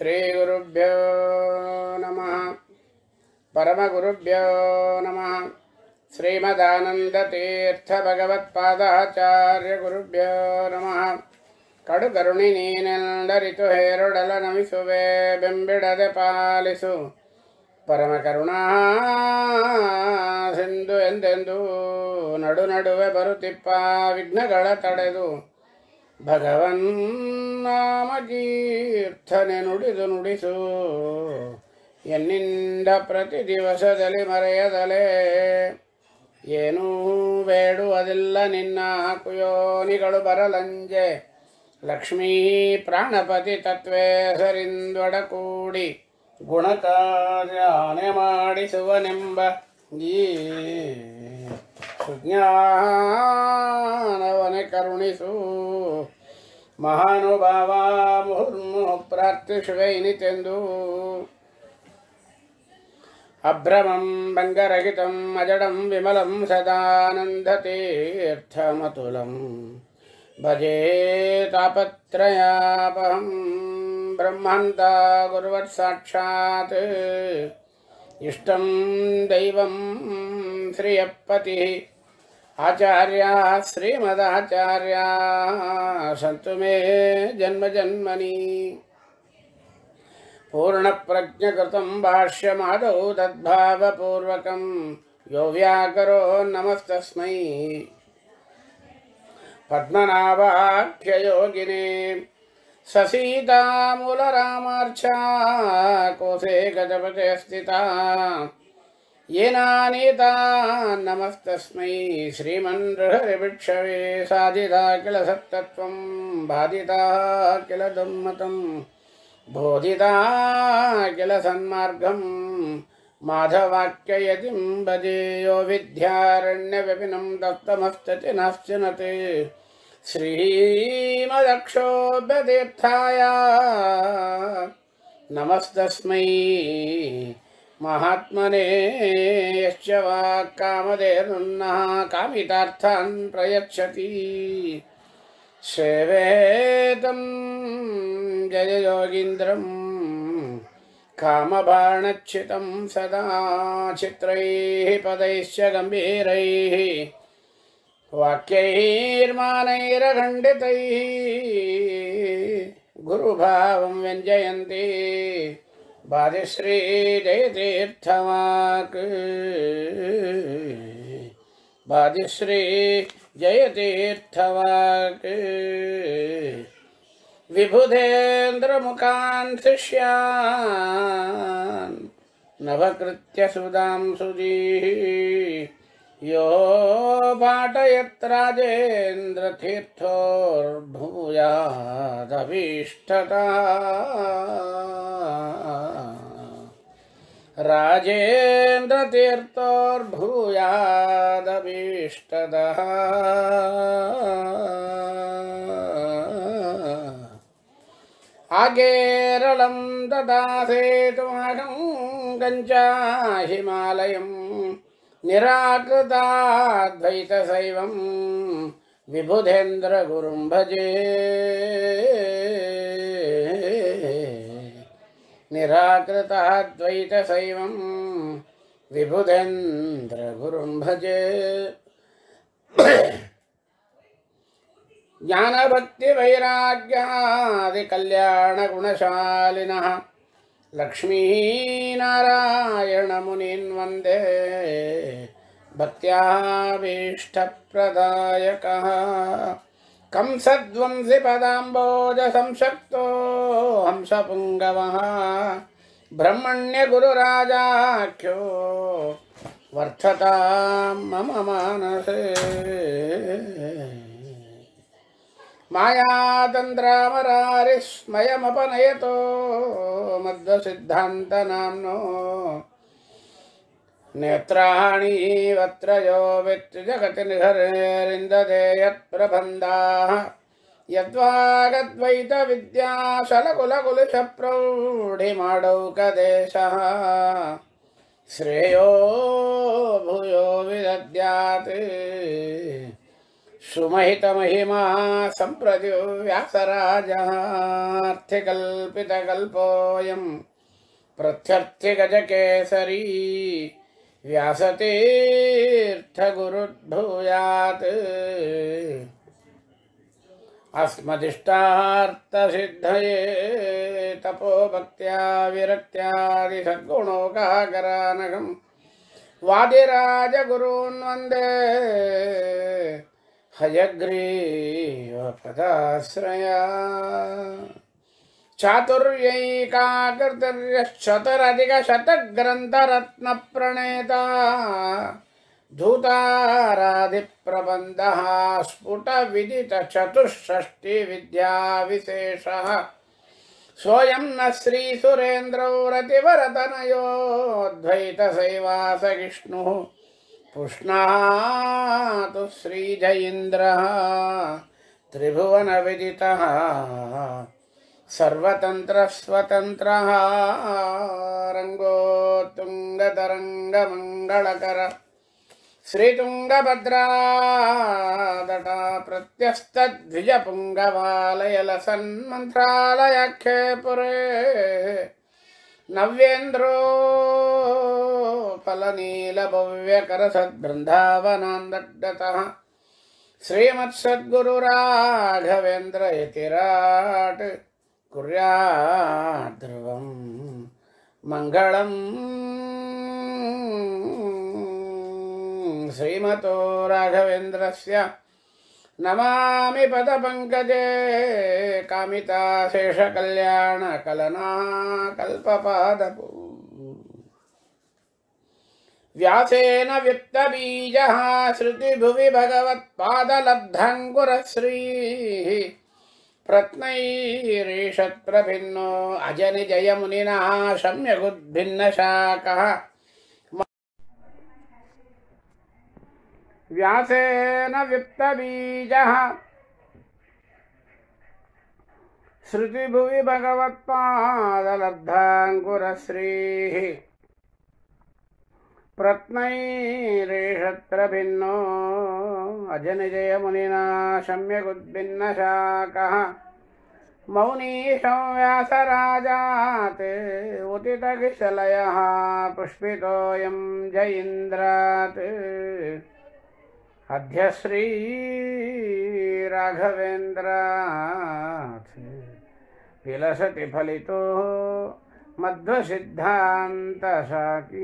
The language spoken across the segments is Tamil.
श्रीगुरुभ्यो नमः परमगुरुभ्यो नमः ಶ್ರೀಮದಾನಂದತೀರ್ಥಭಗವತ್ಪಾದಾಚಾರ್ಯಗುರುಭ್ಯೋ ನಮಃ ಕಡುಕರುಣಿ ನೀನೆಲ್ಲರಿತು ಹೇರೊಡಲ ನಮಿಸುವೆ ಬೆಂಬಿಡದೆ ಪಾಲಿಸು ಪರಮ ಕರುಣಾ ಸಿಂಧು ಎಂದೆಂದು ನಡು ನಡುವೆ ಬರುತ್ತಿಪ್ಪ ವಿಘ್ನಗಳ ತಡೆದು ಭಗವನ್ನಾಮಕೀರ್ತನೆ ನುಡಿದು ನುಡಿಸು ಎನ್ನಿಂದ ಪ್ರತಿ ದಿವಸದಲ್ಲಿ ಮರೆಯದಲೇ ಏನೂ ಬೇಡುವುದಿಲ್ಲ ನಿನ್ನ ಕುಯೋನಿಗಳು ಬರಲಂಜೆ ಲಕ್ಷ್ಮೀ ಪ್ರಾಣಪತಿ ತತ್ವೇ ಸರಿಂದೊಡಕೂಡಿ ಗುಣಕಾರ್ಯಾನೆ ಮಾಡಿಸುವನೆಂಬ ಈ ಸುಜ್ಞಾನವನೆ ಕರುಣಿಸು ಮಹಾನುಭಾವ ಮುಹುರ್ಮುಹು ಪ್ರಾರ್ಥಿಸುವೆನಿತೆಂದು ಅಭ್ರಮಂ ಭಂಗರಹಿತಂ ಅಜಡಂ ವಿಮಲಂ ಸದಾನಂದತೀರ್ಥಮತುಲಂ ಭಜೆ ತಾಪತ್ರಯಾಪಹಂ ಬ್ರಹ್ಮಂತ ಗುರುವತ್ ಸಾಕ್ಷಾತ್ ಇಷ್ಟಂ ದೈವಂ ಶ್ರಿಯಪತಿ ಆಚಾರ್ಯ ಶ್ರೀಮದಾಚಾರ್ಯ ಸಂತು ಮೇ ಜನ್ಮ ಜನ್ಮನಿ पूर्णप्रज्ञकृतं भाष्यमादौ तद्भावपूर्वकं यो व्याकरो नमस्तस्मै पद्मनाभाख्ययोगिने ससीतामूलरामार्चा कोशे गजपते स्थिता येनानीता नमस्तस्मै श्रीमन्हरिभिक्षवे साधिता किल सत्तत्वं बाधिता किल दुर्मतम् बोधिता किल सन्मार्गं माधवाक्ययतिं भजेयो विद्यारण्यविपिनं दत्तमस्तति नाश्चिनत् श्रीमदक्षोभ्यतीर्थाय नमस्तस्मै महात्मने यश्च वाक्कामधेनुन्नः कामितार्थान् प्रयच्छति सेवेतं जययोगीन्द्रं कामबाणच्छितं सदा चित्रैः पदैश्च गम्भीरैः वाक्यैर्मानैरखण्डितैः गुरुभावं व्यञ्जयन्ति बाधिश्रीजयतीर्थवाक् बाधिश्री जयतीर्थवाक् विबुधेन्द्रमुखान् शिष्यान् नवकृत्य सुदां सुधीः यो पाटयत्राजेन्द्रतीर्थोर्भूयादभीष्टता राजेन्द्रतीर्थोर्भूयादभीष्टदः आगेरलं ददासेतुमहं गञ्चा हिमालयं निराकृताद्वैतशैवं विबुधेन्द्रगुरुं भजे निराकृताद्वैतशैवं विबुधेन्द्रगुरुं भजे ज्ञानभक्तिवैराग्यादिकल्याणगुणशालिनः लक्ष्मीनारायणमुनीन् वन्दे भक्त्याभीष्टप्रदायकः कंसध्वंसि पदाम्बोजसंशक्तो हंसपुङ्गवः ब्रह्मण्यगुरुराजाख्यो वर्धतां मम मानसे मायातन्द्रामरारिस्मयमपनयतो मद्वसिद्धान्तनाम्नो नेत्राणीवत्रयो वित्तजगति निहरेरिन्ददे यत्प्रबन्धाः यद्वागद्वैतविद्याशलकुलकुलशप्रौढिमाडौकदेशः श्रेयो भूयो विदद्यात् सुमहितमहिमा सम्प्रति व्यासराजार्थिकल्पितकल्पोऽयं प्रत्यर्थिगजकेसरी व्यासतीर्थगुरुद्भूयात् अस्मदिष्टार्थसिद्धये तपोभक्त्या विरक्त्यादिसद्गुणोकाकरानघम् वादिराजगुरून् वन्दे हयग्रीवपदाश्रया चातुर्यैकाकृतिर्यशतरधिकशतग्रन्थरत्नप्रणेता धूताराधिप्रबन्धः स्फुटविदितचतुष्षष्टिविद्याविशेषः सोऽयं न श्रीसुरेन्द्रौ रतिवरतनयोऽद्वैतसैवासगिष्णुः पुष्णातु श्रीजयीन्द्रः त्रिभुवनविदितः सर्वतन्त्रस्वतन्त्रः रङ्गोत्तुङ्गतरङ्गमङ्गलकर श्रीतुङ्गभद्रादटा प्रत्यस्तद्विजपुङ्गवालयलसन्मन्त्रालयाख्ये पुरे नव्येन्द्रो फलनीलभव्यकरसद्बृन्दावनान्दड्डतः श्रीमत्सद्गुरुराघवेन्द्र यतिराट् कुर्याद्ध्रुवं मङ्गलम् श्रीमतो राघवेन्द्रस्य नमामि पदपङ्कजे कामिताशेषकल्याणकलनाकल्पपादपू व्यासेन वित्तबीजः श्रुतिभुवि भगवत्पादलब्धङ्कुरश्रीः प्रत्नैरीषत्प्रभिन्नो अजनिजयमुनिना सम्यगुद्भिन्नशाकः व्यासेन वित्तबीजः श्रुतिभुवि भगवत्पादलब्धाङ्कुरश्रीः प्रत्नैरेषत्रभिन्नो अजनिजयमुनिना सम्यगुद्भिन्नशाकः मौनीशो व्यासराजात् उदितकिशलयः पुष्पितोऽयं जयीन्द्रात् अद्य श्रीराघवेन्द्रात् विलसति फलितो मध्वसिद्धान्तशाकी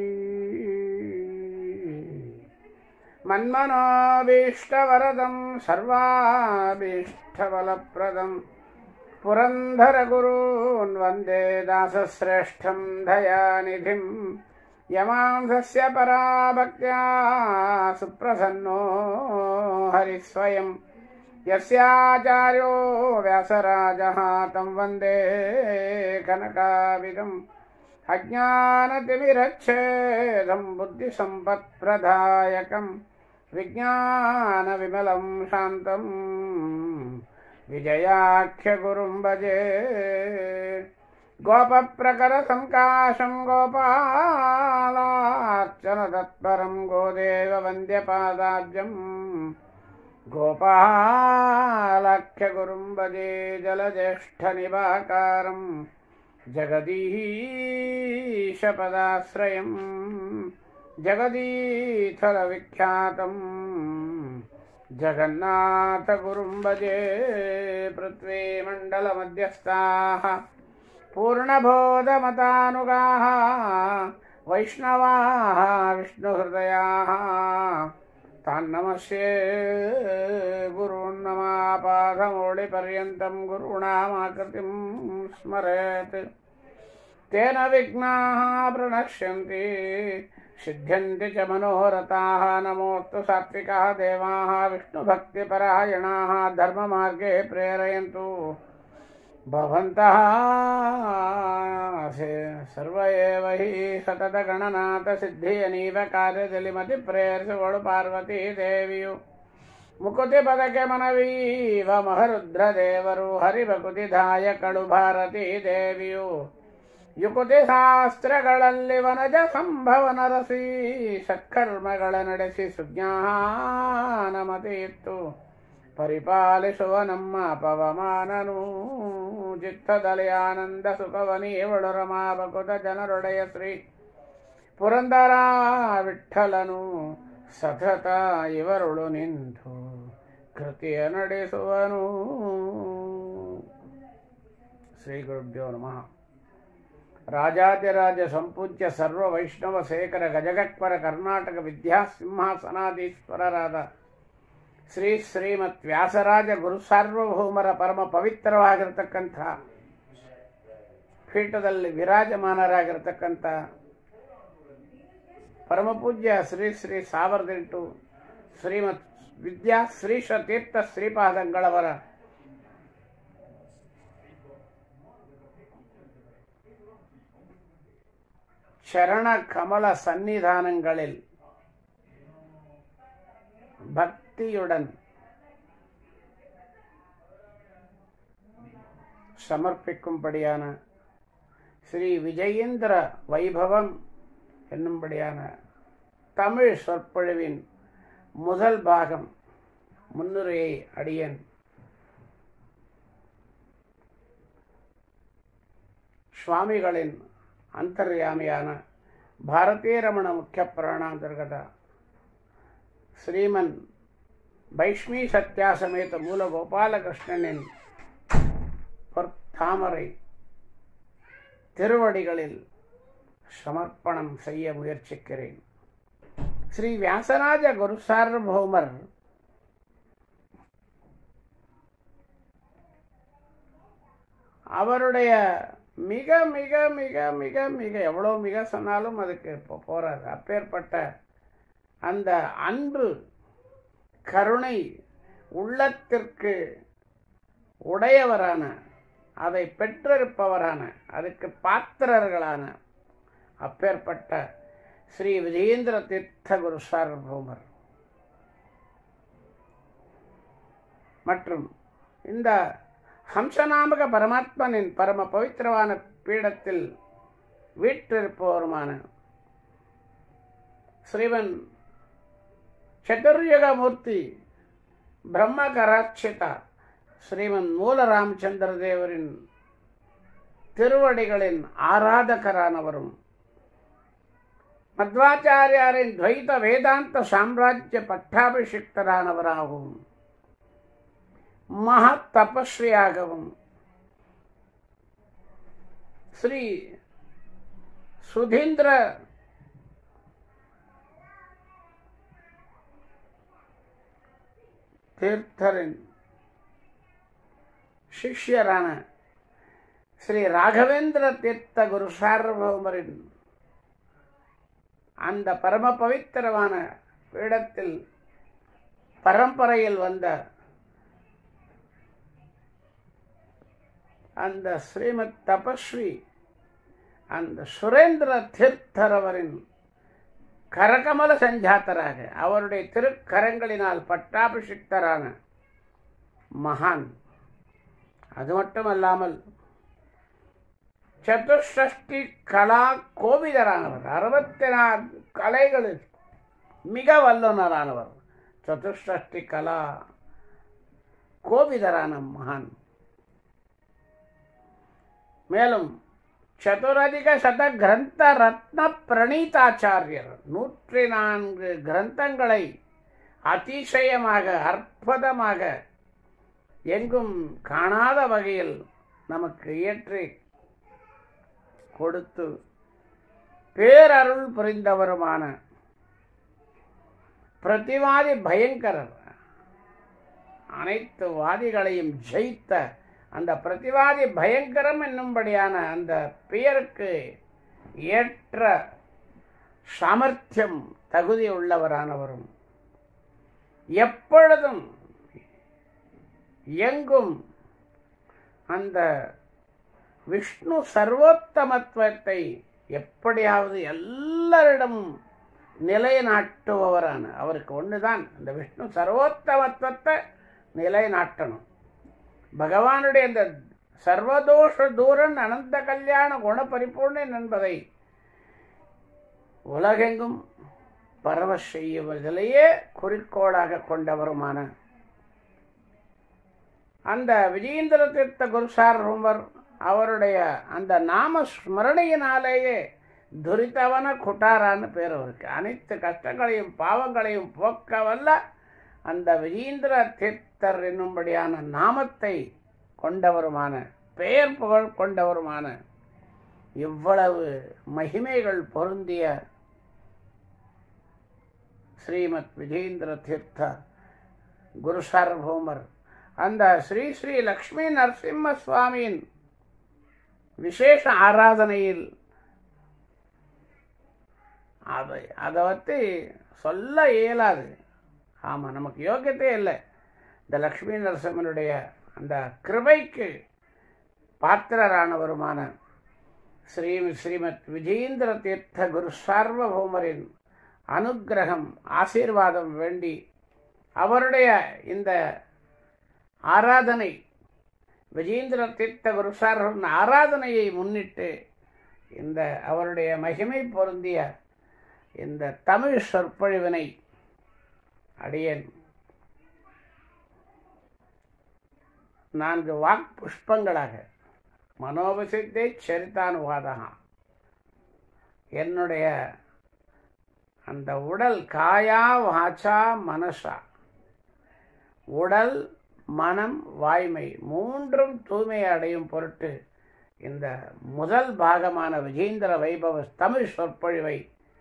मन्मनोभीष्टवरदं सर्वाभीष्टफलप्रदं पुरन्धरगुरून् वन्दे दासश्रेष्ठं दयानिधिं यमांसस्य पराभक्त्या सुप्रसन्नो हरिस्वयं यस्याचार्यो व्यासराजः तं वन्दे कनकाविदम् अज्ञानतिमिरच्छेदं बुद्धिसम्पत्प्रदायकं विज्ञानविमलं शान्तं विजयाख्यगुरुं भजे गोपप्रकरसङ्काशं गोपालार्चनतत्परं गोदेववन्द्यपादाब्जम् गोपालाख्यगुरुं भजे जलज्येष्ठनिवाकारं जगदीशपदाश्रयं जगदीथलविख्यातं जगन्नाथगुरुं भजे पृथ्वीमण्डलमध्यस्थाः पूर्णबोधमतानुगाः वैष्णवाः विष्णुहृदयाः तान्नमस्ये गुरून्नमापाधमौळिपर्यन्तं गुरूणामाकृतिं स्मरेत् तेन विघ्नाः प्रणश्यन्ति सिद्ध्यन्ति च मनोरथाः नमोऽस्तु सात्विकाः देवाः विष्णुभक्तिपरायणाः धर्ममार्गे प्रेरयन्तु भवन्तः सर्व एव हि सततगणनाथसिद्धियनीव कार्यजलिमतिप्रेयर्सुगोळु ಪಾರ್ವತಿ ದೇವಿಯು ಮುಕುತಿ ಪದಕ್ಕೆ ಮನವೀವ ಮಹರುದ್ರದೇವರು ಹರಿಭಕುತಿ ಧಾಯ ಕಳು ಭಾರತೀ ದೇವಿಯು ಯುಕುತಿ ಶಾಸ್ತ್ರಗಳಲ್ಲಿ ವನಜ ಸಂಭವನ ರಸಿ ಸತ್ಕರ್ಮಗಳ ನಡೆಸಿ ಸುಜ್ಞಾನ ಮತಿ ಇತ್ತು ಪರಿಪಾಲಿಸುವ ನಮ್ಮ ಪವಮಾನನು ಚಿತ್ತದಲ್ಲಿ ಆನಂದ ಸುಖವನೀವಳು ರಮಾಭಕುತ ಜನರೊಡೆಯ ಶ್ರೀ ಪುರಂದರ ವಿಠಲನು ಸತತ ಇವರುಳು ನಿಂತು ಕೃತಿಯ ನಡೆಸುವನು ಶ್ರೀ ಗುರುಭ್ಯೋ ನಮಃ ರಾಜಾದಿರಾಜ ಸಂಪೂಜ್ಯ ಸರ್ವ ವೈಷ್ಣವ ಶೇಖರ ಗಜಗಕ್ಪರ ಕರ್ನಾಟಕ ವಿದ್ಯಾ ಸಿಂಹಾಸನಾಧೀಶ್ವರರಾದ ಶ್ರೀ ಶ್ರೀಮತ್ ವ್ಯಾಸರಾಜ ಗುರು ಸಾರ್ವಭೌಮರ ಪರಮ ಪವಿತ್ರವಾಗಿರತಕ್ಕಂಥ ಪೀಠದಲ್ಲಿ ವಿರಾಜಮಾನರಾಗಿರ್ತಕ್ಕಂಥ ಪರಮಪೂಜ್ಯ ಶ್ರೀ ಶ್ರೀ ಸಾವಿರದೆಂಟು ಶ್ರೀಮತ್ ವಿದ್ಯಾ ಶ್ರೀಶ ತೀರ್ಥ ಶ್ರೀಪಾದಂಗಳವರ சரண கமல சந்நிதானங்களில் பக்தியுடன் சமர்ப்பிக்கும்படியான ஸ்ரீ விஜயேந்திர வைபவம் என்னும்படியான தமிழ் சொற்பொழிவின் முதல் பாகம் முன்னுரையை அடியன் சுவாமிகளின் ಅಂತರ್ಯಾಮಿಯಾನ ಭಾರತೀಯ ರಮಣ ಮುಖ್ಯ ಪುರಾಣಾಂತರ್ಗತ ಶ್ರೀಮನ್ வைஷ்மி சத்யா சமேத மூல கோபாலகிருஷ்ணனின் பொற்தாமரை திருவடிகளில் சமர்ப்பணம் செய்ய முயற்சிக்கிறேன் ஸ்ரீ வியாசராஜ குரு சார்வபௌமர் அவருடைய மிக மிக மிக மிக மிக எவ்வளோ மிக சொன்னாலும் அதுக்கு இப்போ போறாது அப்பேற்பட்ட அந்த அன்பு கருணை உள்ளத்திற்கு உடையவரான அதை பெற்றிருப்பவரான அதுக்கு பாத்திரர்களான அப்பேற்பட்ட ஸ்ரீ விஜயேந்திர தீர்த்த குரு சார்வபௌமர் மற்றும் இந்த ஹம்சநாமக பரமாத்மனின் பரம பவித்திரமான பீடத்தில் வீற்றிருப்பவருமான ஸ்ரீவன் சதுர்யுகமூர்த்தி பிரம்ம கராட்சிதா ஸ்ரீமன் மூல ராமச்சந்திர தேவரின் திருவடிகளின் ஆராதகரானவரும் மத்வாச்சாரியாரின் துவைத வேதாந்த சாம்ராஜ்ய பட்டாபிஷிக்தரானவராகவும் மகா தபஸ்வியாகவும் ஸ்ரீ சுதீந்திர தீர்த்தரின் சிஷ்யரான ஸ்ரீ ராகவேந்திர தீர்த்த குரு சார்வபௌமரின் அந்த பரம பவித்திரமான பீடத்தில் பரம்பரையில் வந்த அந்த ஸ்ரீமத் தபஸ்வி அந்த சுரேந்திர தீர்த்தர் அவரின் கரகமல சஞ்சாத்தராக அவருடைய திருக்கரங்களினால் பட்டாபிஷிக்தரான மகான் அது மட்டுமல்லாமல் சதுஷ்டி கலா கோவிதரானவர் அறுபத்தி நாலு கலைகளில் மிக வல்லுநரானவர் சதுஷ்டி கலா கோவிதரான மகான் மேலும் சதுரதிக சத கிரந்த ரத்ன பிரணீதாச்சாரியர் நூற்றி நான்கு கிரந்தங்களை அதிசயமாக அற்புதமாக எங்கும் காணாத வகையில் நமக்கு இயற்றி கொடுத்து பேரருள் புரிந்தவருமான பிரதிவாதி பயங்கரர் அனைத்து வாதிகளையும் ஜெயித்த அந்த பிரதிவாதி பயங்கரம் என்னும்படியான அந்த பெயருக்கு ஏற்ற சாமர்த்தியம் தகுதி உள்ளவரானவரும் எப்பொழுதும் எங்கும் அந்த விஷ்ணு சர்வோத்தமத்துவத்தை எப்படியாவது எல்லாரிடமும் நிலைநாட்டுபவரான அவருக்கு ஒண்ணுதான் இந்த விஷ்ணு சர்வோத்தமத்துவத்தை நிலைநாட்டணும் பகவானுடைய இந்த சர்வதோஷ தூரன் அனந்த கல்யாண குண பரிபூர்ணன் என்பதை உலகெங்கும் பரவ செய்வதிலேயே குறிக்கோளாக கொண்டவருமான அந்த விஜயேந்திர தீர்த்த குருசார் ரோமர் அவருடைய அந்த நாம ஸ்மரணையினாலேயே துரிதவன குட்டாரான்னு பேர் அவருக்கு அனைத்து கஷ்டங்களையும் பாவங்களையும் போக்க வல்ல அந்த விஜயேந்திர தீர்த்தர் என்னும்படியான நாமத்தை கொண்டவருமான பெயர் புகழ் கொண்டவருமான இவ்வளவு மகிமைகள் பொருந்திய ஸ்ரீமத் விஜயேந்திர தீர்த்த குரு சார்வபௌமர் அந்த ஸ்ரீ ஸ்ரீ லக்ஷ்மி நரசிம்ம சுவாமியின் விசேஷ ஆராதனையில் அதை அதை பற்றி சொல்ல இயலாது ஆமாம் நமக்கு யோக்கியத்தே இல்லை இந்த லக்ஷ்மி நரசிம்மனுடைய அந்த கிருபைக்கு பாத்திரரானவருமான ஸ்ரீ ஸ்ரீமத் விஜயேந்திர தீர்த்த குரு சார்வபௌமரின் அனுக்கிரகம் ஆசீர்வாதம் வேண்டி அவருடைய இந்த ஆராதனை விஜயேந்திர தீர்த்த குரு சார்வன் ஆராதனையை முன்னிட்டு இந்த அவருடைய மகிமை பொருந்திய இந்த தமிழ் சொற்பொழிவினை அடியேன் நான்கு வாக் புஷ்பங்களாக மனோபசித்தே சரித்தானுவாதகா என்னுடைய அந்த உடல் காயா வாச்சா மனசா உடல் மனம் வாய்மை மூன்றும் தூய்மை அடையும் பொருட்டு இந்த முதல் பாகமான விஜேந்திர வைபவ தமிழ் சொற்பொழிவை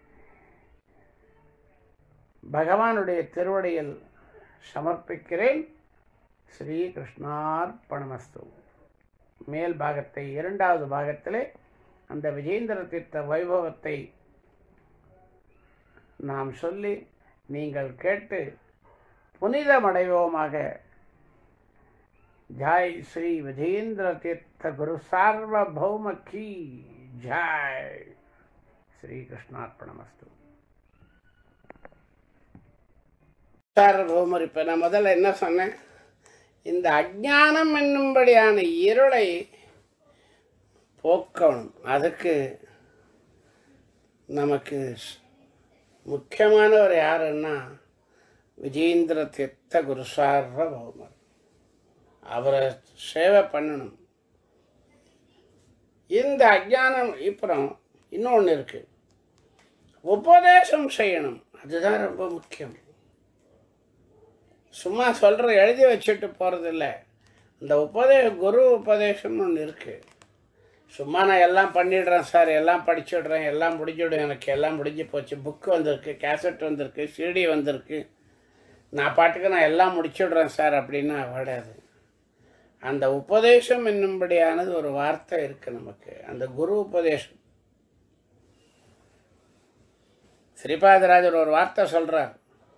பகவானுடைய திருவடியில் சமர்ப்பிக்கிறேன் ஸ்ரீ கிருஷ்ணார்ப்பணமஸ்து மேல் பாகத்தை இரண்டாவது பாகத்திலே அந்த விஜேந்திர தீர்த்த வைபவத்தை நாம் சொல்லி நீங்கள் கேட்டு புனிதமடைவோமாக ஜாய் ஸ்ரீ விஜேந்திர தீர்த்த குரு சார்வபௌம கி ஜாய் ஸ்ரீ கிருஷ்ணார்ப்பணமஸ்து சார்வபௌமர் இப்போ நான் முதல்ல என்ன சொன்னேன் இந்த அஜானம் என்னும்படியான இருளை போக்கணும் அதுக்கு நமக்கு முக்கியமானவர் யாருன்னா விஜேந்திர தீர்த்த குரு சார்வபௌமர் அவரை சேவை பண்ணணும் இந்த அஜானம் அப்புறம் இன்னொன்று இருக்கு உபதேசம் செய்யணும் அதுதான் ரொம்ப முக்கியம் சும்மா சொல்கிற எழுதி வச்சுட்டு போகிறதில்ல இந்த உபதே குரு உபதேசம்னு ஒன்று இருக்குது சும்மா நான் எல்லாம் பண்ணிடுறேன் சார் எல்லாம் படிச்சுடுறேன் எல்லாம் முடிஞ்சுடும் எனக்கு எல்லாம் முடிஞ்சு போச்சு புக்கு வந்திருக்கு கேசட் வந்திருக்கு சிடி வந்திருக்கு நான் பாட்டுக்கு நான் எல்லாம் முடிச்சுடுறேன் சார் அப்படின்னா விடாது அந்த உபதேசம் என்னும்படியானது ஒரு வார்த்தை இருக்குது நமக்கு அந்த குரு உபதேசம் ஸ்ரீபாதராஜர் ஒரு வார்த்தை சொல்கிறார்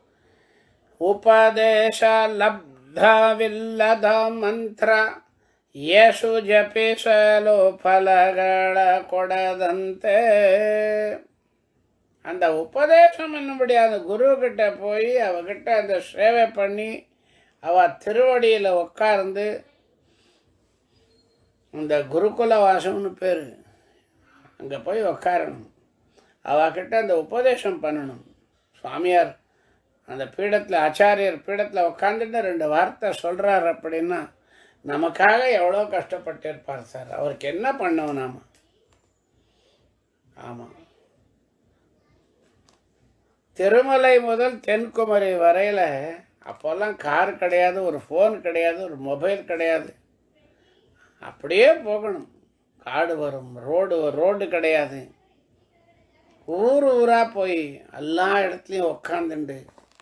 ಉಪದೇಶ ಲಬ್ಧವಿಲ್ಲದ ಮಂತ್ರ ಯೇಸು ಜಪಿಸಲು ಫಲಗಳ ಕೊಡದಂತೆ அந்த உபதேசம் என்னபடி அந்த குரு கிட்ட போய் அவகிட்ட அந்த சேவை பண்ணி அவ திருவடியில் உட்கார்ந்து இந்த குருகுல வாசம்னு பேர் அங்கே போய் உட்காரணும் அவகிட்ட அந்த உபதேசம் பண்ணணும் சுவாமியார் அந்த பீடத்தில் ஆச்சாரியர் பீடத்தில் உட்காந்துட்டு ரெண்டு வார்த்தை சொல்கிறார் அப்படின்னா நமக்காக எவ்வளோ கஷ்டப்பட்டிருப்பார் சார் அவருக்கு என்ன பண்ணோம் நாம் ஆமாம் திருமலை முதல் தென்குமரி வரையில் அப்போல்லாம் கார் கிடையாது ஒரு ஃபோன் கிடையாது ஒரு மொபைல் கிடையாது அப்படியே போகணும் காடு வரும் ரோடு ரோடு கிடையாது ஊர் ஊராக போய் எல்லா இடத்துலையும் உக்காந்துண்டு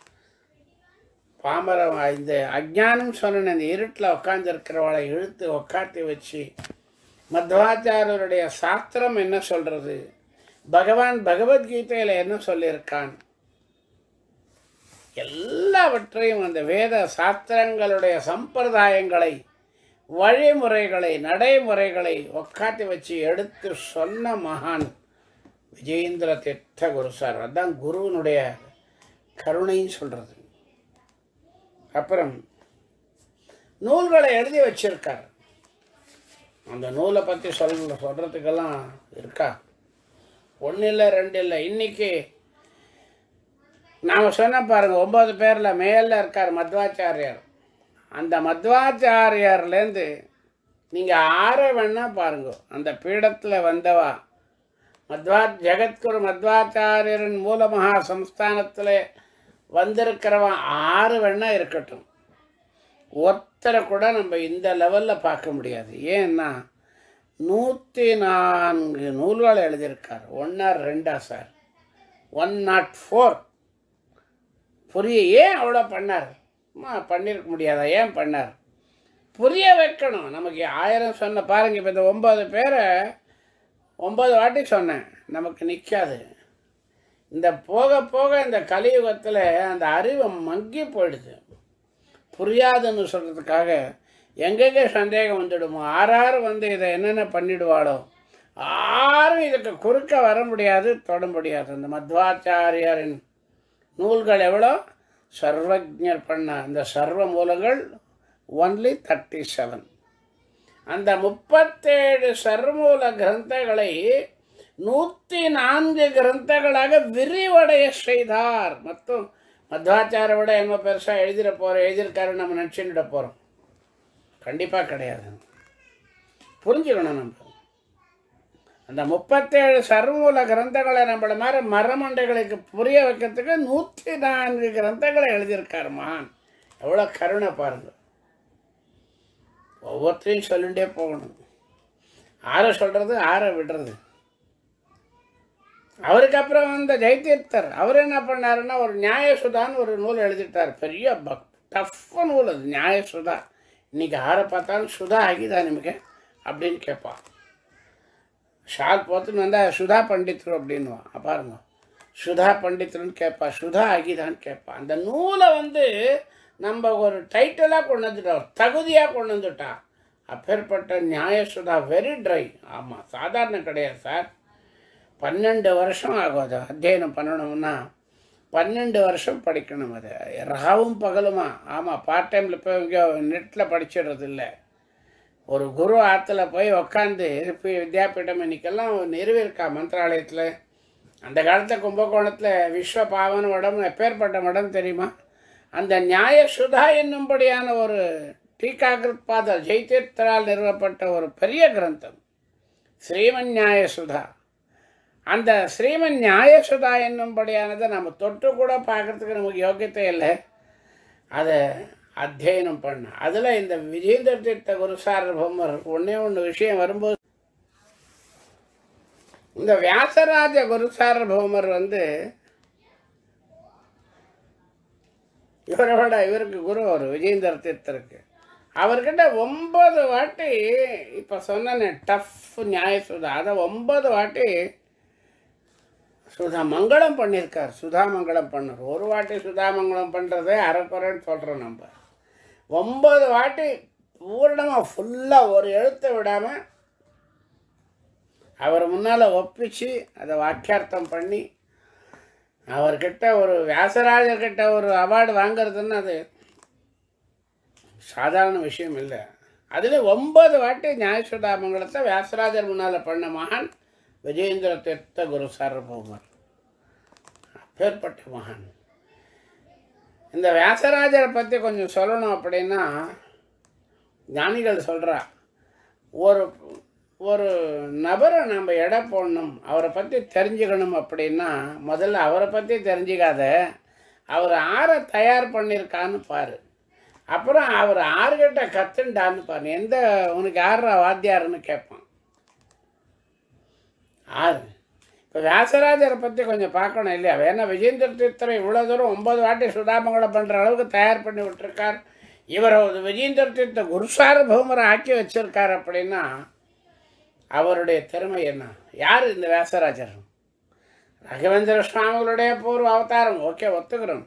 பாமரம் இந்த அஜ்ஞானம் சொன்ன இந்த இருட்டில் உட்காந்துருக்கிறவளை இழுத்து உக்காத்தி வச்சு மத்வாச்சாரியருடைய சாஸ்திரம் என்ன சொல்கிறது பகவான் பகவத்கீதையில் என்ன சொல்லியிருக்கான் எல்லாவற்றையும் அந்த வேத சாஸ்திரங்களுடைய சம்பிரதாயங்களை வழிமுறைகளை நடைமுறைகளை உக்காத்தி வச்சு எடுத்து சொன்ன மகான் விஜயேந்திர தீர்த்த குரு சார் அதுதான் குருவனுடைய கருணைன்னு சொல்கிறது அப்புறம் நூல்களை எழுதி வச்சிருக்கார் அந்த நூலை பற்றி சொல் சொல்கிறதுக்கெல்லாம் இருக்கா ஒன்றும் இல்லை ரெண்டு இல்லை இன்னைக்கு நாம் சொன்ன பாருங்க ஒன்பது பேரில் மேலே இருக்கார் மத்வாச்சாரியார் அந்த மத்வாச்சாரியார்லேருந்து நீங்கள் ஆறை வேணா பாருங்க அந்த பீடத்தில் வந்தவா மத்வா ஜெகத்குரு மத்வாச்சாரியரின் மூலமகா சம்ஸ்தானத்தில் வந்திருக்கிறவன் ஆறு வேணா இருக்கட்டும் ஒருத்தரை கூட நம்ம இந்த லெவலில் பார்க்க முடியாது ஏன்னா நூற்றி நான்கு நூல்கள் எழுதியிருக்கார் ஒன்றா ரெண்டா சார் ஒன் நாட் ஃபோர் புரிய ஏன் அவ்வளோ பண்ணார் அம்மா பண்ணியிருக்க முடியாதா ஏன் பண்ணார் புரிய வைக்கணும் நமக்கு ஆயிரம் சொன்ன பாருங்க இப்போ இந்த ஒன்பது பேரை ஒன்பது வாட்டி சொன்னேன் நமக்கு நிற்காது இந்த போக போக இந்த கலியுகத்தில் அந்த அறிவு மங்கி போயிடுது புரியாதுன்னு சொல்கிறதுக்காக எங்கெங்கே சந்தேகம் வந்துடுமோ ஆறாறு வந்து இதை என்னென்ன பண்ணிடுவாளோ யாரும் இதுக்கு குறுக்க வர முடியாது தொட முடியாது அந்த மத்வாச்சாரியாரின் நூல்கள் எவ்வளோ சர்வஜர் பண்ண அந்த சர்வ மூலங்கள் ஒன்லி தேர்ட்டி செவன் அந்த முப்பத்தேழு சர்மூல கிரந்தங்களை நூற்றி நான்கு கிரந்தங்களாக விரிவடைய செய்தார் மற்றும் மத்வாச்சார விட என்ன பெருசாக எழுதிட போகிறோம் எழுதியிருக்காரு நம்ம நினச்சிட போகிறோம் கண்டிப்பாக கிடையாது புரிஞ்சுக்கணும் நம்ம அந்த முப்பத்தேழு சர்மூல கிரந்தங்களை நம்மள மாதிரி மரமண்டைகளுக்கு புரிய வைக்கிறதுக்கு நூற்றி நான்கு கிரந்தங்களை எழுதியிருக்காரு மகான் எவ்வளோ கருணை பாருங்க ஒவ்வொருத்தரையும் சொல்லிகிட்டே போகணும் ஆரை சொல்கிறது ஆரை விடுறது அவருக்கு அப்புறம் வந்த ஜெயதீர்த்தர் அவர் என்ன பண்ணாருன்னா ஒரு நியாயசுதான்னு ஒரு நூல் எழுதிட்டார் பெரிய பக் டஃப் நூல் அது நியாயசுதா இன்னைக்கு ஆரை பார்த்தாலும் சுதா ஆகிதா நிமிக்க அப்படின்னு கேட்பான் ஷால் போத்துன்னு வந்தால் சுதா பண்டித்ரு அப்படின்வான் பாருங்க சுதா பண்டித்ருன்னு கேட்பா சுதா ஆகிதான்னு கேட்பா அந்த நூலை வந்து நம்ம ஒரு டைட்டிலாக கொண்டு வந்துட்டோம் தகுதியாக கொண்டு வந்துட்டா அப்பேற்பட்ட நியாயசுதா வெரி ட்ரை ஆமாம் சாதாரண கிடையாது சார் பன்னெண்டு வருஷம் ஆகும் அது அத்தியனம் பண்ணணும்னா பன்னெண்டு வருஷம் படிக்கணும் அது ராவும் பகலுமா ஆமாம் பார்ட் டைமில் இப்போ இங்கே நெட்டில் படிச்சிடுறது இல்லை ஒரு குரு ஆற்றுல போய் உக்காந்து இப்போ வித்யாபீட்டம் இன்னைக்கெல்லாம் நிறுவிருக்கா மந்திராலயத்தில் அந்த காலத்தில் கும்பகோணத்தில் விஸ்வ பாவன மடம் எப்பேற்பட்ட மடம் தெரியுமா அந்த நியாய சுதா என்னும்படியான ஒரு டீகாகிருத் பாதர் ஜெய்தீர்த்தரால் நிறுவப்பட்ட ஒரு பெரிய கிரந்தம் ஸ்ரீமன் நியாய சுதா அந்த ஸ்ரீமன் நியாயசுதா என்னும்படியானதை நம்ம தொட்டு கூட பார்க்கறதுக்கு நமக்கு யோக்கியத்தை இல்லை அதை அத்தியனம் பண்ண அதில் இந்த விஜேந்திர தீர்த்த குருசார பொம்மர் ஒன்றே ஒன்று விஷயம் வரும்போது இந்த வியாசராஜ குருசார பௌமர் வந்து இவரை விட இவருக்கு குரு அவர் விஜேந்திர தீர்த்தருக்கு அவர்கிட்ட ஒன்பது வாட்டி இப்போ சொன்னேனே டஃப் நியாயசுதா அதை ஒன்பது வாட்டி சுதா மங்களம் பண்ணியிருக்கார் சுதா மங்களம் பண்ணார் ஒரு வாட்டி சுதா மங்களம் பண்ணுறதே அரைக்குறைன்னு சொல்கிறோம் நம்ம ஒம்பது வாட்டி பூர்ணமாக ஃபுல்லாக ஒரு எழுத்தை விடாமல் அவர் முன்னால் ஒப்பிச்சு அதை வாக்கியார்த்தம் பண்ணி அவர்கிட்ட ஒரு வியாசராஜர்கிட்ட ஒரு அவார்டு வாங்குறதுன்னு அது சாதாரண விஷயம் இல்லை அதில் ஒன்பது வாட்டி நியாயசுதாமங்கலத்தை வியாசராஜர் முன்னால் பண்ண மகான் விஜயேந்திர தீர்த்த குரு சார்பௌமர் அப்பேற்பட்ட மகான் இந்த வியாசராஜரை பற்றி கொஞ்சம் சொல்லணும் அப்படின்னா ஞானிகள் சொல்கிறா ஒரு ஒரு நபரை நம்ம எடை போடணும் அவரை பற்றி தெரிஞ்சுக்கணும் அப்படின்னா முதல்ல அவரை பற்றி தெரிஞ்சுக்காத அவர் ஆரை தயார் பண்ணியிருக்கான்னு பாரு அப்புறம் அவர் ஆறுகிட்ட கத்துண்டான்னு பாரு எந்த உனக்கு யாரா வாத்தியாருன்னு கேட்பான் ஆறு இப்போ வியாசராஜரை பற்றி கொஞ்சம் பார்க்கணும் இல்லையா வேணா விஜேந்திர தீர்த்தரை இவ்வளோ தூரம் ஒன்பது வாட்டி சுதாமங்கலம் பண்ணுற அளவுக்கு தயார் பண்ணி விட்டுருக்கார் இவர் ஒரு விஜேந்திர தீர்த்த குருசார பௌமரை ஆக்கி வச்சிருக்கார் அப்படின்னா அவருடைய திறமை என்ன யார் இந்த வியாசராஜர் ராகவேந்திர சுவாமிகளுடைய பூர்வ அவதாரம் ஓகே ஒத்துக்கிறோம்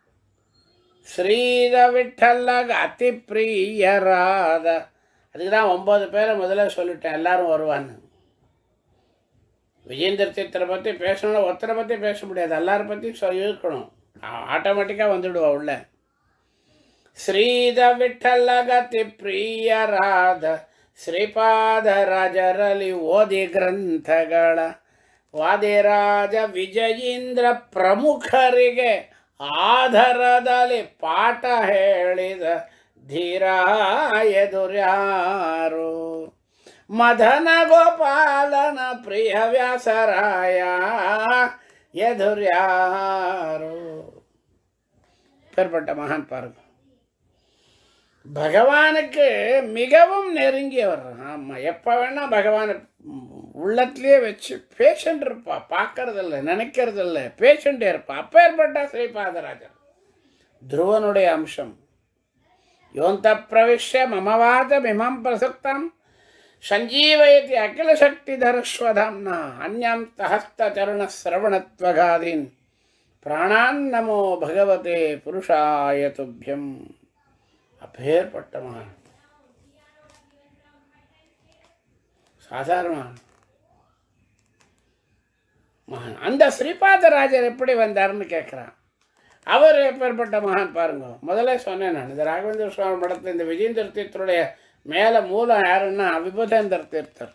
ஸ்ரீத விட்டல்ல அதி பிரியராத அதுக்கு தான் ஒம்பது பேரை முதல்ல சொல்லிட்டேன் எல்லாரும் வருவான்னு விஜேந்திர தீர்த்தரை பற்றி பேசணும்னா ஒருத்தரை பற்றி பேச முடியாது எல்லாரை பற்றியும் சொல்லி இருக்கணும் ஆட்டோமேட்டிக்காக வந்துடுவா உள்ள ஸ்ரீத விட்டல்ல கதி பிரியராத ಶ್ರೀಪಾದರಾಜರಲ್ಲಿ ಓದಿ ಗ್ರಂಥಗಳ ವಾದಿರಾಜ ವಿಜಯೀಂದ್ರ ಪ್ರಮುಖರಿಗೆ ಆಧಾರದಲ್ಲಿ ಪಾಠ ಹೇಳಿದ ಧೀರ ಎದುರ್ಯಾರು ಮದನ ಗೋಪಾಲನ ಪ್ರಿಯ ವ್ಯಾಸರಾಯ எதுர்யாரோ பேர்பட்ட மகான் பாருங்க பகவானுக்கு மிகவும் நெருங்கியவர் ஆமாம் எப்போ வேணால் பகவானை உள்ளத்திலே வச்சு பேஷண்ட் இருப்பா பார்க்கறதில்ல நினைக்கிறதில்ல பேஷண்டே இருப்பா அப்பேற்பட்ட ஸ்ரீபாதராஜர் துருவனுடைய அம்சம் யோந்த பிரவிஷ்ய மமவாதமிமம் பிரசக்தம் சஞ்சீவயதி அகிலசக்திதரஸ்வதாம்னா அந்யம் தஹஸ்தச்சரணசிரவணத்வகாதீன் பிராணான் நமோ பகவதே புருஷாய துப்பியம் அப்பேற்பட்ட மகான் சாதாரண மகான் அந்த ஸ்ரீபாதராஜர் எப்படி வந்தார்னு கேட்குறான் அவர் எப்பேற்பட்ட மகான் பாருங்க முதல்ல சொன்னேன் நான் இந்த ராகவேந்திர சுவாமி மடத்தில் இந்த விஜயேந்திர தீர்த்தருடைய மேலே மூலம் யாருன்னா விபுதேந்தர் தீர்த்தர்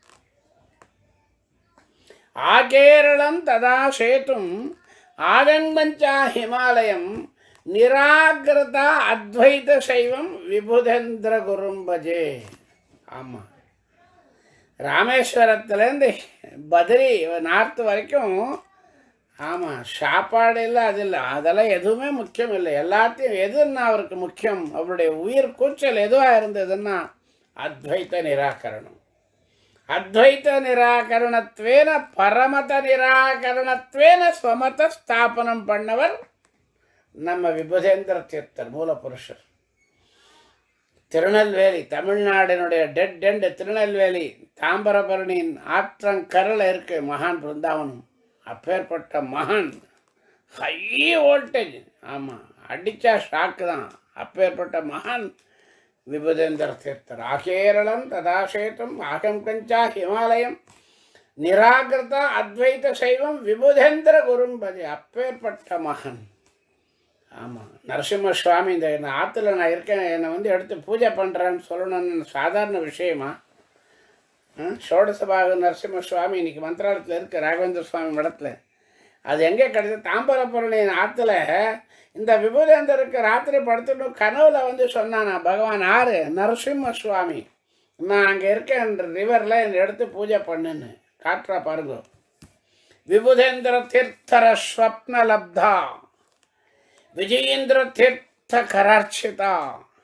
ஆகேரளம் ததா சேத்தும் ஆகங்கஞ்சா ஹிமாலயம் நிராகிருத அத்வைத சைவம் விபுதேந்திர குரும் பஜே ஆமாம் ராமேஸ்வரத்துலேருந்து பத்ரி நார்த்து வரைக்கும் ஆமாம் சாப்பாடு இல்லை அது இல்லை அதெல்லாம் எதுவுமே முக்கியம் இல்லை எல்லாத்தையும் எதுன்னா அவருக்கு முக்கியம் அவருடைய உயிர் கூச்சல் எதுவாக இருந்ததுன்னா அத்வைத்த நிராகரணம் அத்வைத்த நிராகரணத்வேன பரமத நிராகரணத்வேன ஸ்வமத ஸ்தாபனம் பண்ணவர் நம்ம விபுதேந்திர தீர்த்தர் மூலபுருஷர் திருநெல்வேலி தமிழ்நாடினுடைய டெட் எண்டு திருநெல்வேலி தாம்பரபரணியின் ஆற்றங்கரில் இருக்கு மகான் பிருந்தாவனம் அப்பேற்பட்ட மகான் ஹை வோல்டேஜ் ஆமாம் அடித்தா ஷாக்கு தான் அப்பேற்பட்ட மகான் விபுதேந்திர தீர்த்தர் ஆகேரளம் ததாசேதம் ஆகம் கஞ்சா ஹிமாலயம் நிராகிருத அத்வைத சைவம் விபுதேந்திர குரும்பதி அப்பேற்பட்ட மகன் ஆமாம் நரசிம்ம சுவாமி இந்த இந்த ஆற்றுல நான் இருக்கேன் என்னை வந்து எடுத்து பூஜை பண்ணுறேன்னு சொல்லணும்னு சாதாரண விஷயமா ஷோடசபாக நரசிம்ம சுவாமி இன்னைக்கு மந்திராலயத்தில் இருக்கு ராகவேந்திர சுவாமி மடத்தில் அது எங்கே கிடைச்சது தாம்பரபுரணியின் ஆற்றுல இந்த விபூதேந்தருக்கு ராத்திரி படுத்துட்டு கனவுல வந்து சொன்னானா பகவான் ஆறு நரசிம்ம சுவாமி நான் அங்கே இருக்கேன் ரிவரில் என்னை எடுத்து பூஜை பண்ணுன்னு காட்டுறா பாருங்க விபுதேந்திர தீர்த்தர ஸ்வப்ன லப்தா விஜயேந்திர தீர்த்த கரார்ச்சிதா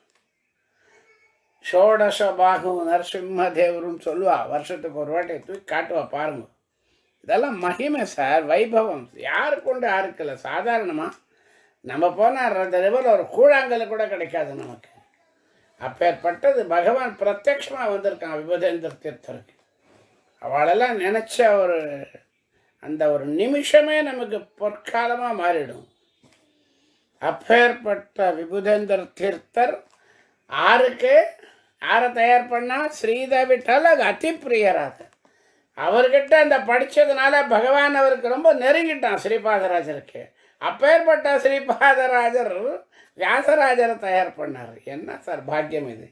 ஷோடச பாகு நரசிம்ம தேவரும் சொல்லுவா வருஷத்துக்கு ஒரு வாட்டி தூக்கி காட்டுவா பாருங்க இதெல்லாம் மகிமை சார் வைபவம் யாருக்கு உண்டு யாருக்கு இல்லை சாதாரணமாக நம்ம போனால் அந்த ரிவரில் ஒரு கூழாங்கல் கூட கிடைக்காது நமக்கு அப்பேற்பட்டது பகவான் பிரத்யக்ஷமாக வந்திருக்கான் விபதேந்திர தீர்த்தருக்கு அவளெல்லாம் நினச்ச ஒரு அந்த ஒரு நிமிஷமே நமக்கு பொற்காலமாக மாறிடும் அப்பேற்பட்ட விபுதேந்திர தீர்த்தர் ஆருக்கு யாரை தயார் பண்ணா ஸ்ரீதவிட்டால் அது அதி பிரியராக அவர்கிட்ட அந்த படித்ததுனால பகவான் அவருக்கு ரொம்ப நெருங்கிட்டான் ஸ்ரீபாதராஜருக்கு அப்பேற்பட்ட ஸ்ரீபாதராஜர் வியாசராஜரை தயார் பண்ணார் என்ன சார் பாக்கியம் இது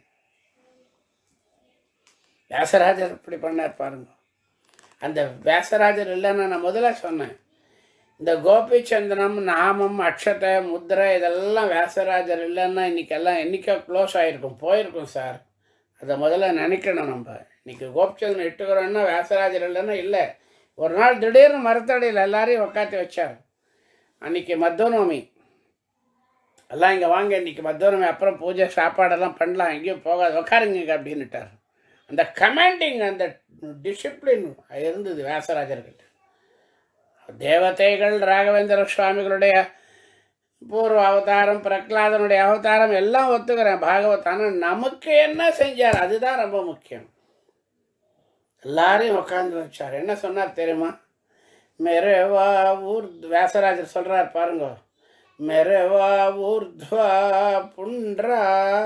வியாசராஜர் இப்படி பண்ணார் பாருங்க அந்த வியாசராஜர் இல்லைன்னு நான் முதல்ல சொன்னேன் இந்த கோபிச்சந்திரம் நாமம் அக்ஷதை முத்திரை இதெல்லாம் வியாசராஜர் இல்லைன்னா இன்றைக்கெல்லாம் என்றைக்கோ க்ளோஸ் ஆகிருக்கும் போயிருக்கும் சார் அதை முதல்ல நினைக்கணும் நம்ம இன்றைக்கி கோபிச்சந்திரன் இட்டுக்கிறோன்னா வியாசராஜர் இல்லைன்னா இல்லை ஒரு நாள் திடீர்னு மரத்தடியில் எல்லாரையும் உக்காத்தி வச்சார் அன்றைக்கி மத்தோனோமி எல்லாம் இங்கே வாங்க இன்றைக்கி மத்தோனோமி அப்புறம் பூஜை சாப்பாடெல்லாம் பண்ணலாம் எங்கேயும் போகாது உக்காருங்க அப்படின்னுட்டார் அந்த கமாண்டிங் அந்த டிசிப்ளின் இருந்தது வியாசராஜர்கிட்ட தேவதைகள் ராகவேந்திர சுவாமிகளுடைய பூர்வ அவதாரம் பிரகலாதனுடைய அவதாரம் எல்லாம் ஒத்துக்கிறேன் பாகவத் ஆனால் நமக்கு என்ன செஞ்சார் அதுதான் ரொம்ப முக்கியம் எல்லாரையும் உட்காந்து வச்சார் என்ன சொன்னார் தெரியுமா மெரவா ஊர் வியாசராஜர் சொல்கிறார் பாருங்க மெரவா ஊர்த்வா புண்ட்ரா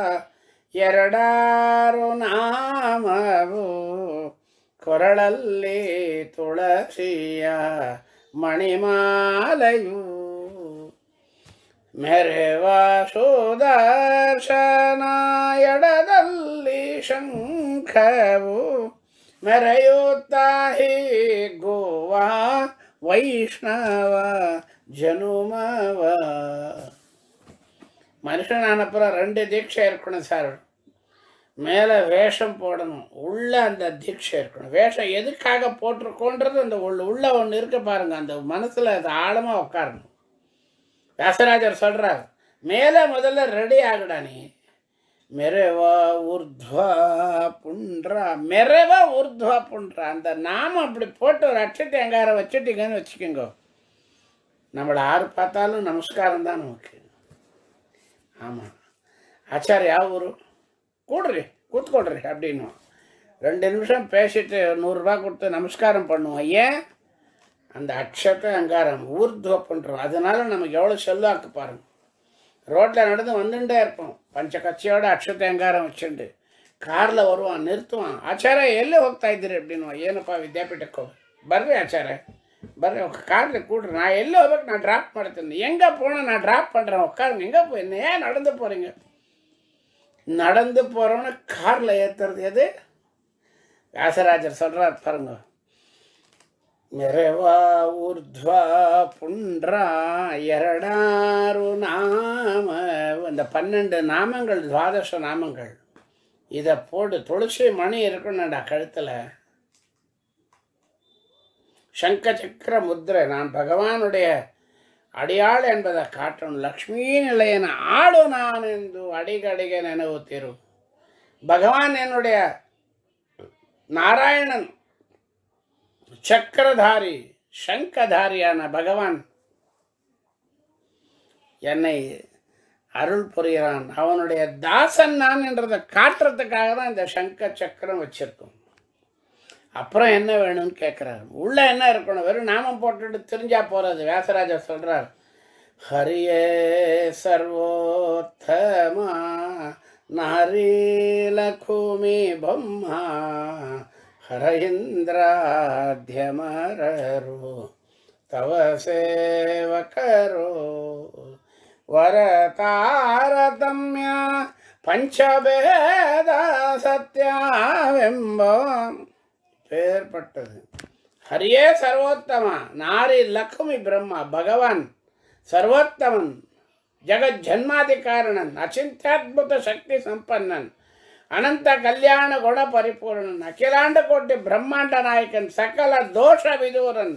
ಎರಡಾರು ನಾಮವು ಕೊರಳಲ್ಲಿ ತುಳಸಿಯ ಮಣಿಮಾಲೆಯು ಮೆರೆವ ಸುದರ್ಶನ ಎಡದಲ್ಲಿ ಶಂಖ ಶಂಖವು ಮೆರೆಯುತ್ತಾಹಿ ಗೋವಾ வைஷ்ணவ ஜனுமவ மனுஷனான அப்புறம் ரெண்டு தீட்சை இருக்கணும் சார் மேலே வேஷம் போடணும் உள்ள அந்த தீட்சை இருக்கணும் வேஷம் எதுக்காக போட்டிருக்கோன்றது அந்த உள்ள உள்ள ஒன்று இருக்க பாருங்க அந்த மனசில் அது ஆழமாக உட்காரணும் வியாசராஜர் சொல்கிறார் மேலே முதல்ல ரெடி ஆகுடா நீ மெரவா உர்த்வா புன்றா மெரவா உர்த்வா புன்றா அந்த நாமம் அப்படி போட்டு ஒரு அட்சத்தை அங்கார வச்சுட்டீங்கன்னு வச்சுக்கோங்க நம்மளை யார் பார்த்தாலும் நமஸ்காரம் தான் நமக்கு ஆமாம் ஆச்சார் ಯಾವ ಊರು ಕೂಡ್ರಿ ಕೂತ್ಕೊಡ್ರಿ அப்படின்னு ரெண்டு நிமிஷம் பேசிட்டு நூறுரூவா கொடுத்து நமஸ்காரம் பண்ணுவோம் ஏன் அந்த அக்ஷத்தை அங்காரம் ஊர்துவ பண்ணுறோம் அதனால நமக்கு எவ்வளோ செல்வாக்கு பாருங்க ரோட்டில் நடந்து வந்துட்டே இருப்போம் பஞ்ச கச்சியோட ಅಕ್ಷತೆ ಅಂಗಾರ ವಚ್ಚುಂಡು ಕಾರ್ಲ வருவான் நிறுத்துவான் ಆಚಾರ್ಯ ಎಲ್ಲಿ ಹೋಗ್ತಾ ಇದ್ದೀರಿ அப்படின்னு ಏನಪ್ಪ ವಿದ್ಯಾಪೀಠಕ್ಕೆ ಹೋಗಿ ಬರ್ರಿ ಆಚಾರ್ಯ ಬರ್ರಿ ಕಾರ್ಲಿ ಕೂಡ್ರಿ நான் ಎಲ್ಲಿ ಹೋಗ್ಬೇಕು நான் ட்ராப் ಮಾಡ್ತೀನಿ எங்கே போனால் நான் ட்ராப் பண்ணுறேன் உட்காருங்க எங்கே போய் ஏன் நடந்து போகிறீங்க நடந்து போகிறவன காரில் ஏற்றுறது எது வியாசராஜர் சொல்கிறார் பாருங்க ಮೆರವ ಊರ್ಧ್ವ ಪುಂಡ್ರ ಎರಡಾರು நாம இந்த பன்னெண்டு நாமங்கள் துவாதச நாமங்கள் இதை போடு துளசி மணி இருக்கணும்டா கழுத்தில் சங்க சக்கர முத்திரை நான் பகவானுடைய அடியாள் என்பதை காட்டணும் லக்ஷ்மೀ நிலையன ஆடு நான் ಎಂದು அடிகடிக நினைவு தீரும் பகவான் என்னுடைய நாராயணன் சக்கரதாரி சங்கதாரியான பகவான் என்னை அருள் புரிகிறான் அவனுடைய தாசன் நான் என்றதை காட்டுறதுக்காக தான் இந்த சங்க சக்கரம் வச்சிருக்கோம் அப்புறம் என்ன வேணும்னு கேட்குறாரு உள்ள என்ன இருக்கணும் வெறும் நாமம் போட்டுட்டு தெரிஞ்சா போறது வியாசராஜர் சொல்றார் ஹரியே சர்வோத்தமா நாரி லகுமி பொம்மா ಹರೇಂದ್ರಾಧ್ಯಮರರು ತವ ಸೇವಕರು ವರತಾರತಮ್ಯ பஞ்சபேத சத்யாவெம்ப பேர்பட்டது ஹரியே சர்வோத்தமா நாரி லக்ஷ்மி பிரம்மா பகவான் சர்வோத்தமன் ஜெகத் ஜன்மாதி காரணன் அச்சிந்தியாத்புத சக்தி சம்பன்னன் ಅನಂತ ಕಲ್ಯಾಣ ಗುಣ ಪರಿಪೂರ್ಣನ್ ಅಖಿಲಾಂಡ ಕೋಟಿ ಬ್ರಹ್ಮಾಂಡ ನಾಯಕನ್ ಸಕಲ ದೋಷ ವಿದೂರನ್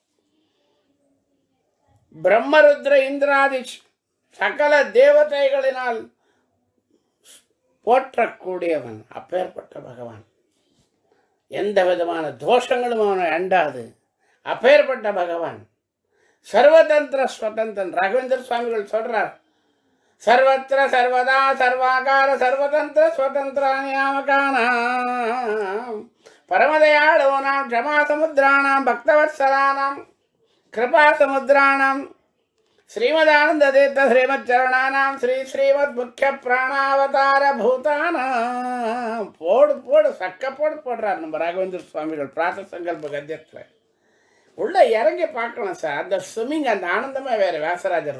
பிரம்மருத்ர இந்திராதி சகல தேவதைகளினால் போற்றக்கூடியவன் அப்பேற்பட்ட பகவான் எந்த விதமான தோஷங்களும் அவனை அண்டாது அப்பேற்பட்ட பகவான் சர்வதந்திர ஸ்வதந்திரன் ராகவேந்திர சுவாமிகள் சொல்றார் ಸರ್ವತ್ರ ಸರ್ವದಾ ಸರ್ವಾಕಾರ ಸರ್ವತಂತ್ರ ಸ್ವತಂತ್ರ ನಿಯಾಮಕಾನಾಂ ಪರಮದಯಾಳೂನಾಂ ಕ್ಷಮಾ ಸಮುದ್ರಾಣಾಂ ಭಕ್ತವತ್ಸಲಾನಾಂ ಕೃಪಾ ಸಮುದ್ರಾಣಾಂ ಶ್ರೀಮದಾನಂದ ತೀರ್ಥ ಶ್ರೀಮಚ್ಚರಣಾನಾಂ ಶ್ರೀ ಶ್ರೀಮದ್ ಮುಖ್ಯ ಪ್ರಾಣಾವತಾர பூதானாம் போடு போடு சக்க போடு போடுறார் நம்ம ராகவேந்திர சுவாமிகள் பிரார்த்த சங்கல்ப கத்தியத்தில் உள்ள இறங்கி பார்க்கணும் சார் அந்த ஸ்விம்மிங் அந்த ஆனந்தமே வேறு வியாசராஜர்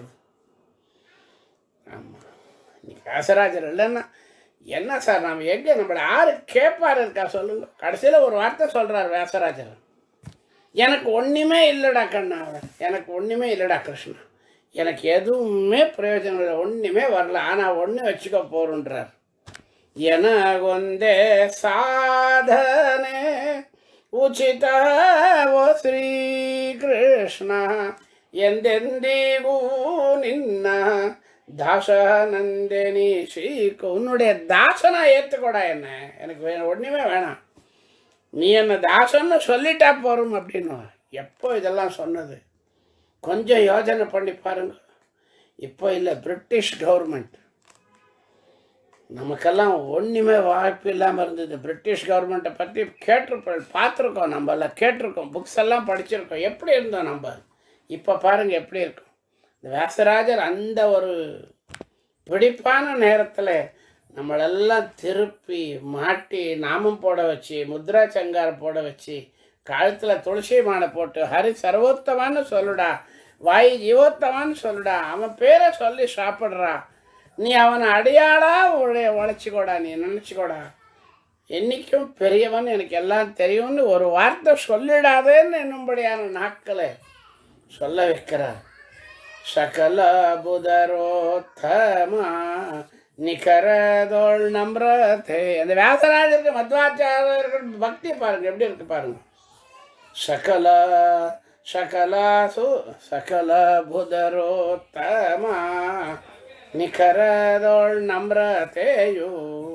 ஆமாம் நீ வியாசராஜர் இல்லைன்னா என்ன சார் நாம் எங்கே நம்மளை யாரு கேட்பார் இருக்கா சொல்லுங்க கடைசியில் ஒரு வார்த்தை சொல்கிறார் வியாசராஜர் எனக்கு ஒன்றுமே இல்லைடா கண்ணா எனக்கு ஒன்றுமே இல்லைடா கிருஷ்ணா எனக்கு எதுவுமே பிரயோஜனம் இல்லை ஒன்றுமே வரல ஆனால் ஒன்று வச்சுக்க போகிறோன்றார் எனகொந்தே சாதನೆ ಉಚಿತ ಓ ಶ್ರೀಕೃಷ್ಣ ಎಂದೆಂದಿಗೂ ನಿನ್ನ தாசநந்தினி ஸ்ரீக உன்னுடைய தாசனா ஏற்றுக்கூடா என்ன எனக்கு வே ஒன்றுமே வேணாம் நீ என்ன தாசன்னு சொல்லிட்டா போகிறோம் அப்படின்னு எப்போ இதெல்லாம் சொன்னது கொஞ்சம் யோசனை பண்ணி பாருங்க இப்போ இல்லை பிரிட்டிஷ் கவர்மெண்ட் நமக்கெல்லாம் ஒன்றுமே வாய்ப்பு இல்லாமல் இருந்தது பிரிட்டிஷ் கவர்மெண்ட்டை பற்றி கேட்டிருப்போம் பார்த்துருக்கோம் நம்மளாம் கேட்டிருக்கோம் புக்ஸ் எல்லாம் படிச்சிருக்கோம் எப்படி இருந்தோம் நம்ம இப்போ பாருங்கள் எப்படி இருக்கும் இந்த வியாசராஜர் அந்த ஒரு பிடிப்பான நேரத்தில் நம்மளெல்லாம் திருப்பி மாட்டி நாமம் போட வச்சு முத்ரா சங்காரம் போட வச்சு கழுத்தில் துளசி மாலை போட்டு ஹரி சர்வோத்தமான்னு சொல்லுடா வாய் ஜீவோத்தமான்னு சொல்லுடா அவன் பேரை சொல்லி சாப்பிட்றா நீ அவனை அடியாளா உடைய உழைச்சிக்கோடா நீ நினச்சிக்கோடா என்னைக்கும் பெரியவன் எனக்கு எல்லாம் தெரியும்னு ஒரு வார்த்தை சொல்லிடாதேன்னு என்னும்படியான நாட்களை சொல்ல வைக்கிறார் சகல புதரோத்தமா நிகரதோள் நம்ரதே அந்த வியாசராஜருக்கு மத்வாச்சாரியர்கள் பக்தி பாருங்க எப்படி இருக்கு பாருங்க சகல சகலாசு சகல புதரோத்தமா ನಿಖರದೊಳ್ ನಮ್ರತೆಯು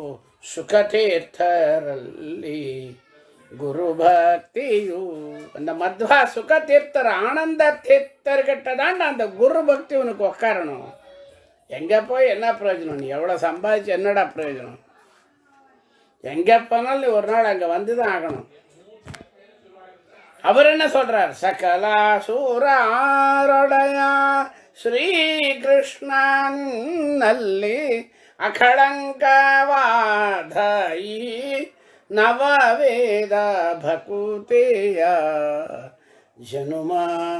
ಸುಖತೀರ್ಥರಲ್ಲಿ குருபக்தியு அந்த மத்வா சுக தீர்த்தர் ஆனந்த தீர்த்தர்கிட்ட தான் அந்த குரு பக்தி உனக்கு உட்காரணும் எங்கே போய் என்ன பிரயோஜனம் நீ எவ்வளோ சம்பாதிச்சு என்னடா பிரயோஜனம் எங்கே போனாலும் நீ ஒரு நாள் அங்கே வந்து தான் ஆகணும் அவர் என்ன சொல்றார் சகலா சூராரோடயா ஸ்ரீ கிருஷ்ணன் நல்லி ಅಖಳಂಕವಾಧಾಯಿ ನವವೇದ ಭಕುತೆಯ ಜನುಮ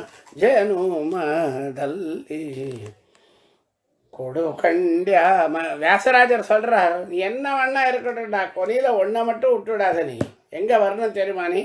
ಜನುಮದಲ್ಲಿ கொடு கண்டியா ம வியாசராஜர் சொல்கிறார் நீ என்ன வேணா இருக்கட்டும்டா கொனியில் ஒன்றை மட்டும் விட்டுவிடாத நீ எங்கே வரணும் தெரியுமா நீ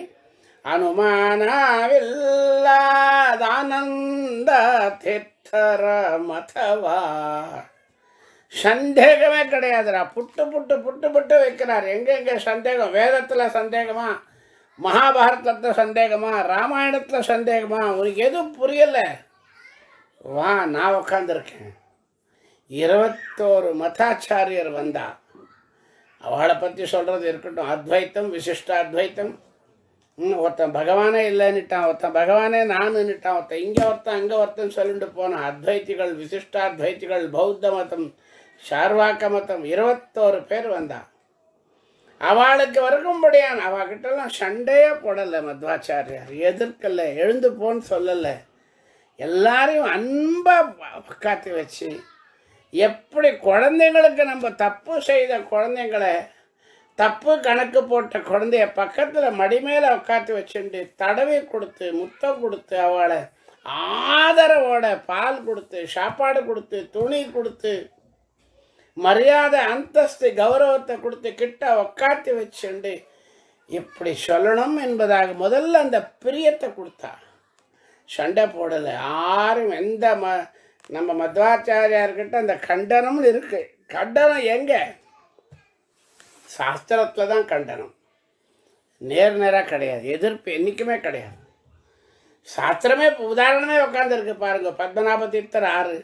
அனுமானவில்லாதானந்த தீர்த்தர மதவா சந்தேகமே கிடையாதுடா புட்டு புட்டு புட்டு புட்டு வைக்கிறார் எங்கெங்கே சந்தேகம் வேதத்தில் சந்தேகமா மகாபாரதத்தில் சந்தேகமா ராமாயணத்தில் சந்தேகமா உனக்கு எதுவும் புரியலை வா நான் உட்காந்துருக்கேன் இருபத்தோரு மதாச்சாரியர் வந்தா அவளை பற்றி சொல்கிறது இருக்கட்டும் அத்வைத்தம் விசிஷ்ட அத்வைத்தம் ம், ஒருத்தன் பகவானே இல்லைன்னுட்டான் ஒருத்தன் பகவானே நானுன்னுட்டான் ஒருத்தன் இங்கே ஒருத்தன் அங்கே ஒருத்தன் சொல்லிட்டு போனான் அத்வைத்திகள் விசிஷ்டாத்வைத்திகள் பௌத்த மதம் சார்வாக்க மதம் இருபத்தோரு பேர் வந்தா அவளுக்கு வரைக்கும்படியான் அவகிட்டலாம் சண்டையே போடலை மத்வாச்சாரியார் எதிர்க்கல எழுந்து போன்னு சொல்லலை எல்லாரையும் அன்பாக உட்காத்தி வச்சு எப்படி குழந்தைங்களுக்கு நம்ம தப்பு செய்த குழந்தைங்களை தப்பு கணக்கு போட்ட குழந்தைய பக்கத்தில் மடி மேலே உட்காந்து வச்சுட்டு தடவி கொடுத்து முத்தம் கொடுத்து அவளை ஆதரவோட பால் கொடுத்து சாப்பாடு கொடுத்து துணி கொடுத்து மரியாதை அந்தஸ்து கௌரவத்தை கொடுத்து கிட்ட உக்காத்தி வச்சுண்டு இப்படி சொல்லணும் என்பதாக முதல்ல அந்த பிரியத்தை கொடுத்தா சண்டை போடலை யாரும் எந்த ம நம்ம மத்வாச்சாரியார்கிட்ட அந்த கண்டனம்னு இருக்கு கண்டனம் எங்கே சாஸ்திரத்தில் தான் கண்டனம் நேர் நேராக கிடையாது எதிர்ப்பு என்றைக்குமே கிடையாது சாஸ்திரமே இப்போ உதாரணமே உட்காந்துருக்கு பாருங்க பத்மநாப தீர்த்தர் ஆறு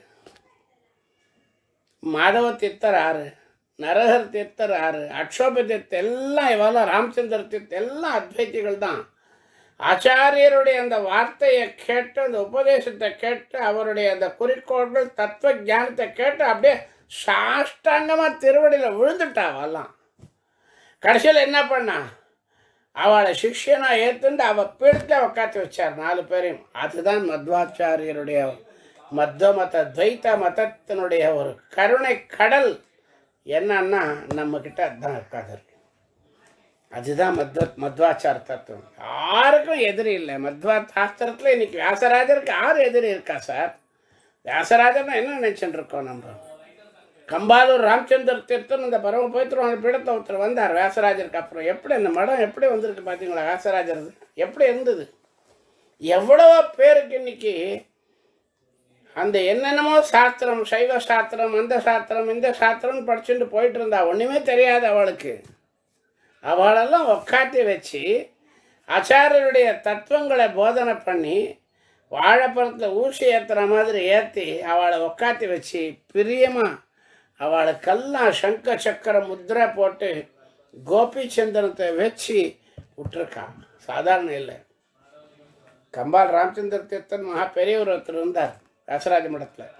மாதவ தீர்த்தர் ஆறு நரஹர் தீர்த்தர் ஆறு அக்ஷோப தீர்த்தர் எல்லாம் இவெல்லாம் ராமச்சந்திர தீர்த்தர் எல்லாம் அத்வைத்திகள் தான் ஆச்சாரியருடைய அந்த வார்த்தையை கேட்டு அந்த உபதேசத்தை கேட்டு அவருடைய அந்த குறிக்கோள்கள் தத்துவ ஞானத்தை கேட்டு அப்படியே சாஷ்டாங்கமாக திருவடியில் விழுந்துட்டா அவெல்லாம் கடைசியில் என்ன பண்ணா அவளை சிஷ்யனா ஏற்றுண்டு அவள் பீடத்தில் உட்காந்து வச்சார் நாலு பேரையும் அதுதான் மத்வாச்சாரியருடைய மத்வ மத துவைத்த மதத்தினுடைய ஒரு கருணை கடல் என்னன்னா நம்மக்கிட்ட அதுதான் உட்காந்துருக்கு அதுதான் மத்வ மத்வாச்சார தத்துவம் யாருக்கும் எதிரி இல்லை மத்வா சாஸ்திரத்தில் இன்னைக்கு வியாசராஜருக்கு யார் எதிரி இருக்கா சார் வியாசராஜர்னா என்ன நினச்சிட்டு இருக்கோம் நம்ம கம்பாலூர் ராமச்சந்திர தீர்த்தன் இந்த பரம பவித்திரமான பீடத்தை ஒருத்தர் வந்தார் வியாசராஜருக்கு அப்புறம் எப்படி அந்த மடம் எப்படி வந்திருக்கு பார்த்தீங்களா வியாசராஜர் எப்படி இருந்தது எவ்வளவோ பேருக்கு இன்னைக்கு அந்த என்னென்னமோ சாஸ்திரம் சைவ சாஸ்திரம் அந்த சாஸ்திரம் இந்த சாஸ்திரம்னு படிச்சுட்டு போயிட்டு இருந்தா ஒன்றுமே தெரியாது அவளுக்கு அவளெல்லாம் உக்காத்தி வச்சு ஆச்சாரியருடைய தத்துவங்களை போதனை பண்ணி வாழைப்பழத்தில் ஊசி ஏற்றுற மாதிரி ஏற்றி அவளை உக்காத்தி வச்சு பிரியமாக அவளுக்கெல்லாம் சங்க சக்கர முத்திரை போட்டு கோபிச்சந்திரத்தை வச்சு விட்டுருக்கான் சாதாரண இல்லை கம்பால் ராமச்சந்திர தீர்த்தன் மகா பெரியவர் ஒருத்தர் இருந்தார் ராசராஜ மடத்தில்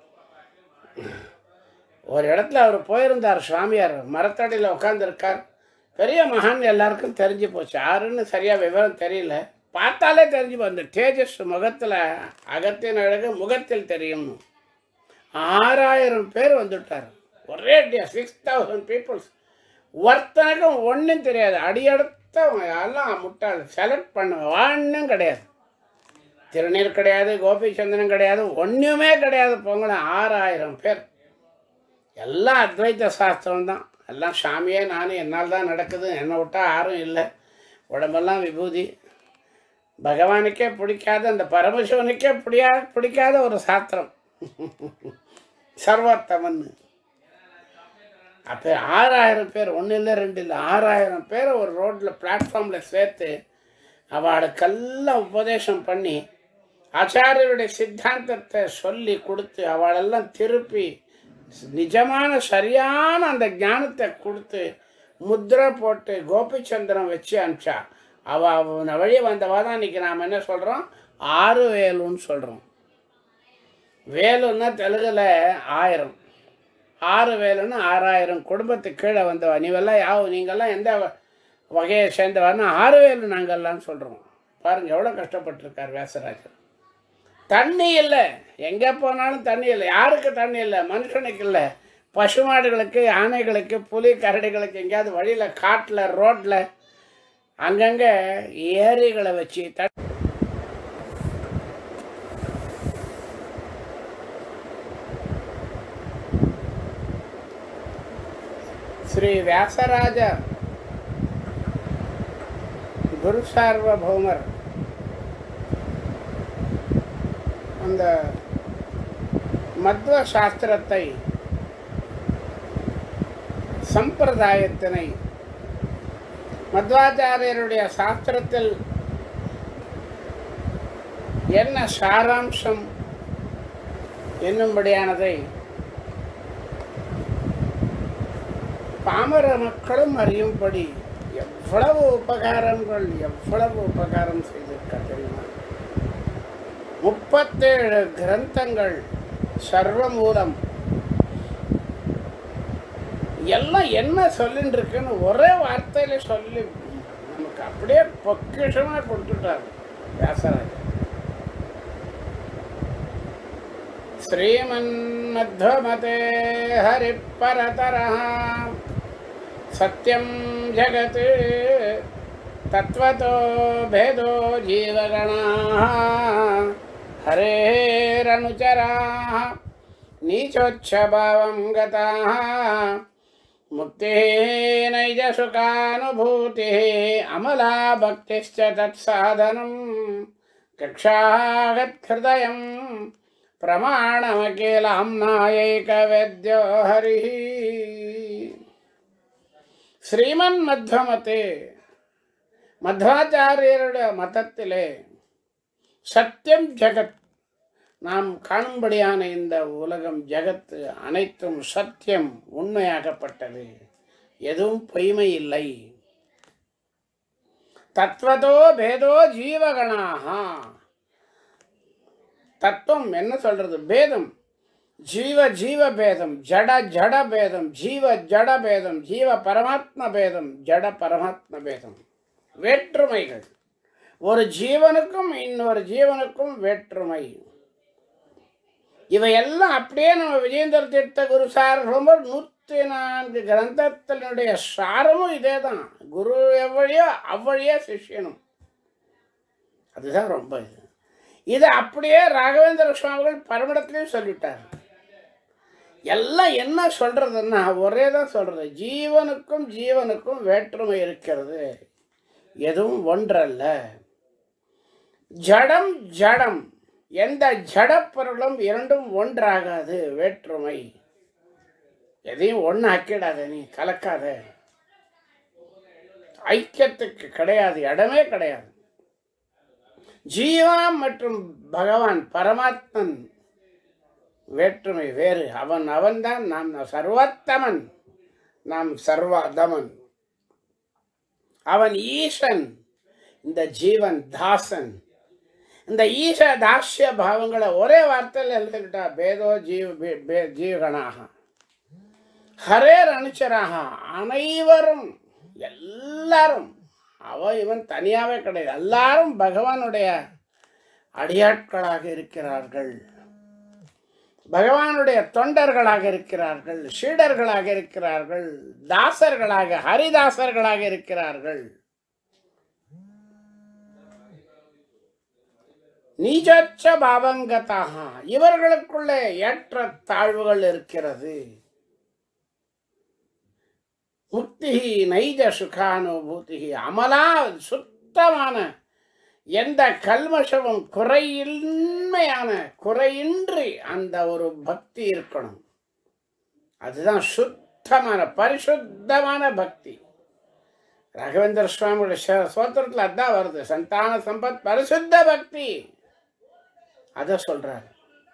ஒரு இடத்துல அவர் போயிருந்தார் சுவாமியார் மரத்தடியில் உட்காந்துருக்கார் பெரிய மகான் எல்லாருக்கும் தெரிஞ்சு போச்சு யாருன்னு சரியாக விவரம் தெரியல பார்த்தாலே தெரிஞ்சு போ- அந்த தேஜஸ் முகத்தில் அகத்தின் அழகு முகத்தில் தெரியும் ஆறாயிரம் பேர் வந்துட்டார் ஒரே டே சிக்ஸ் தௌசண்ட் பீப்புள்ஸ் ஒருத்தனுக்கும் ஒன்றும் தெரியாது அடியெடுத்தவங்க எல்லாம் முட்டாள் செலக்ட் பண்ண ஒன்றும் கிடையாது திருநீர் கிடையாது கோபிச்சந்திரன் கிடையாது ஒன்றுமே கிடையாது போங்களேன் ஆறாயிரம் பேர் எல்லாம் அத்வைத சாஸ்திரம் தான் எல்லாம் சாமியே நானும் என்னால் தான் நடக்குது என்னை விட்டா யாரும் இல்லை உடம்பெல்லாம் விபூதி பகவானுக்கே பிடிக்காத அந்த பரமசிவனுக்கே பிடியா பிடிக்காத ஒரு சாத்திரம் சர்வோத்தமன் அப்போ ஆறாயிரம் பேர் ஒன்றும் இல்லை ரெண்டு இல்லை ஆறாயிரம் பேரை ஒரு ரோட்டில் பிளாட்ஃபார்மில் சேர்த்து அவளுக்கெல்லாம் உபதேசம் பண்ணி ஆச்சாரியருடைய சித்தாந்தத்தை சொல்லி கொடுத்து அவளெல்லாம் திருப்பி நிஜமான சரியான அந்த ஞானத்தை கொடுத்து முத்திரை போட்டு கோபிச்சந்திரன் வச்சு அனுப்பிச்சா அவ அவன வழி வந்தவா தான் இன்னைக்கு நாம் என்ன சொல்கிறோம் ஆறு வேலுன்னு சொல்கிறோம் வேலுன்னா தெலுங்குல ஆயிரம் ஆறு வேலுன்னு ஆறாயிரம் குடும்பத்துக்கு கீழே வந்தவா நீவெல்லாம் யாவ நீங்கள்லாம் எந்த வ- வகையை சேர்ந்தவான்னு ஆறு வேலு நாங்கள்லாம் சொல்கிறோம் பாருங்கள் எவ்வளோ கஷ்டப்பட்டிருக்கார் வேசராஜர் தண்ணி இல்லை எங்கே போனாலும் தண்ணி இல்லை யாருக்கு தண்ணி இல்லை மனுஷனுக்கு இல்லை பசுமாடுகளுக்கு யானைகளுக்கு புலி கரடிகளுக்கு எங்கேயாவது வழியில் காட்டில் ரோட்டில் அங்கங்கே ஏரிகளை வச்சு த ஸ்ரீ வியாசராஜ குரு சார்வபௌமர் அந்த மத்வ சாஸ்திரத்தை சம்பிரதாயத்தினை மத்வாச்சாரியருடைய சாஸ்திரத்தில் என்ன சாராம்சம் என்னும்படியானதை பாமர மக்களும் அறியும்படி எவ்வளவு உபகாரங்கள் எவ்வளவு உபகாரம் செய்திருக்கா தெரியுமா முப்பத்தேழு கிரந்தங்கள் சர்வமூலம் எல்லாம் என்ன சொல்லின்னு இருக்குன்னு ஒரே வார்த்தையில சொல்லி நமக்கு அப்படியே பொக்கிஷமா கொடுத்துட்டார் வியாசராஜர் श्रीमन्मध्वमते हरिपरतरः सत्यं जगत् तत्त्वतो भेदो जीवगणाः हरेरनुचराः नीचोच्छभावं गताः मुक्तिः नैजसुखानुभूतिः अमला भक्तिश्च तत्साधनं कक्षागत्हृदयम् பிரமாணமகேலாம்னாயைகவேத்யோ ஹரி ஸ்ரீமன் மத்வமத்தே மத்வாச்சாரியருடைய மதத்திலே சத்தியம் ஜெகத் நாம் காணும்படியான இந்த உலகம் ஜெகத்து அனைத்தும் சத்தியம் உண்மையாகப்பட்டது எதுவும் பொய்மை இல்லை தத்வதோ பேதோ ஜீவகணாக தத்துவம் என்ன சொல்றது பேதம் ஜீவ ஜீவ பேதம் ஜட ஜட பேதம் ஜீவ ஜட பேதம் ஜீவ பரமாத்ம பேதம் ஜட பரமாத்ம பேதம் வேற்றுமைகள் ஒரு ஜீவனுக்கும் இன்னொரு ஜீவனுக்கும் வேற்றுமை இவையெல்லாம் அப்படியே நம்ம விஜயேந்திர தீர்த்த குரு சார் ரொம்ப நூற்றி நான்கு கிரந்தத்தினுடைய சாரமும் இதே தான் குரு எவ்வழியோ அவ்வழியே சிஷ்யனும் அதுதான் ரொம்ப இது இதை அப்படியே ராகவேந்திர சுவாமிகள் பரமடத்திலையும் சொல்லிட்டார் எல்லாம் என்ன சொல்றதுன்னா ஒரே தான் சொல்றது ஜீவனுக்கும் ஜீவனுக்கும் வேற்றுமை இருக்கிறது எதுவும் ஒன்றல்ல ஜடம் ஜடம் எந்த ஜட பொருளும் இரண்டும் ஒன்றாகாது வேற்றுமை எதையும் ஒன்று ஆக்கிடாத நீ கலக்காத ஐக்கியத்துக்கு கிடையாது இடமே கிடையாது ஜீவா மற்றும் பகவான் பரமாத்மன் வேற்றுமை வேறு அவன் அவன்தான் நாம் சர்வோத்தமன் நாம் சர்வாதமன் அவன் ஈசன் இந்த ஜீவன் தாசன் இந்த ஈச தாஸ்ய பாவங்களை ஒரே வார்த்தையில் எழுதிக்கிட்டா பேதோ ஜீவ பே- பே- ஜீவகனாக ஹரேர் அனுச்சராக அனைவரும் எல்லாரும் அவ இவன் தனியாவே கிடையாது எல்லாரும் பகவானுடைய அடியாட்களாக இருக்கிறார்கள் பகவானுடைய தொண்டர்களாக இருக்கிறார்கள் சீடர்களாக இருக்கிறார்கள் தாசர்களாக ஹரிதாசர்களாக இருக்கிறார்கள் நீச்ச பாவங்கதாக இவர்களுக்குள்ளே ஏற்ற தாழ்வுகள் இருக்கிறது முக்தி நைஜ சுகானுபூதி அமலா சுத்தமான எந்த கல்மஷமும் குறையின்மையான குறையின்றி அந்த ஒரு பக்தி இருக்கணும் அதுதான் சுத்தமான பரிசுத்தமான பக்தி ராகவேந்திர சுவாமியோட சோத்திரத்தில் அதான் வருது சந்தான சம்பத் பரிசுத்த பக்தி அதை சொல்றாரு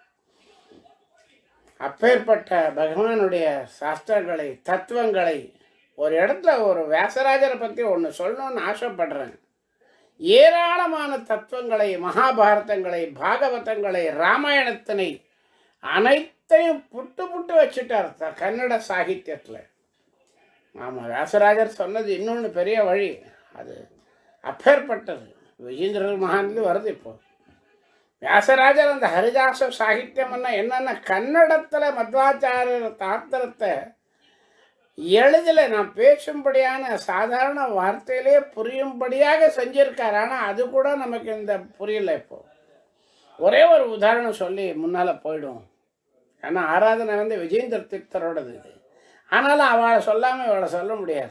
அப்பேற்பட்ட பகவானுடைய சாஸ்திரங்களை தத்துவங்களை ஒரு இடத்துல ஒரு வியாசராஜரை பற்றி ஒன்று சொல்லணும்னு ஆசைப்படுறேன் ஏராளமான தத்துவங்களை மகாபாரதங்களை பாகவதங்களை ராமாயணத்தினை அனைத்தையும் புட்டு புட்டு வச்சுட்டார் த- கன்னட சாகித்யத்தில் ஆமாம் வியாசராஜர் சொன்னது இன்னொன்று பெரிய வழி அது அப்பேற்பட்டது விஜேந்திர மகான்லேருந்து வருது இப்போ வியாசராஜர் அந்த ஹரிதாச சாகித்யம்னா என்னென்ன கன்னடத்தில் மத்வாச்சாரியர் தாத்திரத்தை எளிதில் நான் பேசும்படியான சாதாரண வார்த்தையிலே புரியும்படியாக செஞ்சிருக்கார் ஆனால் அது கூட நமக்கு இந்த புரியல இப்போ ஒரே ஒரு உதாரணம் சொல்லி முன்னால் போயிடும் ஏன்னா ஆராதனை வந்து விஜேந்திர தீர்த்தரோடது இது ஆனாலும் அவளை சொல்லாமல் இவளை சொல்ல முடியாது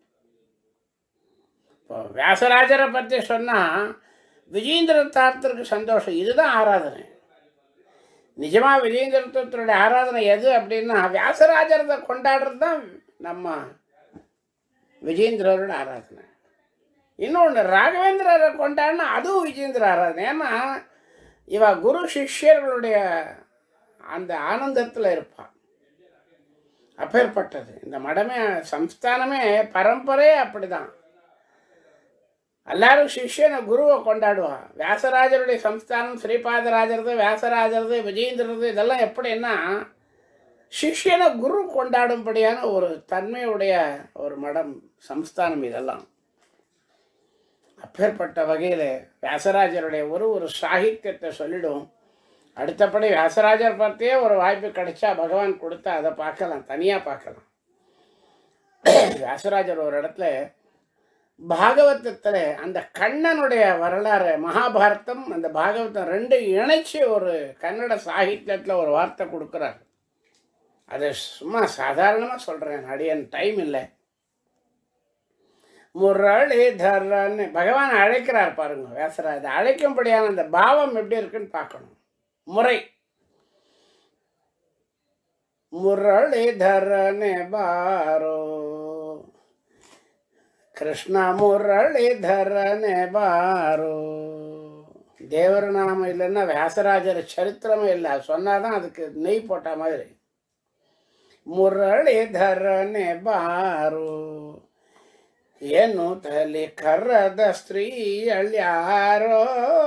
இப்போ வியாசராஜரை பற்றி சொன்னால் விஜேந்திர தார்த்தருக்கு சந்தோஷம் இதுதான் ஆராதனை நிஜமாக விஜேந்திர தீர்த்தருடைய ஆராதனை எது அப்படின்னா வியாசராஜரத்தை கொண்டாடுறது தான் நம்ம விஜேந்திரரோட ஆராதனை இன்னொன்று ராகவேந்திரரை கொண்டாடினா அதுவும் விஜேந்திர ஆராதனை ஏன்னா இவ குரு சிஷ்யர்களுடைய அந்த ஆனந்தத்தில் இருப்பாள் அப்பேற்பட்டது இந்த மடமே சம்ஸ்தானமே பரம்பரையே அப்படிதான் எல்லாரும் சிஷ்யனை குருவை கொண்டாடுவா வியாசராஜருடைய சம்ஸ்தானம் ஸ்ரீபாதராஜரது வியாசராஜரது விஜயேந்திரது இதெல்லாம் எப்படின்னா சிஷ்யனை குரு கொண்டாடும்படியான ஒரு தன்மையுடைய ஒரு மடம் சம்ஸ்தானம் இதெல்லாம் அப்பேற்பட்ட வகையில் வியாசராஜருடைய ஒரு ஒரு சாகித்யத்தை சொல்லிடும் அடுத்தபடி வியாசராஜர் பற்றியே ஒரு வாய்ப்பு கிடைச்சா பகவான் கொடுத்தா அதை பார்க்கலாம் தனியாக பார்க்கலாம் வியாசராஜர் ஒரு இடத்துல பாகவதத்தில் அந்த கண்ணனுடைய வரலாறு மகாபாரதம் அந்த பாகவதம் ரெண்டு இணைச்சி ஒரு கன்னட சாகித்யத்தில் ஒரு வார்த்தை கொடுக்குறார் அதை சும்மா சாதாரணமாக சொல்கிறேன் அடியன் டைம் இல்லை முரளிதரன்னு பகவான் அழைக்கிறார் பாருங்க வியாசராஜ் அழைக்கும்படியான அந்த பாவம் எப்படி இருக்குன்னு பார்க்கணும் முறை ಮುರಳೀಧರನೆ ಬಾರೋ ಕೃಷ್ಣ ಮುರಳೀಧರನೆ ಬಾರೋ தேவர நாம இல்லைன்னா வியாசராஜர் சரித்திரமே இல்லை அது சொன்னாதான் அதுக்கு நெய் போட்ட மாதிரி ಮುರಳೀಧರನೆ ಬಾರು ಏನು ತಲೆ ಕರ್ರದ ಸ್ತ್ರೀಯಳ್ಯಾರೋ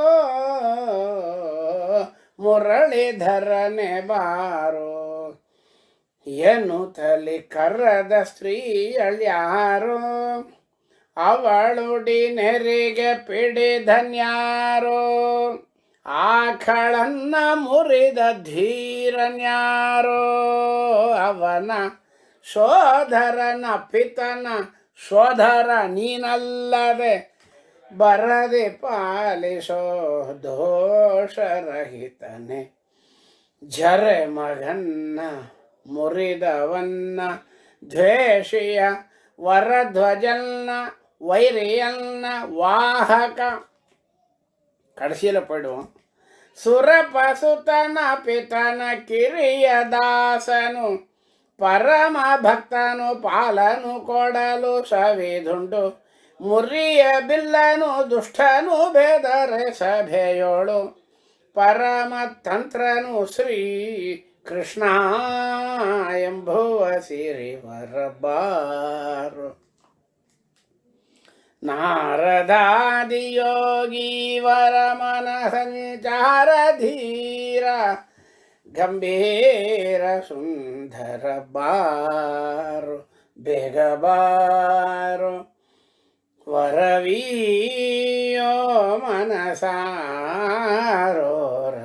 ಮುರಳೀಧರನೆ ಬಾರೋ ಏನು ತಲೆ ಕರ್ರದ ಸ್ತ್ರೀಯಳ್ಯಾರೋ ಅವಳುಡಿ ನೆರಿಗೆ ಪಿಡಿಧನ್ಯಾರೋ ಆಕಳನ್ನ ಮುರಿದ ಧೀರನ್ಯಾರೋ ಅವನ ಸೋದರನ ಪಿತನ ಸೋದರ ನೀನಲ್ಲದೆ ಬರದೆ ಪಾಲಿಸೋ ದೋಷರಹಿತನೆ ಜರೆ ಮಗನ್ನ ಮುರಿದವನ್ನ ದ್ವೇಷಿಯ ವರಧ್ವಜನ್ನ ವೈರಿಯನ್ನ ವಾಹಕ கடைசியில் போயிடுவோம் ಸುರಪಸುತನ ಪಿತನ ಕಿರಿಯ ದಾಸನು ಪರಮ ಭಕ್ತನು ಪಾಲನು ಕೊಡಲು ಸವಿದುಂಡು ಮುರಿಯ ಬಿಲ್ಲನು ದುಷ್ಟನು ಬೇದರೆ ಸಭೆಯೋಳು ಪರಮ ತಂತ್ರನು ಶ್ರೀ ಕೃಷ್ಣ ಎಂಬುವ ಸಿರಿವರಬಾರು ನಾರದಾದಿಯೋಗೀವರ ಸಂಚಾರ ಧೀರ ಗಂಭೀರ ಸುಂದರ ಬಾರು ಬೇಗ ಬಾರು ವರವೀಯೋ ಮನಸಾರೋ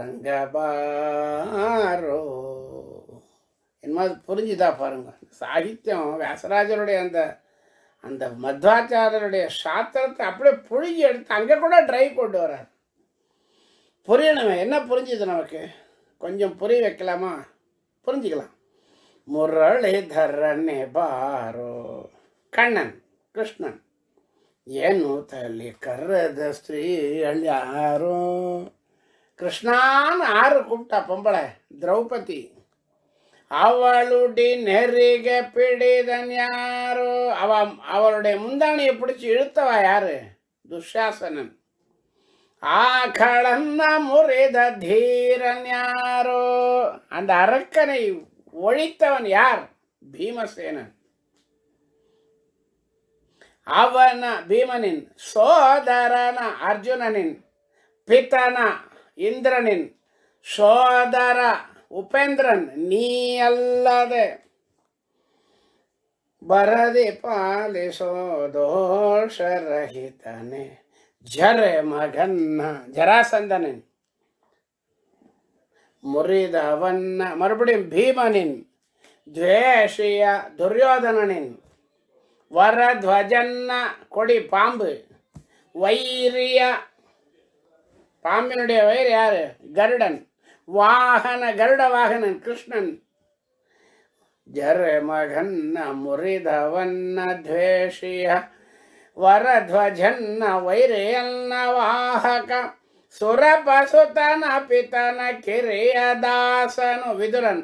ರಂಗಬಾರೋ என்னமாதிரி புரிஞ்சுதா பாருங்க சாகித்யம் வியாசராஜருடைய அந்த அந்த மத்வாச்சாரருடைய சாத்திரத்தை அப்படியே புழிஞ்சு எடுத்து அங்கே கூட ட்ரைவ் கொண்டு வரார் புரியணுமே என்ன புரிஞ்சுது நமக்கு கொஞ்சம் புரிய வைக்கலாமா புரிஞ்சுக்கலாம் முரளிதரனே பாரோ ಕಣ್ಣನ್ ಕೃಷ್ಣನ್ ಏನು ತಲೆ ಕರ್ರದ ಸ್ತ್ರೀ ಯಾರು ಕೃಷ್ಣಾನ್ ಆರು ಕುಪ್ಟ ಪೊಂಬಳೆ ದ್ರೌಪದಿ அவளுடைய நெறிக பிடிதன் யாரோ அவ அவளுடைய முந்தாணியை பிடிச்சி இழுத்தவா யாரு துஷாசனன் ஆகளன்ன முறித தீரன் யாரோ அந்த அரக்கனை ஒழித்தவன் யார் பீமசேனன் ಅವನ ಭೀಮನಿನ್ ಸೋದರನ ಅರ್ಜುನನಿನ್ ಪಿತನ ಇಂದ್ರನಿನ್ ಸೋದರ ಉಪೇಂದ್ರನ್ ನೀ ಅಲ್ಲದೆ ಬರದೆ ಪಾಲಿಸೋ ದೋಷರಹಿತನೆ ಜರೆ ಮಗನ್ನ ಜರಾಸಂದನಿನ್ ಮುರಿದವನ್ನ ಮறுபடியும் ಭೀಮನಿನ್ ದ್ವೇಷಿಯ ದುರ್ಯೋಧನನಿನ್ வரத்வஜன்ன கொடி பாம்பு வைரிய பாம்பினுடைய வயிறு யாரு கருடன் வாகன கருட வாகனன் கிருஷ்ணன் ஜர மகன்ன முரிதவன்ன ದ್ವೇಷಿಯ ವರಧ್ವಜನ್ನ ವೈರಿಯನ್ನ ವಾಹಕ ಸುರಪಸುತನ ಪಿತನ ಕಿರಿಯ ದಾಸನು ವಿದುರನ್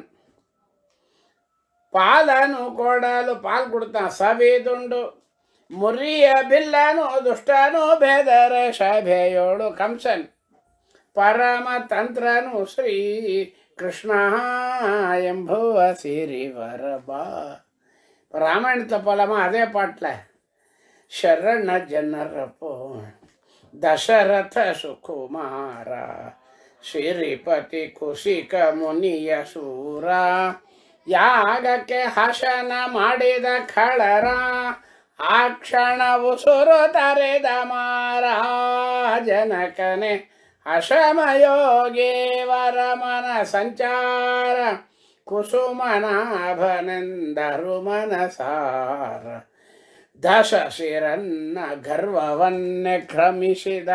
ಪಾಲನು ಕೊಡಲು ಪಾಲ್ ಕೊಡ್ತಾನ ಸವಿದುಂಡು ಮುರಿಯ ಬಿಲ್ಲನು ದುಷ್ಟನು ಬೇದರ ಸಭೆಯೋಳು ಕಂಸನ್ ಪರಮ ತಂತ್ರನು ಶ್ರೀ ಕೃಷ್ಣ ಎಂಬುವ ಸಿರಿ ವರಬಾ ராமாயணத்தில் போலாமா அதே பாட்டில் ಶರಣ ಜನರ ಪೋ ದಶರಥ ಸುಕುಮಾರ ಶ್ರೀಪತಿ ಕುಶಿಕ ಮುನಿಯ ಸೂರ ಯಾಗಕ್ಕೆ ಹಸನ ಮಾಡಿದ ಖಳರ ಆ ಕ್ಷಣವು ಸುರು ತರೆದ ಮಾರಾಜನಕನೆ ಅಶಮಯೋಗಿ ವರಮನ ಸಂಚಾರ ಕುಸುಮನಾಭನೆಂದರು ಮನಸಾರ ದಶ ಶಿರನ್ನ ಗರ್ವವನ್ನೇ ಕ್ರಮಿಸಿದ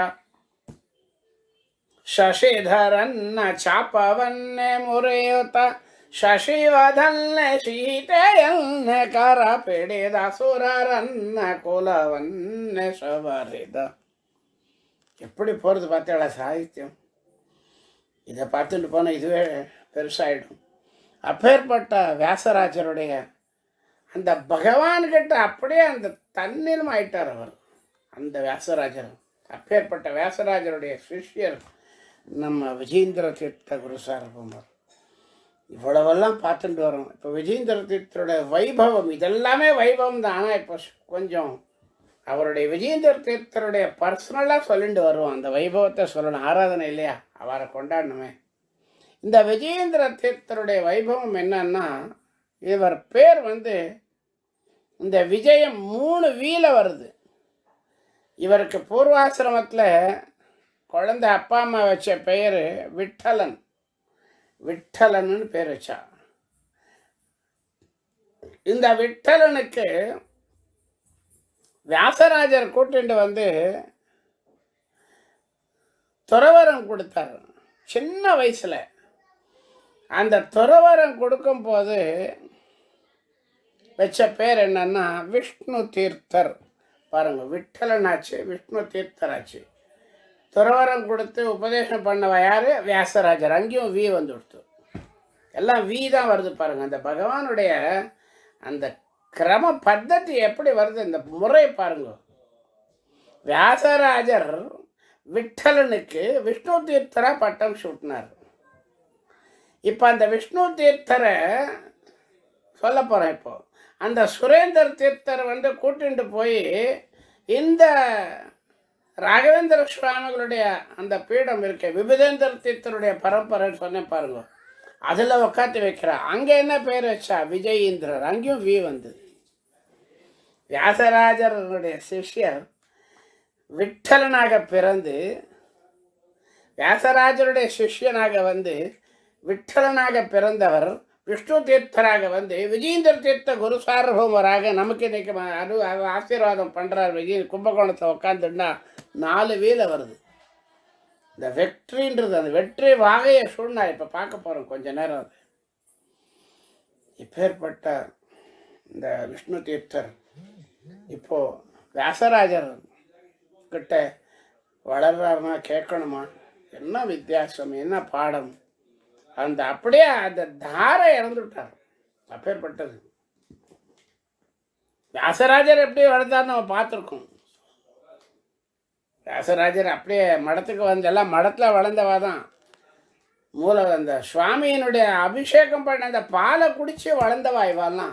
ಶಶಿಧರನ್ನ ಚಾಪವನ್ನೇ ಮುರಿಯುತ್ತ ಶಶಿವಧನ್ನೆ ಸೀತೆಯನ್ನೇ ಕರ ಪಿಡಿದ ಸುರರನ್ನ ಕುಲವನ್ನೇ ಸವರಿದ எப்படி போகிறது பார்த்தாளா சாகித்யம் இதை பார்த்துட்டு போனால் இதுவே பெருசாயிடும் அப்பேற்பட்ட வியாசராஜருடைய அந்த பகவான்கிட்ட அப்படியே அந்த தன்னிலும் ஆயிட்டார் அவர் அந்த வியாசராஜர் அப்பேற்பட்ட வியாசராஜருடைய சிஷ்யர் நம்ம விஜேந்திர தீர்த்த குரு சார்பமர் இவ்வளவெல்லாம் பார்த்துட்டு வரோம் இப்போ விஜேந்திர தீர்த்தருடைய வைபவம் இதெல்லாமே வைபவம் தான் ஆனால் இப்போ கொஞ்சம் அவருடைய விஜேந்திர தீர்த்தருடைய பர்சனலாக சொல்லிட்டு வருவோம் அந்த வைபவத்தை சொல்லணும் ஆராதனை இல்லையா அவரை கொண்டாடணுமே இந்த விஜயேந்திர தீர்த்தருடைய வைபவம் என்னன்னா இவர் பேர் வந்து இந்த விஜயம் மூணு வீல வருது இவருக்கு பூர்வாசிரமத்தில் குழந்தை அப்பா அம்மா வச்ச பெயர் விட்டலன் விட்டலன்னு பேர் வச்சா இந்த விட்டலனுக்கு வியாசராஜர் கூட்டிட்டு வந்து துறவரம் கொடுத்தார் சின்ன வயசில் அந்த துறவரம் கொடுக்கும்போது வச்ச பேர் என்னன்னா விஷ்ணு தீர்த்தர் பாருங்க விட்டலனாச்சு விஷ்ணு தீர்த்தராச்சு துறவரம் கொடுத்து உபதேசம் பண்ணவ யார் வியாசராஜர் அங்கேயும் வி வந்து கொடுத்து எல்லாம் வி தான் வருது பாருங்க அந்த பகவானுடைய அந்த கிரம பத்ததி எப்படி வருது இந்த முறை பாருங்க வியாசராஜர் விட்டலனுக்கு விஷ்ணு தீர்த்தரா பட்டம் சூட்டினார் இப்போ அந்த விஷ்ணு தீர்த்தரை சொல்ல போகிறேன் இப்போ அந்த சுரேந்தர் தீர்த்தர் வந்து கூட்டிட்டு போய் இந்த ராகவேந்திர சுவாமிகளுடைய அந்த பீடம் இருக்க விபுதேந்தர் தீர்த்தருடைய பரம்பரைன்னு சொன்னேன் பாருங்க அதில் உட்காந்து வைக்கிறார் அங்கே என்ன பேர் வச்சா விஜயேந்திரர் அங்கேயும் வி வந்தது வியாசராஜருடைய சிஷ்யர் விட்டலனாக பிறந்து வியாசராஜருடைய சிஷ்யனாக வந்து விட்டலனாக பிறந்தவர் விஷ்ணு தீர்த்தராக வந்து விஜயேந்திர தீர்த்த குரு சார்பமராக நமக்கு இன்னைக்கு ம- அனு அது ஆசீர்வாதம் பண்ணுறார் விஜய் கும்பகோணத்தில் உட்காந்துன்னா நாலு வீல வருது இந்த வெற்றின்றது அந்த வெற்றி வாகையை சூழ்நா இப்போ பார்க்க போகிறோம் கொஞ்ச நேரம் அது இப்பேற்பட்ட இந்த விஷ்ணு தீர்த்தர் இப்போ வியாசராஜர் கிட்ட வளர்றாருன்னா கேட்கணுமா என்ன வித்தியாசம் என்ன பாடம் அந்த அப்படியே அந்த தாரை இறந்துட்டார் அப்பேற்பட்டது வியாசராஜர் எப்படி வளர்ந்தார் நம்ம பார்த்துருக்கோம் வியாசராஜர் அப்படியே மடத்துக்கு வந்து எல்லாம் மடத்தில் வளர்ந்தவா தான் மூல அந்த சுவாமியினுடைய அபிஷேகம் பண்ண அந்த பாலை குடிச்சு வளர்ந்தவா இவெல்லாம்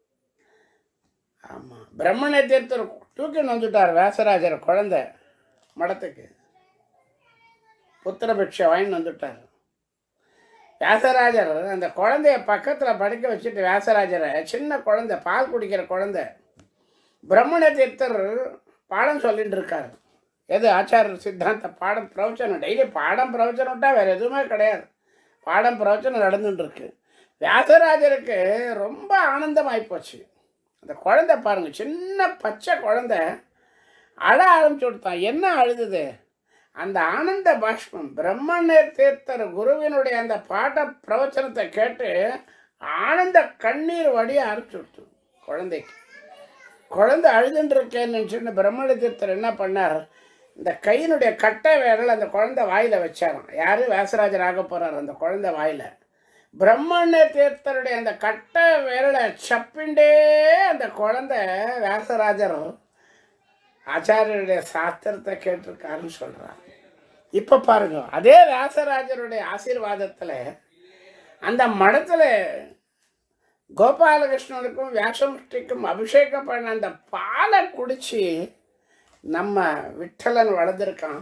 ஆமாம் பிரம்மண தீர்த்தர் தூக்கின்னு வந்துட்டார் வியாசராஜர் குழந்தை மடத்துக்கு புத்திரபிக்ஷை வாங்கின்னு வந்துட்டார் வியாசராஜர் அந்த குழந்தைய பக்கத்தில் படுக்க வச்சுட்டு வியாசராஜரை சின்ன குழந்தை பால் குடிக்கிற குழந்தை பிரம்மண தீர்த்தர் பாடம் சொல்லிட்டு இருக்கார் எது ஆச்சார சித்தாந்த பாடம் பிரவச்சனம் டெய்லி பாடம் பிரவச்சனம் விட்டா வேறு எதுவுமே கிடையாது பாடம் பிரவச்சனம் நடந்துட்டு இருக்கு வியாசராஜருக்கு ரொம்ப ஆனந்தமாகி போச்சு அந்த குழந்தை பாருங்க சின்ன பச்சை குழந்தை அழ ஆரம்பிச்சு விட்டான் என்ன அழுதுது அந்த ஆனந்த பாஷ்பம் பிரம்மணர் தீர்த்தர் குருவினுடைய அந்த பாட பிரவச்சனத்தை கேட்டு ஆனந்த கண்ணீர் வடிய ஆரம்பிச்சு விட்டு குழந்தைக்கு குழந்தை அழுதுன்னு இருக்கேன்னு நினச்சிட்டு பிரம்மண தீர்த்தர் என்ன பண்ணார் இந்த கையினுடைய கட்டை விரல் அந்த குழந்தை வாயில் வச்சாராம் யார் வியாசராஜர் ஆக போகிறார் அந்த குழந்தை வாயில் பிரம்மண தீர்த்தருடைய அந்த கட்டை விரலை சப்பிண்டே அந்த குழந்தை வியாசராஜர் ஆச்சாரியருடைய சாஸ்திரத்தை கேட்டிருக்காருன்னு சொல்கிறார் இப்போ பாருங்க அதே வியாசராஜருடைய ஆசீர்வாதத்தில் அந்த மடத்தில் கோபாலகிருஷ்ணனுக்கும் வியாசமுஷ்டிக்கும் அபிஷேகம் பண்ண அந்த பாலை குடிச்சு நம்ம விட்டலன் வளர்ந்துருக்கான்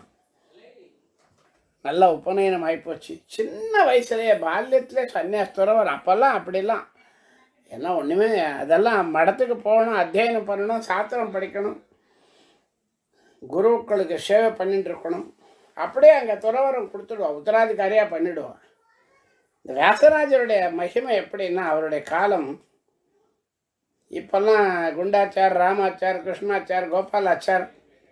நல்ல உபநயனம் ஆகிப்போச்சு சின்ன வயசுலேயே பால்யத்திலே சன்னியாஸ்துறவர் அப்போல்லாம் அப்படிலாம் ஏன்னா ஒன்றுமே அதெல்லாம் மடத்துக்கு போகணும் அத்தியனம் பண்ணணும் சாஸ்திரம் படிக்கணும் குருக்களுக்கு சேவை பண்ணிட்டு இருக்கணும் அப்படியே அங்கே துறவரம் கொடுத்துடுவான் உத்தராதிகாரியாக பண்ணிடுவான் இந்த வியாசராஜருடைய மகிமை எப்படின்னா அவருடைய காலம் இப்போல்லாம் குண்டாச்சார் ராமாச்சார் கிருஷ்ணாச்சார் கோபாலாச்சார்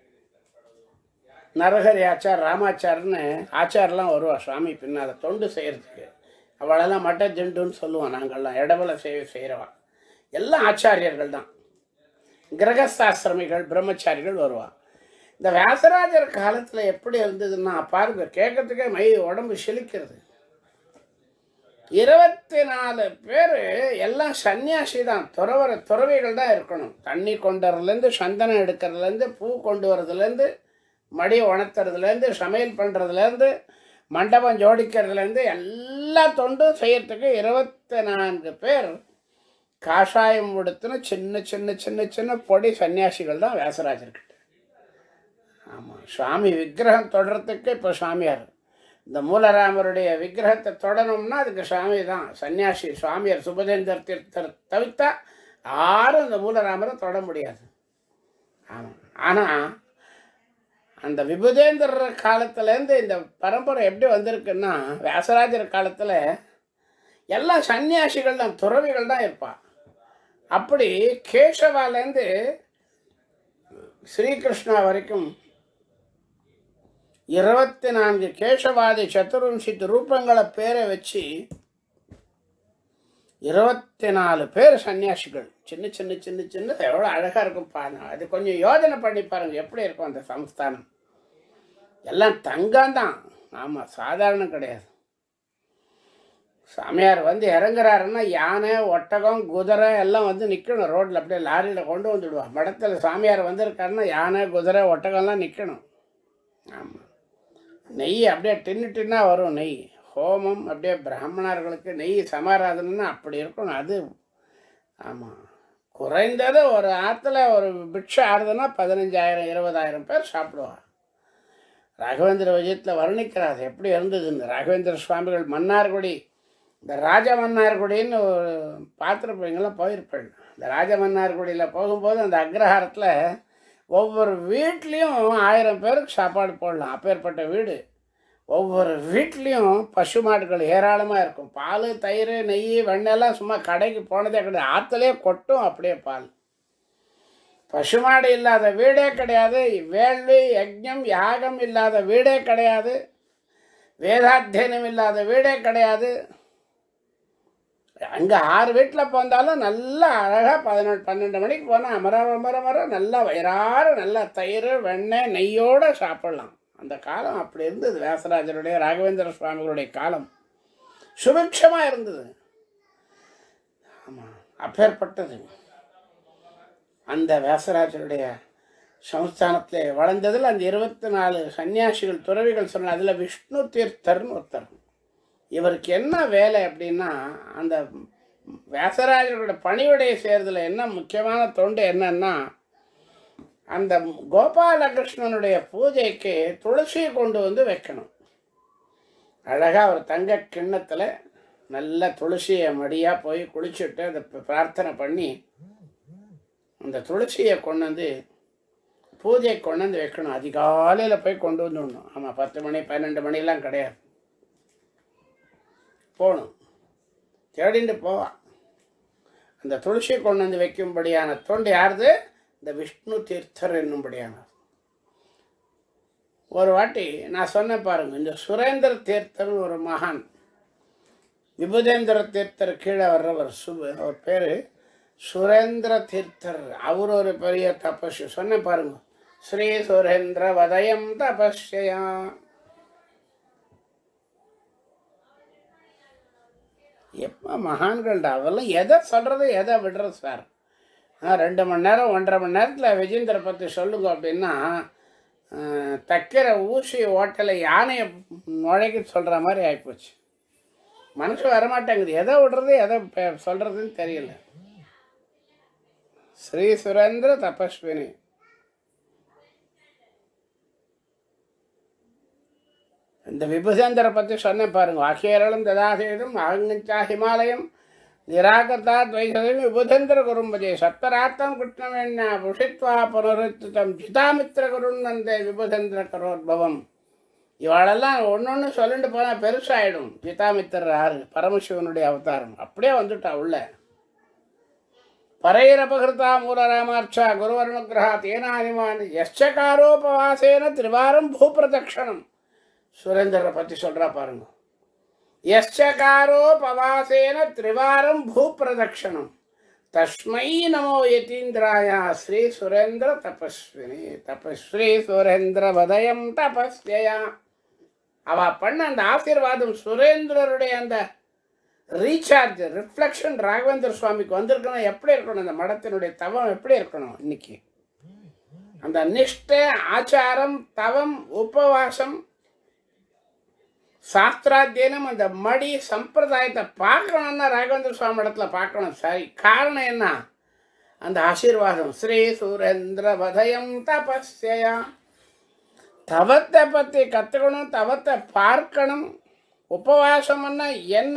நரஹரி ஆச்சார் ராமாச்சார்னு ஆச்சார்லாம் வருவா சுவாமி பின்னால் தொண்டு செய்கிறதுக்கு அவளெல்லாம் மட்ட ஜெண்டுன்னு சொல்லுவோம் நாங்கள்லாம் இடபல சேவை செய்கிறவா எல்லாம் ஆச்சாரியர்கள் தான் கிரகஸ்தாசிரமிகள் பிரம்மச்சாரிகள் வருவா இந்த வியாசராஜர் காலத்தில் எப்படி இருந்ததுன்னா பாருங்க கேட்கறதுக்கே மை உடம்பு செழிக்கிறது இருபத்தி நாலு பேர் எல்லாம் சன்னியாசி தான் துறவர துறவிகள் தான் இருக்கணும் தண்ணி கொண்டுறதுலேருந்து சந்தனம் எடுக்கிறதுலேருந்து பூ கொண்டு வரதுலேருந்து மடி உணர்த்துறதுலேருந்து சமையல் பண்ணுறதுலேருந்து மண்டபம் ஜோடிக்கிறதுலேருந்து எல்லா தொண்டும் செய்யறதுக்கு இருபத்தி நான்கு பேர் காஷாயம் உடுத்துன சின்ன சின்ன சின்ன சின்ன பொடி சன்னியாசிகள் தான் வியாசராஜர்கிட்ட ஆமாம் சுவாமி விக்கிரகம் தொடர்றதுக்கு இப்போ சுவாமியார் இந்த மூலராமருடைய விக்கிரகத்தை தொடணும்னா அதுக்கு சுவாமி தான் சன்னியாசி சுவாமியார் சுபதேந்தர் தீர்த்தர் தவிர்த்தா யாரும் இந்த மூலராமரை தொட முடியாது ஆமாம் ஆனால் அந்த விபுதேந்தர் காலத்துலேருந்து இந்த பரம்பரை எப்படி வந்திருக்குன்னா வியாசராஜர் காலத்தில் எல்லாம் சன்னியாசிகள் தான் துறவிகள் தான் இருப்பா அப்படி கேசவாலேருந்து ஸ்ரீகிருஷ்ணா வரைக்கும் இருபத்தி நான்கு கேசவாதி சதுர்வம்சித்து ரூபங்களை பேரை வச்சு இருபத்தி நாலு பேர் சன்னியாசிகள் சின்ன சின்ன சின்ன சின்ன எவ்வளோ அழகாக இருக்கும் பாருங்க அது கொஞ்சம் யோஜனை பண்ணி பாருங்க எப்படி இருக்கும் அந்த சம்ஸ்தானம் எல்லாம் தங்கம் தான் ஆமாம் சாதாரணம் கிடையாது சாமியார் வந்து இறங்குறாருன்னா யானை ஒட்டகம் குதிரை எல்லாம் வந்து நிற்கணும் ரோட்டில் அப்படியே லாரியில் கொண்டு வந்துடுவா மடத்தில் சாமியார் வந்திருக்காருன்னா யானை குதிரை ஒட்டகம்லாம் நிற்கணும் ஆமாம் நெய் அப்படியே டின்னு டின்னாக வரும் நெய் ஹோமம் அப்படியே பிராமணர்களுக்கு நெய் சமாராதனைன்னா அப்படி இருக்கணும் அது ஆமாம் குறைந்தது ஒரு ஆற்றுல ஒரு பிக்ஷை ஆறுதுன்னா பதினஞ்சாயிரம் இருபதாயிரம் பேர் சாப்பிடுவா ராகவேந்திர விஜயத்தில் வர்ணிக்கிறார் அது எப்படி இருந்ததுன்னு ராகவேந்திர சுவாமிகள் மன்னார்குடி இந்த ராஜ மன்னார்குடின்னு ஒரு பார்த்துருப்பீங்களாம் போயிருப்பேன் இந்த ராஜ மன்னார்குடியில் போகும்போது அந்த அக்ரஹாரத்தில் ஒவ்வொரு வீட்லேயும் ஆயிரம் பேருக்கு சாப்பாடு போடலாம் அப்பேற்பட்ட வீடு ஒவ்வொரு வீட்லேயும் பசு மாடுகள் ஏராளமாக இருக்கும் பால் தயிர் நெய் வெண்ணெல்லாம் சும்மா கடைக்கு போனதே கிடையாது ஆற்றுலேயே கொட்டும் அப்படியே பால் பசுமாடு இல்லாத வீடே கிடையாது வேள்வி யஜ்ஞம் யாகம் இல்லாத வீடே கிடையாது வேதாத்தியனம் இல்லாத வீடே கிடையாது அங்கே ஆறு வீட்டில் போந்தாலும் நல்லா அழகாக பதினொன்று பன்னெண்டு மணிக்கு போனால் அமர அமர அமர நல்லா வயிறார நல்லா தயிர் வெண்ணெய் நெய்யோடு சாப்பிடலாம் அந்த காலம் அப்படி இருந்தது வியாசராஜருடைய ராகவேந்திர சுவாமிகளுடைய காலம் சுபிக்ஷமாக இருந்தது ஆமாம் அப்பேற்பட்டது அந்த வியாசராஜருடைய சமஸ்தானத்தில் வளர்ந்ததில் அந்த இருபத்தி நாலு சன்னியாசிகள் துறவிகள் சொன்ன அதில் விஷ்ணு தீர்த்தர்னு ஒருத்தர் இவருக்கு என்ன வேலை அப்படின்னா அந்த வியாசராஜரோட பணியுடைய சேர்றதுல என்ன முக்கியமான தொண்டு என்னன்னா அந்த கோபாலகிருஷ்ணனுடைய பூஜைக்கு துளசியை கொண்டு வந்து வைக்கணும் அழகாக ஒரு தங்க கிண்ணத்தில் நல்ல துளசியை மடியாக போய் குளிச்சுட்டு அதை பிரார்த்தனை பண்ணி அந்த துளசியை கொண்டு வந்து பூஜை கொண்டு வந்து வைக்கணும் அதிகாலையில் போய் கொண்டு வந்து விடணும் ஆமாம் பத்து மணி பன்னெண்டு மணிலாம் கிடையாது போகணும் தேடிட்டு போவான் அந்த துளசியை கொண்டு வந்து வைக்கும்படியான தொண்டு யாருது இந்த விஷ்ணு தீர்த்தர் என்னும்படியானவர் ஒரு வாட்டி நான் சொன்னேன் பாருங்க இந்த சுரேந்திர தீர்த்தர்னு ஒரு மகான் விபுதேந்திர தீர்த்தர் கீழே வர்றவர் சு அவர் பேர் சுரேந்திர தீர்த்தர் அவர் ஒரு பெரிய தபஸ்வி சொன்னேன் பாருங்க ஸ்ரீ சுரேந்திர வதயம் தபஸ்யா எப்போ மகான்கள்டா அதெல்லாம் எதை சொல்கிறது எதை விடுறது சார் ஆ ரெண்டு மணி நேரம் ஒன்றரை மணி நேரத்தில் விஜேந்திர பற்றி சொல்லுங்க அப்படின்னா அஹ், தைக்கிற ஊசி ஓட்டலை யானையை நுழைக்க சொல்கிற மாதிரி ஆகிப்போச்சு மனசு வரமாட்டேங்குது எதை விடுறது எதை பே- சொல்றதுன்னு தெரியல ஸ்ரீ சுரேந்திர தபஸ்வினி இந்த விபுசேந்தரை பற்றி சொன்னேன் பாருங்க அகேரளம் ததாசேதும் ஆங்கச்சா ஹிமாலயம் நிராகர்த்தா துவைசதம் விபுதேந்திர குரும்பஜே சப்தராத்தம் கிருஷ்ணவேண்ணா புஷித்வா புனருத்தம் சிதாமித்திர குருநந்தே விபுதேந்திர கரோத்பவம் இவாளெல்லாம் ஒன்று ஒன்று சொல்லிட்டு போனால் பெருசாகிடும் சிதாமித்திரர் ஆறு பரமசிவனுடைய அவதாரம் அப்படியே வந்துட்டா உள்ள பரைரபகிருதா மூலராமார்ச்சா குருவருணுகிரகா தேனானிமான் யஷ்சகாரோபவாசேன திரிவாரம் பூப்பிரதக்ஷணம் சுரேந்தரை பற்றி சொல்கிறா பாருங்க யஷ்சகாரோபவாசேன திரிவாரம் பூப்பிரதக்ஷணம் தஸ்மை நமோ யதீந்திராய ஸ்ரீ சுரேந்திர தபஸ்வினி தபஸ்ரீ சுரேந்திர வதயம் தபஸ்யா அவ பண்ண அந்த ஆசீர்வாதம் சுரேந்திரருடைய அந்த ரீசார்ஜ் ரிஃப்ளெக்ஷன் ராகவேந்திர சுவாமிக்கு வந்திருக்கணும் எப்படி இருக்கணும் அந்த மடத்தினுடைய தவம் எப்படி இருக்கணும் இன்னைக்கு அந்த நிஷ்டை ஆச்சாரம் தவம் உபவாசம் சாஸ்திராத்தியனம் அந்த மடி சம்பிரதாயத்தை பார்க்கணும்னா ராகவேந்திர சுவாமி இடத்துல பார்க்கணும் சரி காரணம் என்ன அந்த ஆசீர்வாதம் ஸ்ரீ சுரேந்திர வதயம் தபஸ்யா தவத்தை பற்றி கற்றுக்கணும் தவத்தை பார்க்கணும் உபவாசம்னா என்ன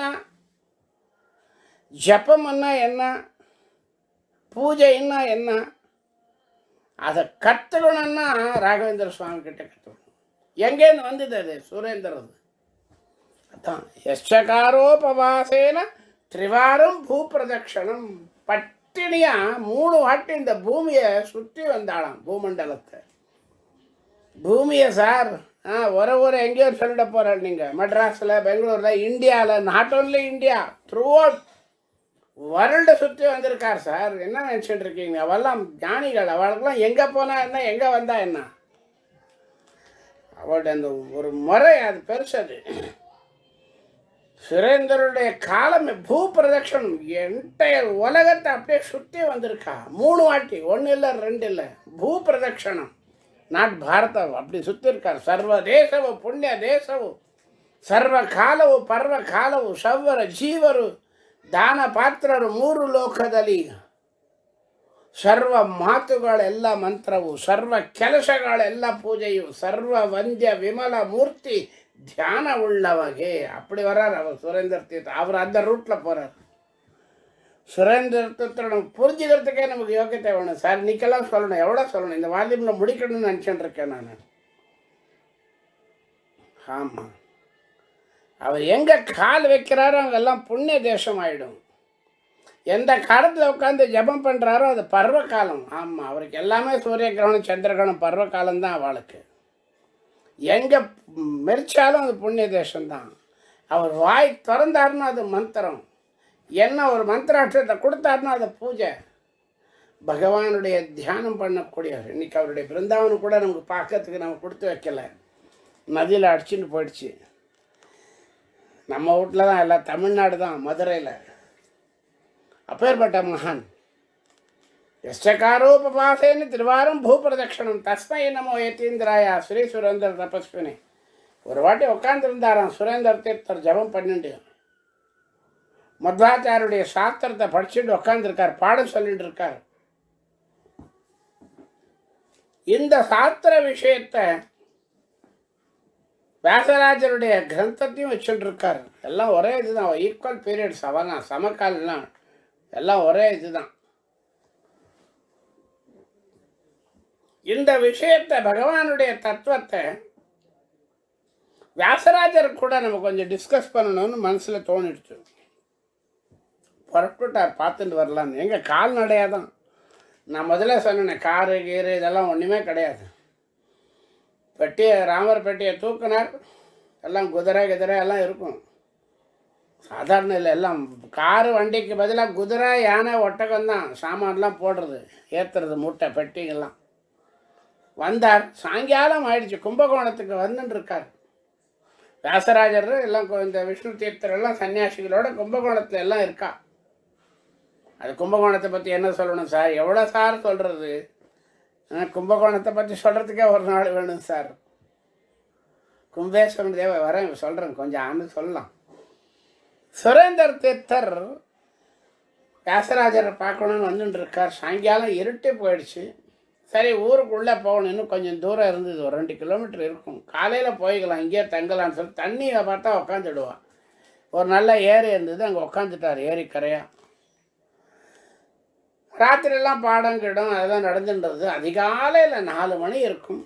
ஜபம்னா என்ன பூஜைன்னா என்ன அதை கற்றுக்கணும்னா ராகவேந்திர சுவாமி கிட்ட கற்றுக்கணும் எங்கேருந்து வந்தது அது சுரேந்திரது அதான் யஷ்சகாரோபவாசேன திரிவாரம் பூப்பிரதட்சணம் பட்டினியா மூணு வாட்டி இந்த பூமியை சுற்றி வந்தாளாம் பூமண்டலத்தை பூமியை சார் ஆ ஒரு ஒரு எங்கேயோ சொல்லிட போகிறாள் நீங்கள் மெட்ராஸில் பெங்களூரில் இந்தியாவில் not only India throughout வேர்ல்டை சுற்றி வந்திருக்கார் சார் என்ன நினச்சிட்டு இருக்கீங்க அவெல்லாம் ஞானிகள் அவளுக்கெல்லாம் எங்கே போனா என்ன எங்கே வந்தா என்ன அவளுடைய அந்த ஒரு முறை அது பெருசு அது சுரேந்தருடைய காலம் பூ பிரதட்சணம் என்டையர் உலகத்தை அப்படியே சுற்றி வந்திருக்கா மூணு வாட்டி ஒன்று இல்லை ரெண்டு இல்லை பூ பிரதட்சணம் ನಾಟ್ ಭಾರತ அப்படி ಸುತ್ತಿರ್ತಾರೆ ಸರ್ವ ದೇಶವು ಪುಣ್ಯ ದೇಶವು ಸರ್ವ ಕಾಲವು ಪರ್ವ ಕಾಲವು ಸವ್ವರ ಜೀವರು ದಾನ ಪಾತ್ರರು ಮೂರು ಲೋಕದಲ್ಲಿ ಸರ್ವ ಮಾತುಗಳೆಲ್ಲ ಮಂತ್ರವು ಸರ್ವ ಕೆಲಸಗಳೆಲ್ಲ ಪೂಜೆಯು ಸರ್ವ ವಂದ್ಯ ವಿಮಲ ಮೂರ್ತಿ தியான உள்ளவகே அப்படி வர்றார் அவர் சுரேந்தர் தீர்த்த அவர் அந்த ரூட்டில் போகிறார் சுரேந்தர் தீர்த்தரை நம்ம புரிஞ்சுக்கிறதுக்கே நமக்கு யோக்கியத்தை வேணும் சார் இன்னைக்கெல்லாம் சொல்லணும் எவ்வளோ சொல்லணும் இந்த வால்யூமில் முடிக்கணும்னு நினச்சிட்டு இருக்கேன் நான் ஆமாம் அவர் எங்கே கால் வைக்கிறாரோ அங்கெல்லாம் புண்ணிய தேசம் ஆயிடும் எந்த காலத்தில் உட்காந்து ஜெபம் பண்ணுறாரோ அது பருவ காலம் ஆமாம் அவருக்கு எல்லாமே சூரிய கிரகணம் சந்திர கிரகணம் பருவ காலம் தான் அவளுக்கு எங்கே மெரிச்சாலும் அது புண்ணிய தேசம்தான் அவர் வாய் திறந்தாருன்னா அது மந்திரம் என்ன ஒரு மந்திராட்சத்தை கொடுத்தாருன்னா அதை பூஜை பகவானுடைய தியானம் பண்ணக்கூடியவர் இன்னைக்கு அவருடைய பிருந்தாவனம் கூட நமக்கு பார்க்கறதுக்கு நம்ம கொடுத்து வைக்கல நதியில் அடிச்சுட்டு போயிடுச்சு நம்ம வீட்டில் தான் எல்லாம் தமிழ்நாடு தான் மதுரையில் அப்பேற்பட்ட மகான் எஷ்டகாரோபவாசேன்னு திருவாரம் பூபிரதட்சணம் தஸ்மை நமோ ஏத்தீந்திராயா ஸ்ரீ சுரேந்தர் தபஸ்வினி ஒரு வாட்டி உட்காந்துருந்தாராம் சுரேந்தர் தீர்த்தர் ஜபம் பண்ணிட்டு மத்வாச்சாருடைய சாஸ்திரத்தை படிச்சுட்டு உட்காந்துருக்கார் பாடம் சொல்லிட்டு இருக்கார் இந்த சாஸ்திர விஷயத்தை வியாசராஜருடைய கிரந்தத்தையும் வச்சுட்டு இருக்கார் எல்லாம் ஒரே இதுதான் ஈக்குவல் பீரியட் சவனா சமகால்லாம் எல்லாம் ஒரே இதுதான் இந்த விஷயத்தை பகவானுடைய தத்துவத்தை வியாசராஜர் கூட நம்ம கொஞ்சம் டிஸ்கஸ் பண்ணணும்னு மனசில் தோணிடுச்சு புறப்பட்டுட்டார் பார்த்துட்டு வரலான்னு எங்கள் கால்நடையாக தான் நான் முதல்ல சொன்னேன் காரு கீரு இதெல்லாம் ஒன்றுமே கிடையாது பெட்டியை ராமர் பெட்டியை தூக்குனார் எல்லாம் குதிரை குதிரை எல்லாம் இருக்கும் சாதாரண இல்லை எல்லாம் காரு வண்டிக்கு பதிலாக குதிரை யானை ஒட்டகம் தான் சாமான்லாம் போடுறது ஏற்றுறது மூட்டை பெட்டிங்கெல்லாம் வந்தார் சாயங்காலம் ஆயிடுச்சு கும்பகோணத்துக்கு வந்துட்டு இருக்கார் வியாசராஜர் எல்லாம் கொ- இந்த விஷ்ணு தீர்த்தர் எல்லாம் சன்னியாசிகளோட கும்பகோணத்தில் எல்லாம் இருக்கா அது கும்பகோணத்தை பற்றி என்ன சொல்லணும் சார் எவ்வளோ சார் சொல்கிறது கும்பகோணத்தை பற்றி சொல்கிறதுக்கே ஒரு நாள் வேணும் சார் கும்பேஸ்வரன் தேவ வரேன் சொல்கிறேன் கொஞ்சம் ஆண்டு சொல்லலாம் சுரேந்தர் தீர்த்தர் வியாசராஜரை பார்க்கணுன்னு வந்துட்டு இருக்கார் சாயங்காலம் இருட்டே போயிடுச்சு சரி ஊருக்குள்ளே போகணும் இன்னும் கொஞ்சம் தூரம் இருந்தது ஒரு ரெண்டு கிலோமீட்டர் இருக்கும் காலையில் போய்க்கலாம் இங்கேயே தங்கலாம்னு சொல்லி தண்ணியை பார்த்தா உக்காந்துடுவான் ஒரு நல்ல ஏரி இருந்தது அங்கே உக்காந்துட்டார் ஏரி கரையா ராத்திரிலாம் பாடம் கிடம் அதெல்லாம் நடந்துன்றது அதிகாலையில் நாலு மணி இருக்கும்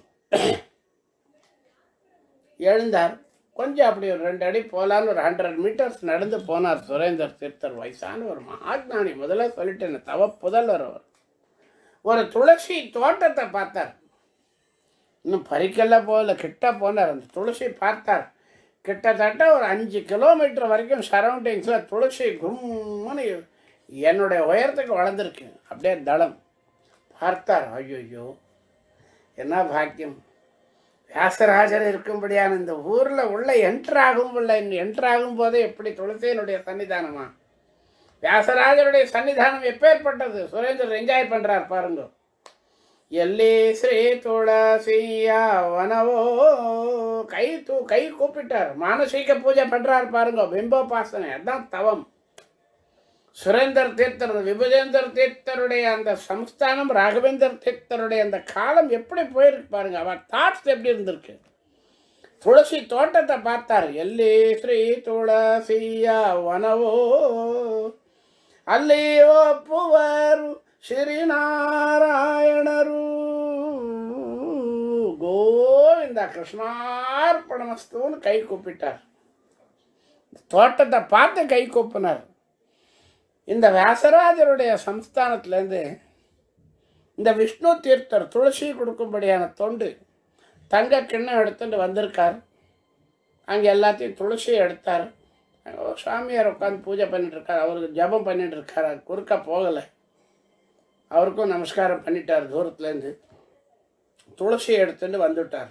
எழுந்தார் கொஞ்சம் அப்படி ஒரு ரெண்டு அடி போகலான்னு ஒரு ஹண்ட்ரட் மீட்டர்ஸ் நடந்து போனார் சுரேந்தர் தீர்த்தர் வயசான ஒரு மகாத்மானி முதல்ல சொல்லிட்டேன் தவ புதல்வர் அவர் ஒரு துளசி தோட்டத்தை பார்த்தார் இன்னும் பறிக்கெல்லாம் போகல கிட்ட போனார் அந்த துளசி பார்த்தார் கிட்டத்தட்ட ஒரு அஞ்சு கிலோமீட்டர் வரைக்கும் சரௌண்டிங்ஸில் துளசி கும்முன்னு என்னுடைய உயரத்துக்கு வளர்ந்துருக்கு அப்படியே தளம் பார்த்தார் ஐயோ என்ன பாக்கியம் வியாசராஜர் இருக்கும்படியான இந்த ஊரில் உள்ள என்ட்ரு ஆகும் உள்ள என்ட்ரு ஆகும் போதே எப்படி துளசியினுடைய சன்னிதானமா வியாசராஜருடைய சன்னிதானம் எப்பேற்பட்டது சுரேந்தர் என்ஜாய் பண்றார் பாருங்க எல்லி ஸ்ரீ துளசியா வனவோ கை தூ கை கூப்பிட்டார் மானசீக பூஜை பண்றார் பாருங்க பிம்போபாசனை அதான் தவம் சுரேந்தர் தீர்த்தர் விபுஜேந்தர் தீர்த்தருடைய அந்த சம்ஸ்தானம் ராகவேந்தர் தீர்த்தருடைய அந்த காலம் எப்படி போயிருக்கு பாருங்க அவர் தாட்ஸ் எப்படி இருந்திருக்கு துளசி தோட்டத்தை பார்த்தார் எல்லி ஸ்ரீ துளசியா வனவோ ಅಲ್ಲಿಯೋ ಒಪ್ಪುವರು ಶ್ರೀನಾರಾಯಣರು ಗೋವಿಂದ கிருஷ்ணார்ப்பணமஸ்துன்னு கை கூப்பிட்டார் தோட்டத்தை பார்த்து கை கூப்பினார் இந்த வியாசராஜருடைய சம்ஸ்தானத்திலேருந்து இந்த விஷ்ணு தீர்த்தர் துளசி கொடுக்கும்படியான தொண்டு தங்க கிண்ணம் எடுத்துட்டு வந்திருக்கார் அங்கே எல்லாத்தையும் துளசி எடுத்தார் அங்க ஒரு சாமியார் உட்காந்து பூஜை பண்ணிட்டு இருக்கார் அவருக்கு ஜபம் பண்ணிட்டு இருக்கார் அது குறுக்க போகலை அவருக்கும் நமஸ்காரம் பண்ணிட்டார் தூரத்துலேருந்து துளசி எடுத்துட்டு வந்துட்டார்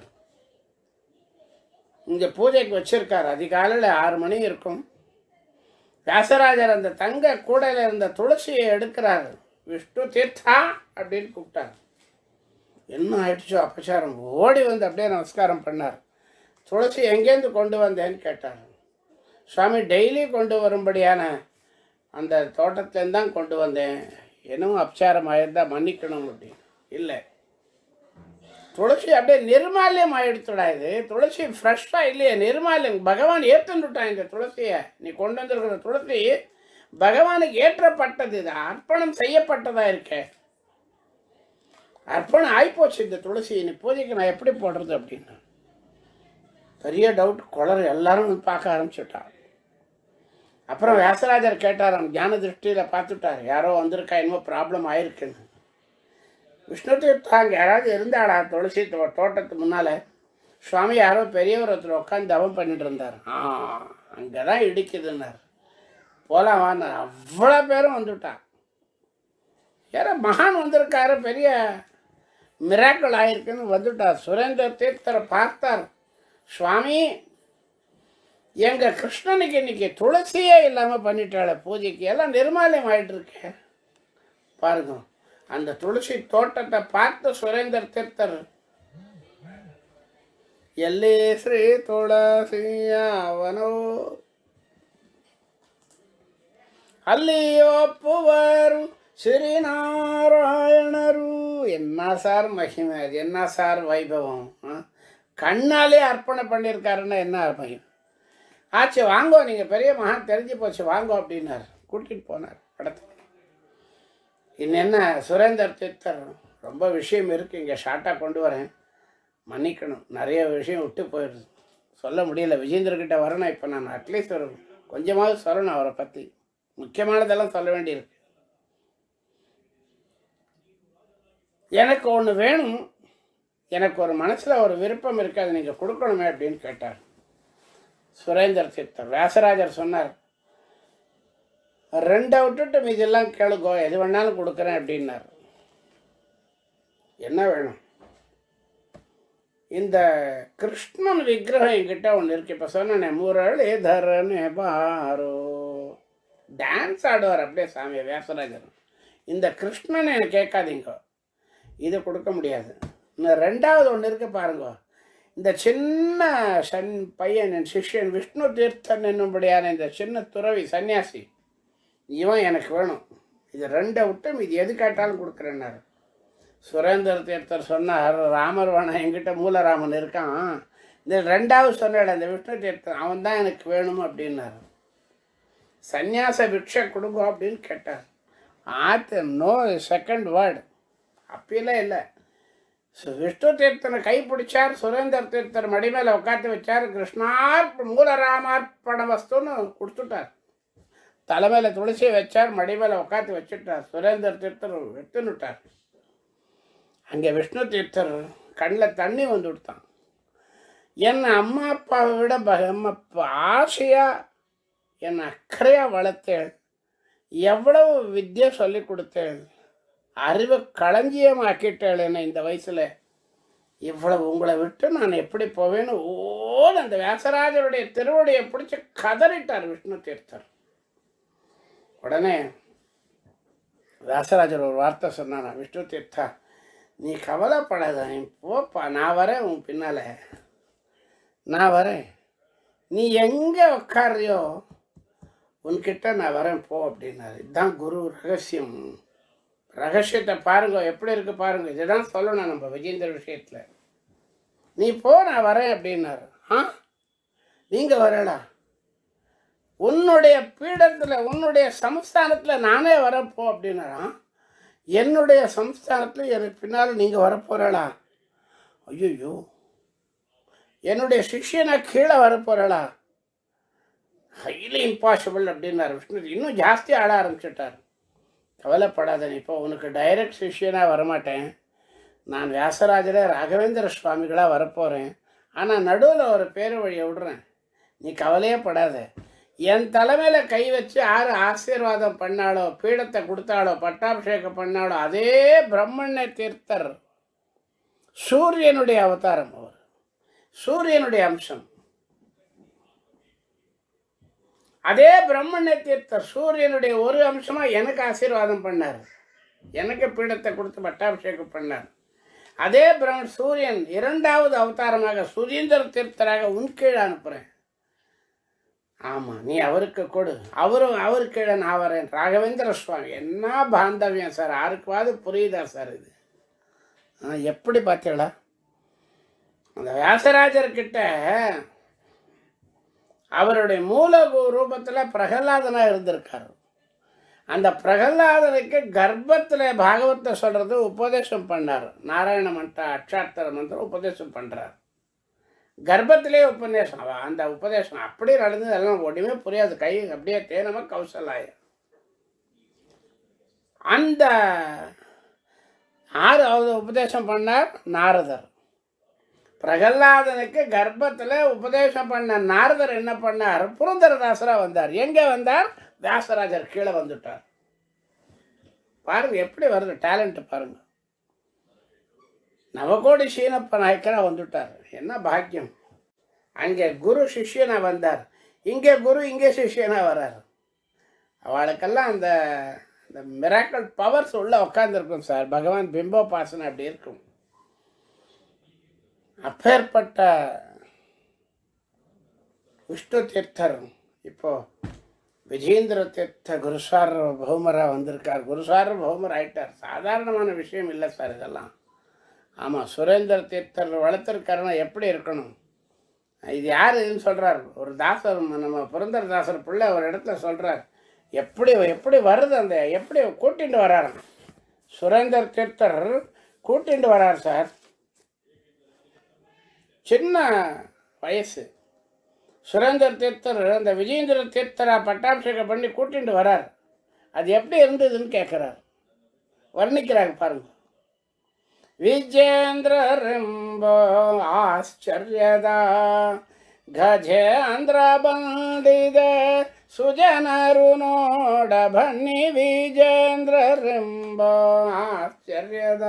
இங்கே பூஜைக்கு வச்சிருக்கார் அதிகாலையில் ஆறு மணி இருக்கும் வியாசராஜர் அந்த தங்க கூடையில் இருந்த துளசியை எடுக்கிறார் விஷ்ணு தீர்த்தா அப்படின்னு கூப்பிட்டார் என்ன ஆயிடுச்சோ அபச்சாரம் ஓடி வந்து அப்படியே நமஸ்காரம் பண்ணார் துளசி எங்கேருந்து கொண்டு வந்தேன்னு கேட்டார் சுவாமி டெய்லி கொண்டு வரும்படியான அந்த தோட்டத்துலேருந்து தான் கொண்டு வந்தேன் என்னமோ அபச்சாரம் ஆயிருந்தா மன்னிக்கணும் அப்படின்னு இல்லை துளசி அப்படியே நிர்மால்யம் ஆயிடுத்துடா இது துளசி ஃப்ரெஷ்ஷாக இல்லையே நிர்மால்யம் பகவான் ஏற்றுட்டான் இந்த துளசியை நீ கொண்டு வந்திருக்கிற துளசி பகவானுக்கு ஏற்றப்பட்டது இது அர்ப்பணம் செய்யப்பட்டதா இருக்கே அர்ப்பணம் ஆயிப்போச்சு இந்த துளசி நீ பூஜைக்கு நான் எப்படி போடுறது அப்படின்னு பெரிய டவுட் குளர் எல்லாரும் வந்து பார்க்க ஆரம்பிச்சுட்டான் அப்புறம் வியாசராஜர் கேட்டாராம் ஞான திருஷ்டியில் பார்த்துட்டார் யாரோ வந்திருக்கா என்னமோ ப்ராப்ளம் ஆயிருக்குன்னு விஷ்ணு தீர்த்தா அங்கே யாராவது இருந்தாளா துளசி தோ தோட்டத்து முன்னால் சுவாமி யாரோ பெரியவர் ஒருத்தர் உட்காந்து தவம் பண்ணிட்டு இருந்தார் ஆ அங்கே தான் இடிக்குதுன்னார் போலாம் வான்னு அவ்வளோ பேரும் வந்துட்டான் யாரோ மகான் வந்திருக்காரு பெரிய மிராக்கள் ஆயிருக்குன்னு வந்துட்டார் சுரேந்திர தீர்த்தரை பார்த்தார் சுவாமி எங்க கிருஷ்ணனுக்கு இன்னைக்கு துளசியே இல்லாமல் பண்ணிட்டாள பூஜைக்கு எல்லாம் நிர்மாலயம் ஆயிட்டு இருக்கே பாருங்க அந்த துளசி தோட்டத்தை பார்த்து சுரேந்திர தீர்த்தர் ಎಲ್ಲಿ ಶ್ರೀ ತುಳಸಿಯವನೋ ಅಲ್ಲಿ ಒಪ್ಪುವರು ಶ್ರೀನಾರಾಯಣರು என்ன சார் மகிமை அது என்ன சார் வைபவம் ஆ? கண்ணாலே அர்ப்பணை பண்ணியிருக்காருன்னா என்ன மகிமை ஆச்சு வாங்கோ நீங்கள் பெரிய மகான் தெரிஞ்சு போச்சு வாங்கோ அப்படின்னார் கூட்டிகிட்டு போனார் படத்துக்கு இன்னும் என்ன சுரேந்தர் சித்தர் ரொம்ப விஷயம் இருக்குது இங்கே ஷார்ட்டாக கொண்டு வரேன் மன்னிக்கணும் நிறைய விஷயம் விட்டு போயிடுது சொல்ல முடியல விஜேந்திரகிட்ட வரணும் இப்போ நான் அட்லீஸ்ட் ஒரு கொஞ்சமாவது சொல்லணும் அவரை பற்றி முக்கியமானதெல்லாம் சொல்ல வேண்டியிருக்கு எனக்கு ஒன்று வேணும் எனக்கு ஒரு மனசில் ஒரு விருப்பம் இருக்கு அதை நீங்கள் கொடுக்கணுமே அப்படின்னு கேட்டார் சுரேந்தர் சித்தர் வியாசராஜர் சொன்னார் ரெண்டை விட்டுட்டு மீதெல்லாம் கேளுக்கோ எது வேணாலும் கொடுக்குறேன் அப்படின்னார் என்ன வேணும் இந்த கிருஷ்ணன் விக்கிரகம் என்கிட்ட ஒன்று இருக்கு இப்போ சொன்னேன் முரளி தரனே பாரோ டான்ஸ் ஆடுவார் அப்படியே சாமி வியாசராஜர் இந்த கிருஷ்ணனை எனக்கு கேட்காதீங்க இது கொடுக்க முடியாது இன்னும் ரெண்டாவது ஒன்று இருக்கு பாருங்க இந்த சின்ன சன் பையன் என் சிஷ்யன் விஷ்ணு தீர்த்தன் என்னும்படியான இந்த சின்ன துறவி சன்னியாசி இவன் எனக்கு வேணும் இது ரெண்டை விட்டு இது எது கேட்டாலும் கொடுக்குறேன்னாரு சுரேந்தர் தீர்த்தர் சொன்னார் ராமர் வேணாம் என்கிட்ட மூலராமன் இருக்கான் இந்த ரெண்டாவது சொன்னாட இந்த விஷ்ணு தீர்த்தன் அவன் தான் எனக்கு வேணும் அப்படின்னாரு சந்நியாச பிக்ஷை கொடுங்க அப்படின்னு கேட்டார் ஆத்து நோ செகண்ட் வேர்டு அப்பெல்லாம் இல்லை சு- விஷ்ணு தீர்த்தனை கை பிடிச்சார் சுரேந்தர் தீர்த்தர் மடி மேலே உட்காந்து வச்சார் கிருஷ்ணார் மூலராமார்ப்பண வஸ்துன்னு கொடுத்துட்டார் தலைமையில் துளசி வச்சார் மடி மேலே உட்காந்து வச்சுட்டார் சுரேந்தர் தீர்த்தர் எடுத்துன்னுட்டார் அங்கே விஷ்ணு தீர்த்தர் கண்ணில் தண்ணி வந்து விட்டான் என்னை அம்மா அப்பாவை விட பகம ஆசையாக என்னை அக்கறையாக வளர்த்தேன் எவ்வளவு வித்தியை சொல்லி கொடுத்தேன் அறிவை களஞ்சியமாக்கிட்டேன் என்னை இந்த வயசில் இவ்வளவு உங்களை விட்டு நான் எப்படி போவேன்னு ஓடு அந்த வியாசராஜருடைய திருவடியை பிடிச்சி கதறிட்டார் விஷ்ணு தீர்த்தர் உடனே வியாசராஜர் ஒரு வார்த்தை சொன்னானா விஷ்ணு தீர்த்தா நீ கவலைப்படாத நீ போப்பா நான் வரேன் உன் பின்னால் நான் வரேன் நீ எங்கே உட்காரியோ உன்கிட்ட நான் வரேன் போ அப்படின்னாரு இதுதான் குரு ரகசியம் ரகசியத்தை பாருங்க எப்படி இருக்கு பாருங்க இதுதான் சொல்லணும் நம்ம விஜேந்திர விஷயத்தில் நீ போ நான் வரேன் அப்படின்னாரு ஆ நீங்கள் வரலா உன்னுடைய பீடத்தில் உன்னுடைய சம்ஸ்தானத்தில் நானே வரப்போ அப்படின்னாராம் என்னுடைய சம்ஸ்தானத்தில் எனக்கு பின்னால் நீங்கள் வரப்போகிறளா ஐயோ என்னுடைய சிஷ்யனை கீழே வரப்போகிறளா ஹைலி இம்பாசிபிள் அப்படின்னாரு விஷ்ணு இன்னும் ஜாஸ்தி ஆட ஆரம்பிச்சிட்டார் கவலைப்படாத நீ இப்போ உனக்கு டைரக்ட் சிஷ்யனாக வரமாட்டேன் நான் வியாசராஜரே ராகவேந்திர சுவாமிகளாக வரப்போகிறேன் ஆனால் நடுவில் ஒரு பேரு வழியை விடுறேன் நீ கவலையே படாத என் தலைமையில் கை வச்சு யார் ஆசீர்வாதம் பண்ணாலோ பீடத்தை கொடுத்தாலோ பட்டாபிஷேகம் பண்ணாலோ அதே பிரம்மண்ண தீர்த்தர் சூரியனுடைய அவதாரம் அவர் சூரியனுடைய அம்சம் அதே பிரம்மண்ண தீர்த்தர் சூரியனுடைய ஒரு அம்சமா எனக்கு ஆசீர்வாதம் பண்ணார் எனக்கு பீடத்தை கொடுத்து பட்டாபிஷேகம் பண்ணார் அதே பிரம்ம சூரியன் இரண்டாவது அவதாரமாக சுரீந்திர தீர்த்தராக உன் கீழே அனுப்புகிறேன் ஆமாம் நீ அவருக்கு கொடு அவரும் அவரு கீழே நான் வரேன் ராகவேந்திர சுவாமி என்ன பாந்தவியம் சார் யாருக்குவாது புரியுதா சார் இது ஆ, எப்படி பார்த்தீங்களா அந்த வியாசராஜர்கிட்ட அவருடைய மூல ரூபத்தில் பிரகலாதனாக இருந்திருக்காரு அந்த பிரகலாதனுக்கு கர்ப்பத்தில் பாகவத்தை சொல்கிறது உபதேசம் பண்ணார் நாராயண மந்திர அக்ஷாத்தர மந்திரம் உபதேசம் பண்ணுறார் கர்ப்பத்திலே உபதேசம் அவ அந்த உபதேசம் அப்படியே நடந்தது எல்லாம் ஒன்றுமே புரியாது கை அப்படியே தேனமா கௌசலாய அந்த ஆறு அவர் உபதேசம் பண்ணார் நாரதர் பிரகலாதனுக்கு கர்ப்பத்தில் உபதேசம் பண்ண நாரதர் என்ன பண்ணார் புரந்தரதாசராக வந்தார் எங்கே வந்தார் வியாசராஜர் கீழே வந்துட்டார் பாருங்க எப்படி வருது டேலண்ட் பாருங்க நவகோடி சீனப்ப நாயக்கரா வந்துட்டார் என்ன பாக்கியம் அங்கே குரு சிஷ்யனா வந்தார் இங்கே குரு இங்கே சிஷ்யனா வரார் அவளுக்கெல்லாம் அந்த அந்த மிராக்கல் பவர்ஸ் உள்ள உட்காந்துருக்கும் சார் பகவான் பிம்போபாசனை அப்படி இருக்கும் அப்பேற்பட்ட விஷ்ணு தீர்த்தர் இப்போ விஜேந்திர தீர்த்த குருசார் பௌமராக வந்திருக்கார் குருசார் பௌமர் ஆயிட்டார் சாதாரணமான விஷயம் இல்லை சார் இதெல்லாம் ஆமாம் சுரேந்திர தீர்த்தர் வளர்த்துருக்காருன்னா எப்படி இருக்கணும் இது யார் இதுன்னு சொல்கிறார் ஒரு தாசர் நம்ம புரந்தர தாசர் பிள்ளை ஒரு இடத்துல சொல்கிறார் எப்படி எப்படி வருது அந்த எப்படி கூட்டிட்டு வராராம் சுரேந்தர் தீர்த்தர் கூட்டிட்டு வரார் சார் சின்ன வயசு சுரேந்தர் தீர்த்தர் அந்த விஜயேந்திர தீர்த்தரா பட்டாபிஷேகம் பண்ணி கூட்டிட்டு வரார் அது எப்படி இருந்ததுன்னு கேட்குறார் வர்ணிக்கிறாங்க பாருங்க ವಿಜೇಂದ್ರ ರೆಂಬ ಆಶ್ಚರ್ಯದ ಗಜೇಂದ್ರ ಬಂದಿದೆ ಸುಜನರು ನೋಡ ಬನ್ನಿ ವಿಜೇಂದ್ರ ರೆಂಬ ஆச்சரியத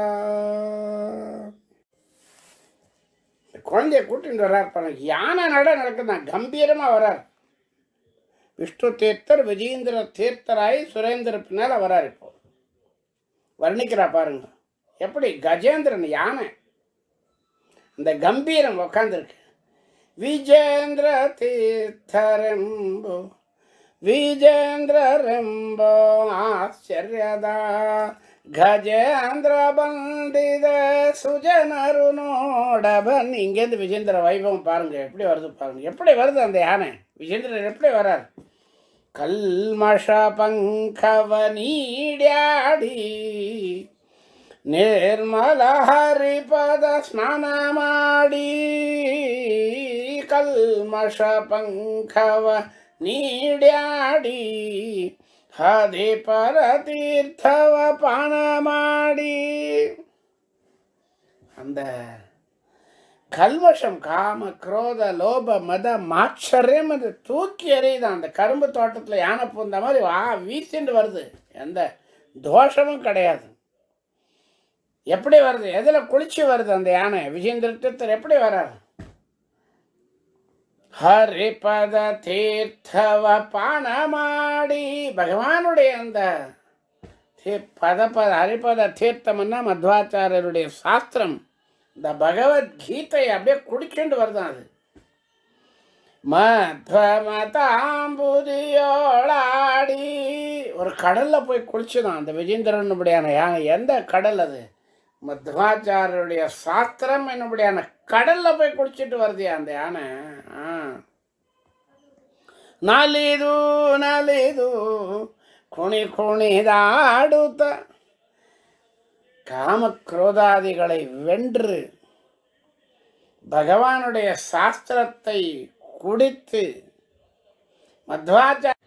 குழந்தைய கூட்டிட்டு வர்றார் பாருங்க யானை நட நடக்குதான் கம்பீரமாக வரார் விஷ்ணு தீர்த்தர் விஜயேந்திர தீர்த்தராய் சுரேந்திர பின்னால் வரார் இப்போ வர்ணிக்கிறா பாருங்க எப்படி கஜேந்திரன் யானை அந்த கம்பீரம் உக்காந்துருக்கு விஜேந்திர தீர்த்தரெம்பு ವಿಜೇಂದ್ರ ರೆಂಬೋ ಆಶ್ಚರ್ಯದ ಗಜೇಂದ್ರ ಬಂದಿದೆ ಸುಜನರು ನೋಡ ಬನ್ನಿ இங்கேருந்து விஜேந்திர வைபவம் பாருங்க எப்படி வருது பாருங்க எப்படி வருது அந்த யானை விஜேந்திரன் எப்படி வரார் ಕಲ್ಮಷ ಪಂಕವ ನೀಡ್ಯಾಡಿ ನಿರ್ಮಲ ಹರಿಪದ ಸ್ನಾನ ಮಾಡಿ ಕಲ್ಮಷ ಪಂಕವ ನೀಡ್ಯಾಡಿ ಹದಿ ಪರ ತೀರ್ಥವ ಪಾನ ಮಾಡಿ அந்த கல்வஷம் காம குரோத லோப மத மாச்சரியம் அது தூக்கி எறியுதான் அந்த கரும்பு தோட்டத்தில் யானை பூந்த மாதிரி வா வீசிண்டு வருது எந்த தோஷமும் கிடையாது எப்படி வருது எதில் குளிச்சு வருது அந்த யானை விஜேந்திர தீர்த்தர் எப்படி வர்றார் ஹரிபத தீர்த்தவ பான மாடி பகவானுடைய அந்த தீ- பத பத ஹரிபத தீர்த்தம்னா மத்வாச்சாரியருடைய சாஸ்திரம் இந்த பகவத்கீதையை அப்படியே குடிச்சுண்டு வருதான் அது மத்வமதாம்புதியோளாடி ஒரு கடல்ல போய் குளிச்சுதான் அந்த விஜேந்திரனுபடியான யானை எந்த கடல் அது மத்வாச்சாரியருடைய சாஸ்திரம் என்னுடையான கடல்ல போய் குளிச்சுட்டு வருதியா அந்த யானை ஆ ನಲಿದು ನಲಿದು ಕುಣಿ ಕುಣಿದಾಡುತ್ತ காமக்ரோதாதிகளை வென்று பகவானுடைய சாஸ்திரத்தை குடித்து மத்வாச்சா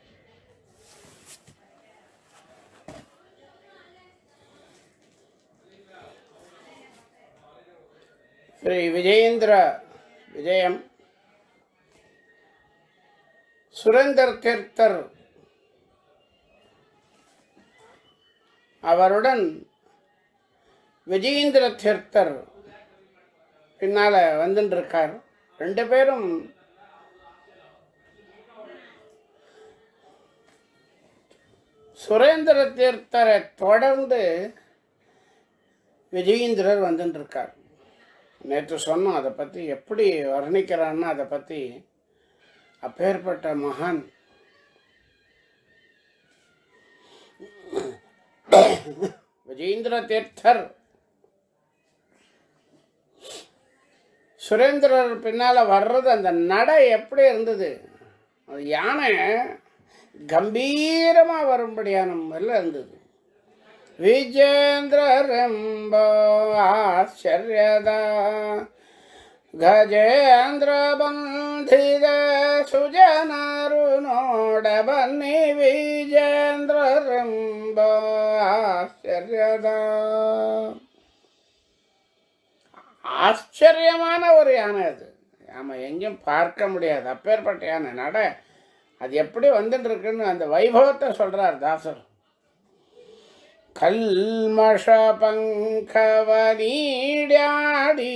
ஸ்ரீ விஜயேந்திர விஜயம் சுரேந்தர் தீர்த்தர் அவருடன் விஜயேந்திர தீர்த்தர் பின்னால் வந்துட்டு இருக்கார் ரெண்டு பேரும் சுரேந்திர தீர்த்தரை தொடர்ந்து விஜயேந்திரர் வந்துட்டு இருக்கார் நேற்று சொன்னோம் அதை பற்றி எப்படி வர்ணிக்கிறான்னு அதை பற்றி அப்பேற்பட்ட மகான் விஜயேந்திர தீர்த்தர் சுரேந்திரர் பின்னால் வர்றது அந்த நடை எப்படி இருந்தது அது யானை கம்பீரமாக வரும்படியான முறையில் இருந்தது ವಿಜೇಂದ್ರ ರೆಂಬ ಆಶ್ಚರ್ಯದ ಗಜೇಂದ್ರ ಬಂಧಿದ ಸುಜನರು ನೋಡ ಬನ್ನಿ ವಿಜೇಂದ್ರ ರೆಂಬ ஆச்சரியத ஆச்சரியமான ஒரு யானை அது ஆமாம் எங்கேயும் பார்க்க முடியாது அப்பேற்பட்ட யானை நட அது எப்படி வந்துட்டு இருக்குன்னு அந்த வைபவத்தை சொல்றார் தாசர் ಕಲ್ಮಷ ಪಂಕವ ನೀಡ್ಯಾಡಿ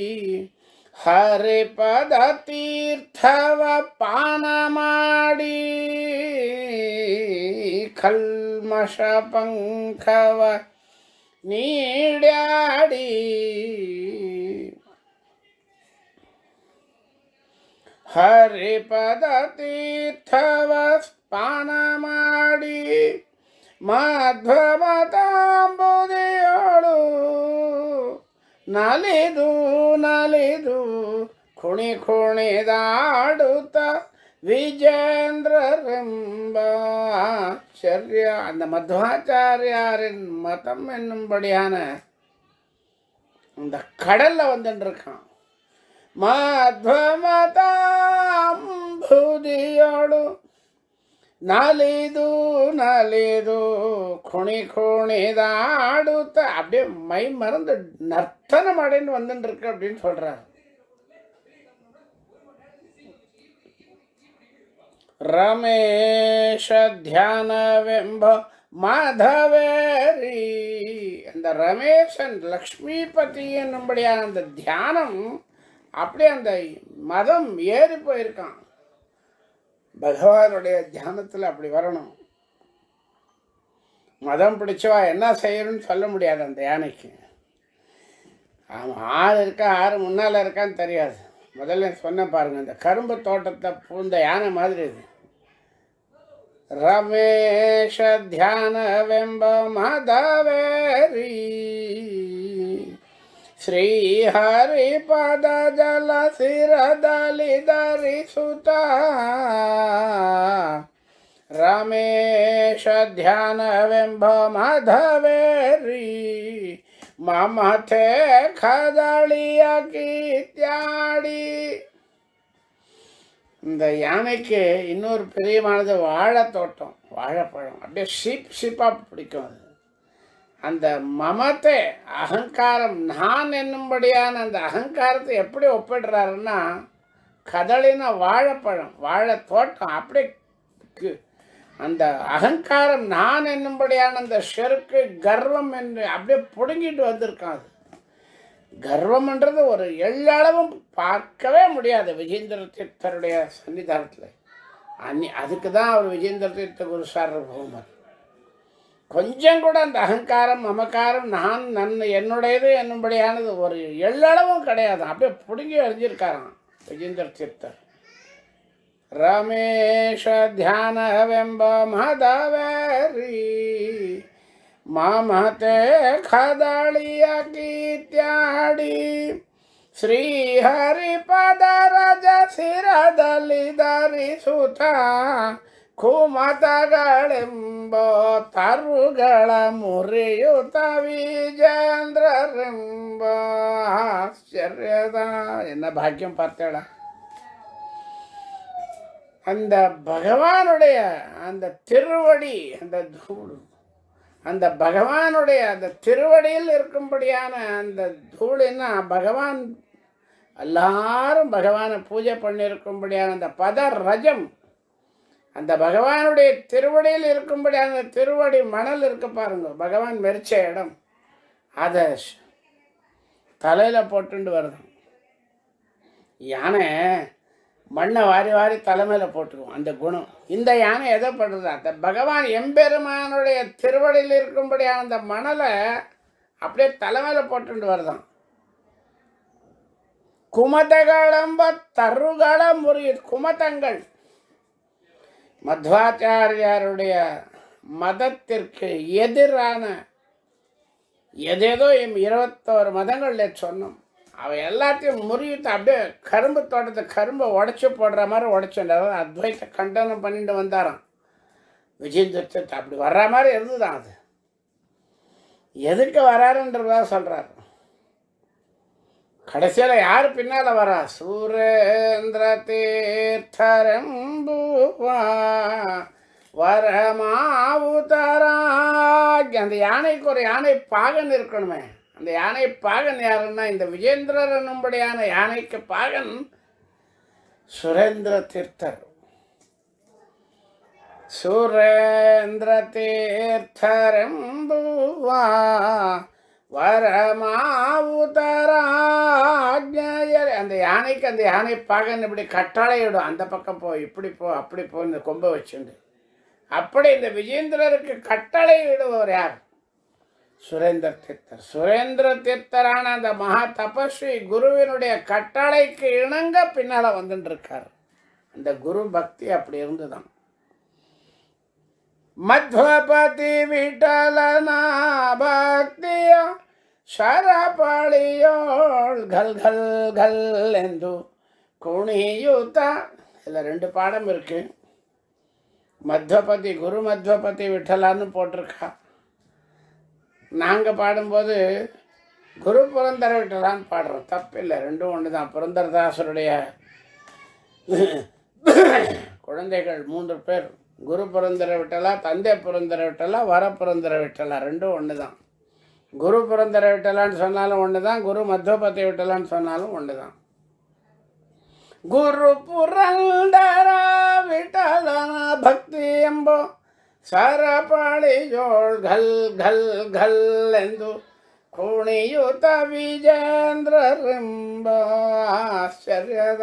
ಹರಿಪದ ತೀರ್ಥವ ಪಾನ ಮಾಡಿ ಕಲ್ಮಷ ಪಂಕವ ನೀಡ್ಯಾಡಿ ಹರಿಪದ ತೀರ್ಥವ ಪಾನ ಮಾಡಿ ಮಾಧ್ವಮತಾಂಬುದಿಯೋಳು ನಲಿದು ನಲಿದು ಕುಣಿ ಕುಣಿದಾಡುತ್ತ விஜேந்திரம்ப ஆச்சரியா அந்த மத்வாச்சாரியாரின் மதம் என்னும்படியான அந்த கடல்ல வந்துட்டு இருக்கான் ಮಧ್ವಮತಾಂಬುದಿಯೋಳು நலிது நலிது குணி குணிதாடுத்த அப்படியே மை மறந்து நர்த்தனம் அடைந்து வந்துட்டு இருக்கு அப்படின்னு சொல்றாரு ரமேஷ தியானவெம்ப மாதவேரி அந்த ரமேஷன் லக்ஷ்மிபதி என்னும்படியான அந்த தியானம் அப்படியே அந்த மதம் ஏறி போயிருக்கான் பகவானுடைய தியானத்தில் அப்படி வரணும் மதம் பிடிச்சவா என்ன செய்யணும்னு சொல்ல முடியாது அந்த யானைக்கு ஆமாம் ஆறு இருக்கா ஆறு முன்னால் இருக்கான்னு தெரியாது முதல்ல சொன்ன பாருங்க இந்த கரும்பு தோட்டத்தை பூந்த யானை மாதிரி இது ரமேஷ தியான வெம்ப மதவேரி ಶ್ರೀಹರಿಪದ ಜಲ ಸಿರದಲ್ಲಿ ಧರಿಸುತ್ತ ರಮೇಶ ಧ್ಯಾನವೆಂಬ ಮಧವೇರಿ ಮಮತೆ ಕದಳಿಯ கீத்தியாடி இந்த யானைக்கு இன்னொரு பிரியமானது வாழை தோட்டம் வாழைப்பழம் அப்படியே ஷீப் ஷீப்பாக பிடிக்கும் அது அந்த மமத்தை அகங்காரம் நான் என்னும்படியான அந்த அகங்காரத்தை எப்படி ஒப்பிடுறாருன்னா கதளின வாழைப்பழம் வாழை தோட்டம் அப்படியே கு- அந்த அகங்காரம் நான் என்னும்படியான அந்த செருக்கு கர்வம் என்று அப்படியே பிடுங்கிட்டு வந்திருக்கான் அது கர்வம்ன்றது ஒரு எள்ளளவும் பார்க்கவே முடியாது விஜேந்திர தீர்த்தருடைய சன்னிதானத்தில் அன்னி அதுக்கு தான் அவர் விஜேந்திர தீர்த்த குரு சார்வபௌமர் கொஞ்சம் கூட அந்த அகங்காரம் மமக்காரம் நான் நன் என்னுடையது என்னும்படியானது ஒரு எள்ளளவும் கிடையாது அப்படியே பிடுங்கி அறிஞ்சிருக்காராம் விஜேந்திர தீர்த்தர் ರಮೇಶ ಧ್ಯಾನವೆಂಬ ಮದವೇರಿ ಮಮತೆ ಖದಳಿಯ ಕೀತ್ಯಾಡಿ ಶ್ರೀಹರಿಪದ ರಜ ಶಿರದಲ್ಲಿ ಧರಿಸುತ್ತ ಕುಮತಗಳೆಂಬ ತರುಗಳ ಮುರಿಯುತ್ತ ವಿಜೇಂದ್ರರೆಂಬ ಆಶ್ಚರ್ಯದ என்ன பாக்கியம் பார்த்தேடா அந்த பகவானுடைய அந்த திருவடி அந்த தூள் அந்த பகவானுடைய அந்த திருவடியில் இருக்கும்படியான அந்த தூளின்னா பகவான் எல்லாரும் பகவானை பூஜை பண்ணியிருக்கும்படியான அந்த பத ரஜம் அந்த பகவானுடைய திருவடியில் இருக்கும்படியான அந்த திருவடி மணல் இருக்கு பாருங்க பகவான் மெரிச்ச இடம் அதை தலையில் போட்டுண்டு வருது யானை மண்ணை வாரி வாரி தலைமையில் போட்டுருவோம் அந்த குணம் இந்த யானை எதை பண்ணுறது அந்த பகவான் எம்பெருமானுடைய திருவடியில் இருக்கும்படியான அந்த மணலை அப்படியே தலைமையில் போட்டுட்டு வருதான் குமதகளம்ப தருகள முறிய குமதங்கள் மத்வாச்சாரியாருடைய மதத்திற்கு எதிரான எதேதோ எம் இருபத்தோரு மதங்களில் சொன்னோம் அவ எல்லாத்தையும் முறிவிட்டு அப்படியே கரும்பு தோட்டத்தை கரும்பை உடச்சி போடுற மாதிரி உடச்சுட்டார் அத்வைத்த கண்டனம் பண்ணிட்டு வந்தாராம் விஜயதத்தை அப்படி வர்ற மாதிரி இருந்துதான் அது எதுக்கு வராருன்றதா சொல்றாரு கடைசியில் யார் பின்னால் வரா சூரேந்திர தீர்த்தரம்புவா வரமாவுதராஜ் அந்த யானைக்கு ஒரு யானை பாகன் இருக்கணுமே அந்த யானை பாகன் யாருன்னா இந்த விஜேந்திரர் என்னும்படியான யானைக்கு பாகன் சுரேந்திர தீர்த்தர் சுரேந்திர தீர்த்தரம்புவா வரமாவுதராஜ்ஞர் அந்த யானைக்கு அந்த யானை பாகன் இப்படி கட்டளையிடும் அந்த பக்கம் போ இப்படி போ அப்படி போ இந்த கொம்பை வச்சுண்டு அப்படி இந்த விஜேந்திரருக்கு கட்டளையிடுபவர் யார் சுரேந்திர தீர்த்தர் சுரேந்திர தீர்த்தரான அந்த மகா தபஸ்வி குருவினுடைய கட்டளைக்கு இணங்க பின்னால வந்துட்டு இருக்கார் அந்த குரு பக்தி அப்படி இருந்துதான் ಮಧ್ವಪತಿ ವಿಠಲನ ಭಕ್ತಿಯ ಶರಪಳಿಯೋಳ್ ಗಲ್ ಗಲ್ ಗಲ್ ಎಂದು ಕುಣಿಯೂತ இதில் ரெண்டு பாடம் இருக்கு மத்வபதி குரு மத்வபதி விட்டலான்னு போட்டிருக்கா நாங்கள் பாடும்போது குரு புரந்தர விட்டலான்னு பாடுறோம் தப்பில்லை ரெண்டும் ஒன்று தான் புரந்தரதாசருடைய குழந்தைகள் மூன்று பேர் குரு புரந்தர விட்டலா தந்தை புரந்தர விட்டலா வர புரந்தர விட்டலா ரெண்டும் ஒன்று தான் குரு புரந்தர விட்டலான்னு சொன்னாலும் ஒன்று தான் குரு மத்வபதி விட்டலான்னு சொன்னாலும் ஒன்று தான் ಗುರು ಪುರಂದರ ವಿಠಲನ ಭಕ್ತಿ ಎಂಬ ಸರಪಳಿ ಜೋಳ್ ಘಲ್ ಘಲ್ ಘಲ್ ಎಂದು ಕುಣಿಯುತ ವಿಜೇಂದ್ರರೆಂಬ ಆಶ್ಚರ್ಯದ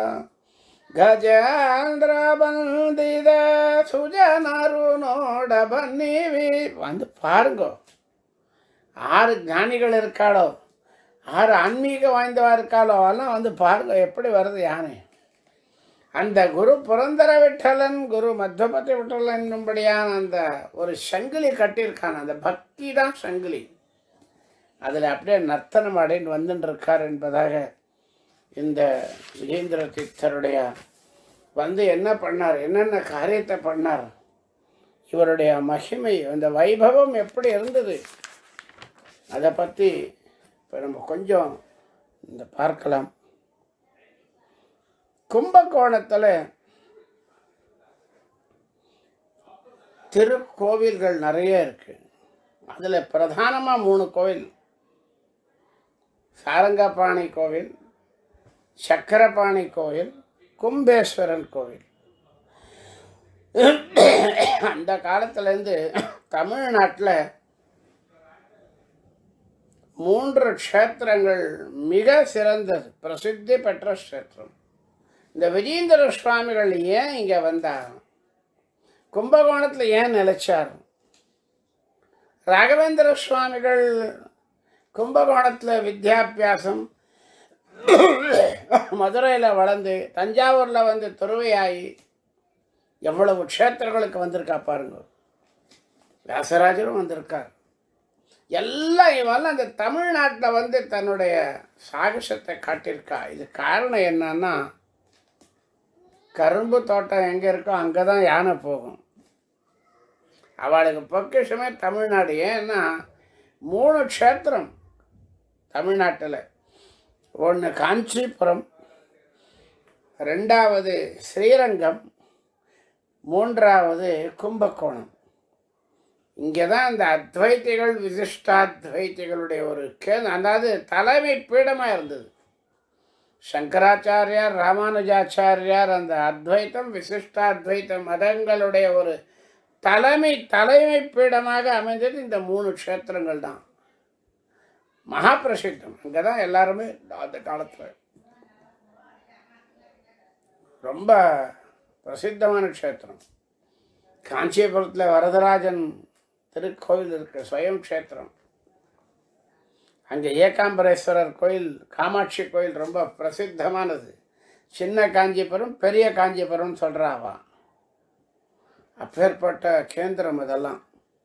ಗಜೇಂದ್ರ ಬಂದಿದ ಸುಜನರು ನೋಡ ಬನ್ನಿವಿ வந்து பாருங்க ஆறு ஞானிகள் இருக்காளோ ஆறு ஆன்மீக வாய்ந்தவா இருக்காளோ அதெல்லாம் வந்து பாருங்க எப்படி வருது யானை அந்த குரு புரந்தர விட்டலன் குரு மத்வபதி விட்டலன் என்னும்படியான அந்த ஒரு சங்கிலி கட்டியிருக்கான் அந்த பக்தி தான் சங்கிலி அதில் அப்படியே நர்த்தனம் அடைந்து வந்துட்டு இருக்கார் என்பதாக இந்த விஜேந்திர தீர்த்தருடைய வந்து என்ன பண்ணார் என்னென்ன காரியத்தை பண்ணார் இவருடைய மகிமை அந்த வைபவம் எப்படி இருந்தது அதை பற்றி இப்போ நம்ம கொஞ்சம் இந்த பார்க்கலாம் கும்பகோணத்தில் திருக்கோவில்கள் நிறைய இருக்கு அதில் பிரதானமாக மூணு கோவில் சாரங்கபாணி கோவில் சக்கரபாணி கோவில் கும்பேஸ்வரன் கோவில் அந்த காலத்துலேருந்து தமிழ்நாட்டில் மூன்று க்ஷேத்திரங்கள் மிக சிறந்தது பிரசித்தி பெற்ற க்ஷேத்திரம் இந்த விஜயேந்திர சுவாமிகள் ஏன் இங்கே வந்தார் கும்பகோணத்தில் ஏன் நிலைச்சார் ராகவேந்திர சுவாமிகள் கும்பகோணத்தில் வித்யாபியாசம் மதுரையில் வளர்ந்து தஞ்சாவூரில் வந்து துறவையாகி எவ்வளவு க்ஷேத்திரங்களுக்கு வந்திருக்கா பாருங்க வியாசராஜரும் வந்திருக்கார் எல்லாம் இவெல்லாம் அந்த தமிழ்நாட்டில் வந்து தன்னுடைய சாகசத்தை காட்டியிருக்கா இது காரணம் என்னன்னா கரும்பு தோட்டம் எங்கே இருக்கோ அங்கே தான் யானை போகும் அவளுக்கு பொக்கிஷமே தமிழ்நாடு ஏன்னா மூணு க்ஷேத்திரம் தமிழ்நாட்டில் ஒன்று காஞ்சிபுரம் ரெண்டாவது ஸ்ரீரங்கம் மூன்றாவது கும்பகோணம் இங்கே தான் இந்த அத்வைத்திகள் விசிஷ்டாத்வைத்திகளுடைய ஒரு கே அதாவது தலைமை பீடமாக இருந்தது சங்கராச்சாரியார் ராமானுஜாச்சாரியார் அந்த அத்வைத்தம் விசிஷ்டாத்வைத்த மதங்களுடைய ஒரு தலைமை தலைமை பீடமாக அமைந்தது இந்த மூணு க்ஷேத்திரங்கள் தான் மகா பிரசித்தம் அங்கே தான் எல்லாருமே அந்த காலத்தில் ரொம்ப பிரசித்தமான க்ஷேத்திரம் காஞ்சிபுரத்தில் வரதராஜன் திருக்கோயில் இருக்கு ஸ்வயம் க்ஷேத்திரம் அங்கே ஏகாம்பரேஸ்வரர் கோயில் காமாட்சி கோயில் ரொம்ப பிரசித்தமானது சின்ன காஞ்சிபுரம் பெரிய காஞ்சிபுரம் சொல்கிறாவா அப்பேற்பட்ட கேந்திரம் இதெல்லாம்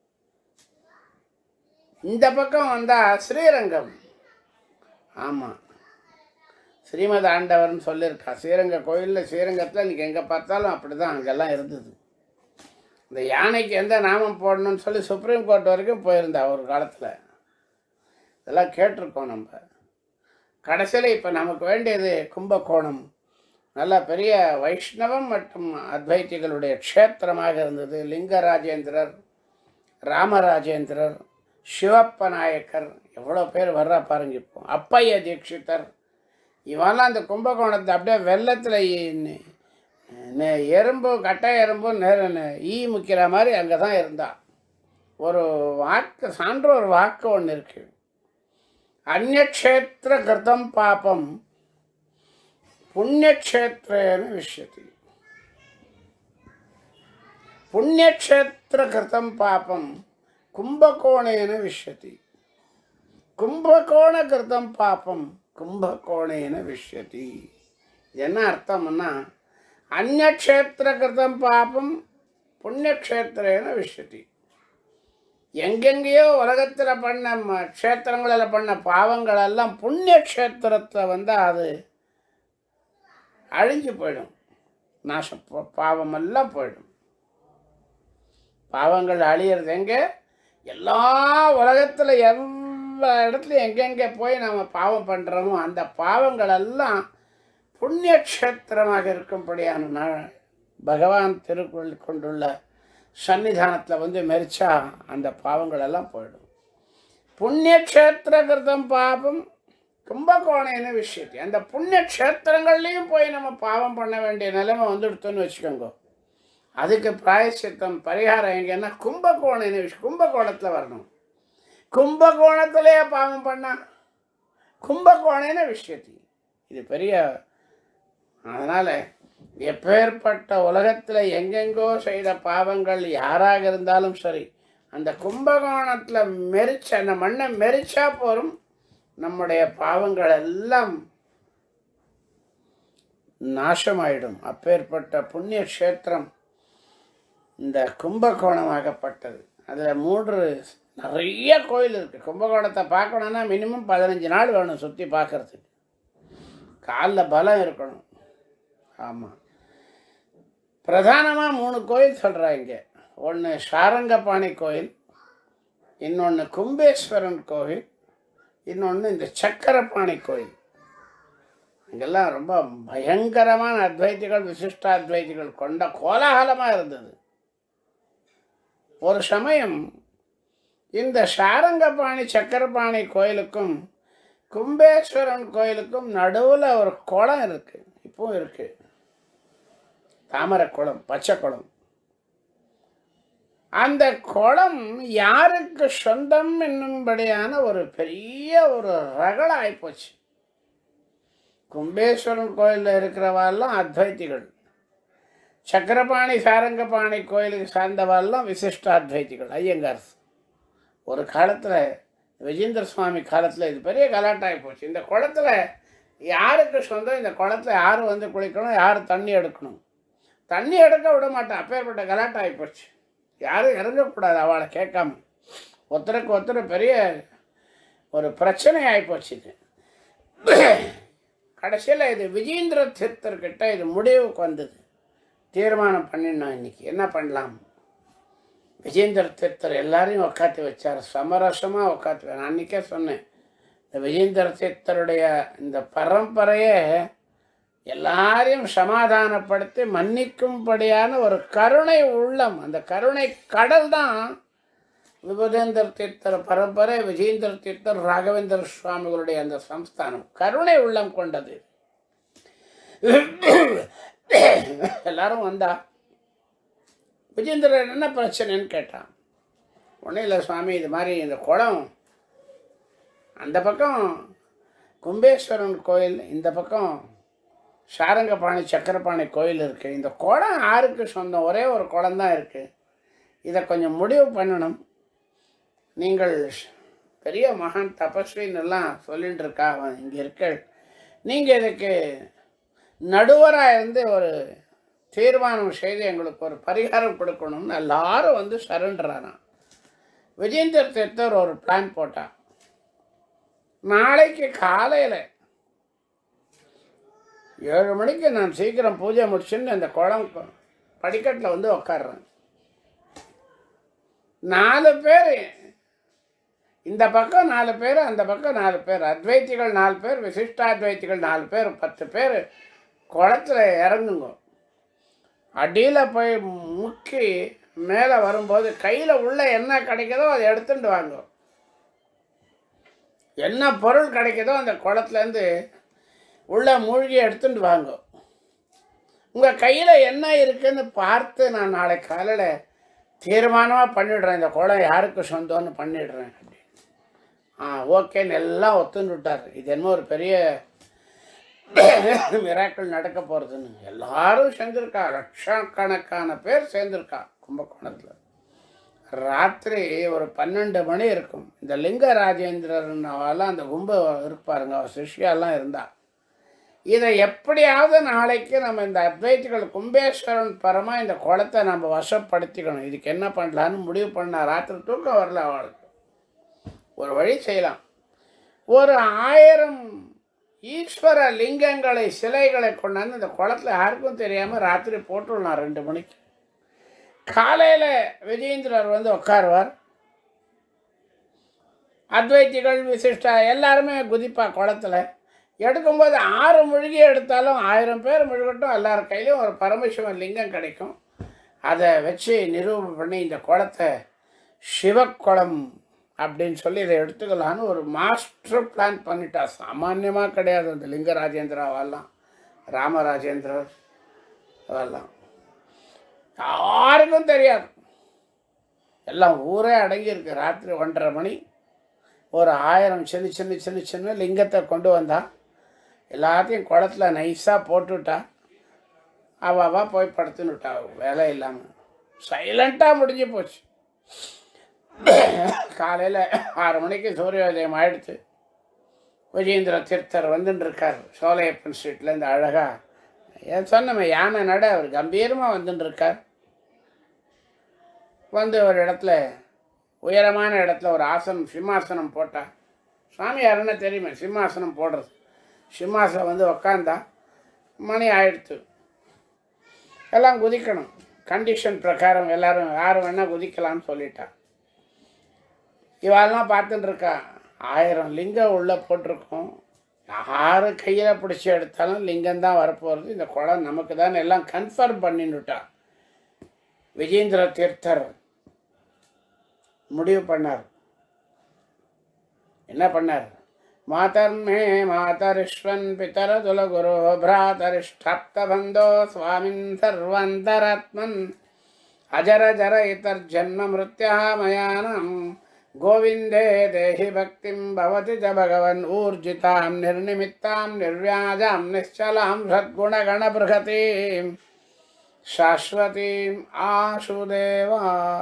இந்த பக்கம் வந்தால் ஸ்ரீரங்கம் ஆமாம் ஸ்ரீமத் ஆண்டவர்னு சொல்லியிருக்கா ஸ்ரீரங்க கோயிலில் ஸ்ரீரங்கத்தில் இன்றைக்கி எங்கே பார்த்தாலும் அப்படி தான் அங்கெல்லாம் இருந்தது இந்த யானைக்கு எந்த நாமம் போடணும்னு சொல்லி சுப்ரீம் கோர்ட் வரைக்கும் போயிருந்தா ஒரு காலத்தில் இதெல்லாம் கேட்டிருக்கோம் நம்ம கடைசியில் இப்போ நமக்கு வேண்டியது கும்பகோணம் நல்ல பெரிய வைஷ்ணவம் மற்றும் அத்வைத்திகளுடைய க்ஷேத்திரமாக இருந்தது லிங்கராஜேந்திரர் ராமராஜேந்திரர் சிவப்ப நாயக்கர் எவ்வளோ பேர் வர்றா பாருங்க இப்போ அப்பைய தீட்சிதர் இவெல்லாம் அந்த கும்பகோணத்தை அப்படியே வெள்ளத்தில் நெ- எறும்பு கட்டை எறும்பு நேர நெ- ஈ முக்கிற மாதிரி அங்கே தான் இருந்தா ஒரு வாக்கு சான்ற ஒரு வாக்கு ஒன்று இருக்கு அந்நக்ஷேத்திர கிருதம் பாபம் புண்ணியக்ஷேத்திரேன விஷயத்தி புண்ணியக்ஷேத்திர கிருதம் பாபம் கும்பகோணேன விஷயத்தி கும்பகோண கிருதம் பாபம் கும்பகோணேன விஷயத்தி என்ன அர்த்தம்னா அந்நக்ஷேத்திர கிருதம் பாபம் புண்ணியக்ஷேத்திரேன விஷயத்தி எங்கெங்கேயோ உலகத்தில் பண்ண ம- க்ஷேத்திரங்களில் பண்ண பாவங்கள் எல்லாம் புண்ணிய க்ஷேத்திரத்தில் வந்து அது அழிஞ்சு போயிடும் நாசம் போ- பாவமெல்லாம் போயிடும் பாவங்கள் அழியிறது எங்கே எல்லா உலகத்தில் எல்லா இடத்துலையும் எங்கெங்கே போய் நம்ம பாவம் பண்ணுறோமோ அந்த பாவங்கள் எல்லாம் புண்ணிய க்ஷேத்திரமாக இருக்கும்படியான நாள் பகவான் திருக்குறள் கொண்டுள்ள சன்னிதானத்தில் வந்து மெரிச்சா அந்த பாவங்கள் எல்லாம் போயிடும் புண்ணிய க்ஷேத்திர கிருதம் பாபம் கும்பகோணேன விஷயத்தை அந்த புண்ணிய க்ஷேத்திரங்கள்லையும் போய் நம்ம பாவம் பண்ண வேண்டிய நிலைமை வந்துடுத்தோன்னு வச்சுக்கோங்க அதுக்கு பிராயசித்தம் பரிகாரம் எங்கன்னா கும்பகோணேன விஷயம் கும்பகோணத்தில் வரணும் கும்பகோணத்திலேயே பாவம் பண்ணா கும்பகோணேன விஷயத்தி இது பெரிய அதனால் எப்பேற்பட்ட உலகத்தில் எங்கெங்கோ செய்த பாவங்கள் யாராக இருந்தாலும் சரி அந்த கும்பகோணத்தில் மெரிச்ச அந்த மண்ணை மெரிச்சா போரும் நம்முடைய பாவங்கள் எல்லாம் நாசமாயிடும் அப்பேற்பட்ட புண்ணிய க்ஷேத்திரம் இந்த கும்பகோணமாகப்பட்டது அதில் மூன்று நிறைய கோயில் இருக்குது கும்பகோணத்தை பார்க்கணுன்னா மினிமம் பதினஞ்சு நாள் வேணும் சுற்றி பார்க்கறதுக்கு காலில் பலம் இருக்கணும் ஆமாம் பிரதானமாக மூணு கோயில் சொல்கிறாங்க ஒன்று சாரங்கபாணி கோயில் இன்னொன்று கும்பேஸ்வரன் கோயில் இன்னொன்று இந்த சக்கரபாணி கோயில் அங்கெல்லாம் ரொம்ப பயங்கரமான அத்வைத்திகள் விசிஷ்ட அத்வைத்திகள் கொண்ட கோலாகலமாக இருந்தது ஒரு சமயம் இந்த சாரங்கபாணி சக்கரபாணி கோயிலுக்கும் கும்பேஸ்வரன் கோயிலுக்கும் நடுவில் ஒரு குளம் இருக்கு இப்பவும் இருக்கு தாமரை குளம் பச்சை குளம் அந்த குளம் யாருக்கு சொந்தம் என்னும்படியான ஒரு பெரிய ஒரு ரகல ஆயிப்போச்சு கும்பேஸ்வரன் கோயிலில் இருக்கிறவாள்லாம் அத்வைத்திகள் சக்கரபாணி சாரங்கபாணி கோயிலுக்கு சார்ந்தவாள்லாம் விசிஷ்ட அத்வைத்திகள் ஐயங்கார்ஸ் ஒரு காலத்தில் விஜேந்திர சுவாமி காலத்தில் இது பெரிய கலாட்டாகி போச்சு இந்த குளத்துல யாருக்கு சொந்தம் இந்த குளத்துல யார் வந்து குளிக்கணும் யார் தண்ணி எடுக்கணும் தண்ணி எடுக்க விட மாட்டான் அப்பேற்பட்ட கலாட்டாகி போச்சு யாரும் இறங்கக்கூடாது அவளை கேட்காம ஒருத்தருக்கு ஒருத்தர் பெரிய ஒரு பிரச்சனை ஆகிப்போச்சு இது கடைசியில் இது விஜேந்திர தீர்த்தர்கிட்ட இது முடிவுக்கு வந்தது தீர்மானம் பண்ணினோம் இன்னைக்கு என்ன பண்ணலாம் விஜேந்திர தீர்த்தர் எல்லாரையும் உட்காந்து வச்சார் சமரசமாக உட்காந்து நான் அன்றைக்கே சொன்னேன் இந்த விஜேந்திர தீர்த்தருடைய இந்த பரம்பரையே எல்லாரையும் சமாதானப்படுத்தி மன்னிக்கும்படியான ஒரு கருணை உள்ளம் அந்த கருணை கடல் தான் விபதேந்திர தீர்த்தர் பரம்பரை விஜேந்திர தீர்த்தர் ராகவேந்திர சுவாமிகளுடைய அந்த சம்ஸ்தானம் கருணை உள்ளம் கொண்டது எல்லாரும் வந்தா விஜேந்திரன் என்ன பிரச்சனைன்னு கேட்டான் ஒன்றும் இல்லை சுவாமி இது மாதிரி இந்த குளம் அந்த பக்கம் கும்பேஸ்வரன் கோயில் இந்த பக்கம் சாரங்கபாணி சக்கரபாணி கோயில் இருக்குது இந்த குளம் யாருக்கு சொந்தம் ஒரே ஒரு குளம் தான் இருக்குது இதை கொஞ்சம் முடிவு பண்ணணும் நீங்கள் பெரிய மகான் தபஸ்வின்னு எல்லாம் சொல்லிட்டு இருக்கா அவன் இங்கே இருக்க நீங்கள் இதுக்கு நடுவராக இருந்து ஒரு தீர்மானம் செய்து எங்களுக்கு ஒரு பரிகாரம் கொடுக்கணும்னு எல்லாரும் வந்து சரண்டரானான் விஜேந்திர தீர்த்தர் ஒரு பிளான் போட்டான் நாளைக்கு காலையில் ஏழு மணிக்கு நான் சீக்கிரம் பூஜை முடிச்சுன்னு அந்த குளம் படிக்கட்டில் வந்து உக்காடுறேன் நாலு பேர் இந்த பக்கம் நாலு பேர் அந்த பக்கம் நாலு பேர் அத்வைத்திகள் நாலு பேர் விசிஷ்டாத்வைத்திகள் நாலு பேர் பத்து பேர் குளத்துல இறங்குங்க அடியில் போய் முக்கி மேலே வரும்போது கையில் உள்ள என்ன கிடைக்குதோ அதை எடுத்துட்டு வாங்க என்ன பொருள் கிடைக்குதோ அந்த குளத்துலேருந்து உள்ள மூழ்கி எடுத்துட்டு வாங்க உங்கள் கையில் என்ன இருக்குன்னு பார்த்து நான் நாளை காலையில் தீர்மானமாக பண்ணிடுறேன் இந்த குளம் யாருக்கு சொந்தம்னு பண்ணிடுறேன் அப்படின்னு ஆ ஓகேன்னு எல்லாம் ஒத்துன்னு விட்டார் இது என்ன ஒரு பெரிய மிராக்கள் நடக்க போகிறதுன்னு எல்லாரும் சேர்ந்துருக்கா லட்சக்கணக்கான பேர் சேர்ந்துருக்கா கும்பகோணத்தில் ராத்திரி ஒரு பன்னெண்டு மணி இருக்கும் இந்த லிங்க ராஜேந்திரர்னாவெல்லாம் அந்த கும்ப இருப்பாருங்க அவர் சிஷ்யாலாம் இருந்தா இதை எப்படியாவது நாளைக்கு நம்ம இந்த அத்வைத்திகள் கும்பேஸ்வரன் பரமாக இந்த குளத்தை நம்ம வசப்படுத்திக்கணும் இதுக்கு என்ன பண்ணலான்னு முடிவு பண்ணா ராத்திரி தூக்கம் வரல அவளுக்கு ஒரு வழி செய்யலாம் ஒரு ஆயிரம் ஈஸ்வர லிங்கங்களை சிலைகளை கொண்டாந்து இந்த குளத்துல யாருக்கும் தெரியாமல் ராத்திரி போட்டுடலாம் ரெண்டு மணிக்கு காலையில் விஜயேந்திரர் வந்து உட்காருவார் அத்வைத்திகள் விசிஷ்டா எல்லாருமே குதிப்பா குளத்துல எடுக்கும்போது ஆறு முழுகி எடுத்தாலும் ஆயிரம் பேர் முழுகட்டும் எல்லார் கையிலையும் ஒரு பரமசிவன் லிங்கம் கிடைக்கும் அதை வச்சு நிரூபணம் பண்ணி இந்த குளத்தை சிவக்குளம் அப்படின்னு சொல்லி இதை எடுத்துக்கலான்னு ஒரு மாஸ்டர் பிளான் பண்ணிட்டா சாமான்யமாக கிடையாது அந்த லிங்கராஜேந்திராவெல்லாம் ராமராஜேந்திரர் அதெல்லாம் யாருக்கும் தெரியாது எல்லாம் ஊரே அடங்கியிருக்கு ராத்திரி ஒன்றரை மணி ஒரு ஆயிரம் சின்ன சின்ன சின்ன சின்ன லிங்கத்தை கொண்டு வந்தா எல்லாத்தையும் குளத்துல நைஸாக போட்டுவிட்டா அவ அவ போய் படுத்துன்னுட்டா வேலை இல்லாமல் சைலண்ட்டாக முடிஞ்சு போச்சு காலையில் ஆறு மணிக்கு சூரியோதயம் ஆயிடுச்சு விஜயேந்திர தீர்த்தர் வந்துட்டு இருக்கார் சோலையப்பன் ஸ்ட்ரீட்டில் இந்த அழகா ஏன் சொன்னமே யானை நட அவர் கம்பீரமாக வந்துட்டு இருக்கார் வந்து ஒரு இடத்துல உயரமான இடத்துல ஒரு ஆசனம் சிம்மாசனம் போட்டா சுவாமி யாருன்னு தெரியுமே சிம்மாசனம் போடுறது சிம்மாசனம் வந்து உக்காந்தா மணி ஆயிடுத்து எல்லாம் குதிக்கணும் கண்டிஷன் பிரகாரம் எல்லாரும் யார் வேணால் குதிக்கலாம்னு சொல்லிட்டா இவாளெல்லாம் பார்த்துட்டு இருக்கா ஆயிரம் லிங்கம் உள்ளே போட்டிருக்கோம் யார் கையில் பிடிச்சி எடுத்தாலும் லிங்கம் தான் வரப்போகிறது இந்த குளம் நமக்கு தான் எல்லாம் கன்ஃபார்ம் பண்ணின்னுட்டா விஜேந்திர தீர்த்தர் முடிவு பண்ணார் என்ன பண்ணார் மாதர்மே மாதரிஷ்வன் பிதரதுல குரு பிராதரிஷ்டாப்த பந்தோ சுவாமின் சர்வந்தராத்மன் அஜர ஜர இத்தர் ஜன்ம மிருத்யா மயானம் கோவிந்தே தேஹி பக்திம் பவதி ச பகவன் ஊர்ஜிதாம் நிர்நிமித்தாம் நிர்வியாஜாம் நிశ్చలాం சத்குணகணபிருகதீம் சாஸ்வதீம் ஆசுதேவா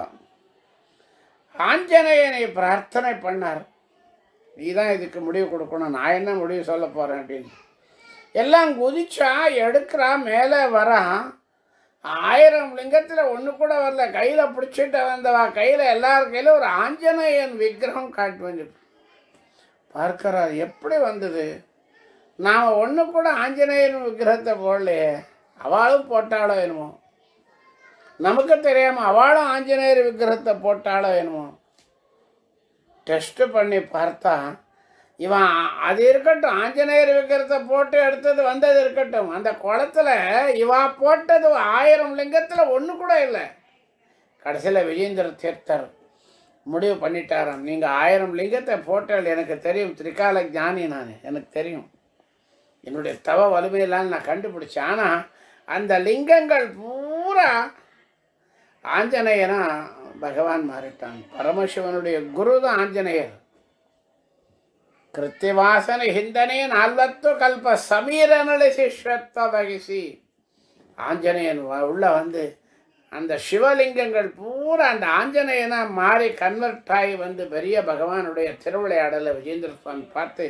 ஆஞ்சநேயனை பிரார்த்தனை பண்ணார் நீ தான் இதுக்கு முடிவு கொடுக்கணும் நான் என்ன முடிவு சொல்ல போகிறேன் அப்படின்னு எல்லாம் குதிச்சா எடுக்கிறா மேலே வரான் ஆயிரம் லிங்கத்தில் ஒன்று கூட வரல கையில் பிடிச்சிட்டு வந்தவா கையில் எல்லார் கையிலும் ஒரு ஆஞ்சநேயன் விக்கிரகம் காட்டு வந்து பார்க்கிறார் எப்படி வந்தது நாம் ஒன்று கூட ஆஞ்சநேயன் விக்கிரகத்தை போடலையே அவளும் போட்டாளோ என்னமோ நமக்கு தெரியாமல் அவளும் ஆஞ்சநேயர் விக்கிரகத்தை போட்டாளோ என்னமோ டெஸ்ட் பண்ணி பார்த்தா இவன் அது இருக்கட்டும் ஆஞ்சநேயர் விக்கிரத்தை போட்டு எடுத்தது வந்தது இருக்கட்டும் அந்த குளத்துல இவா போட்டது ஆயிரம் லிங்கத்தில் ஒன்று கூட இல்லை கடைசியில் விஜேந்திர தீர்த்தர் முடிவு பண்ணிட்டாராம் நீங்கள் ஆயிரம் லிங்கத்தை போட்டால் எனக்கு தெரியும் திரிகால ஞானி நான் எனக்கு தெரியும் என்னுடைய தவ வலிமையெல்லாம் நான் கண்டுபிடிச்சேன் ஆனால் அந்த லிங்கங்கள் பூரா ஆஞ்சநேயனா பகவான் மாறிட்டான் பரமசிவனுடைய குரு தான் ஆஞ்சநேயர் கிருத்திவாசன ஹிந்தனே நால்வத்து கல்ப ಸಮೀರನಳೆ ಶಿಷ್ಯತ್ವ ಬಗಿಸಿ ஆஞ்சநேயன் வ- உள்ள வந்து அந்த சிவலிங்கங்கள் பூரா அந்த ஆஞ்சநேயனா மாறி கன்வெர்ட் ஆகி வந்து பெரிய பகவானுடைய திருவிளையாடலை விஜேந்திர சுவாமி பார்த்து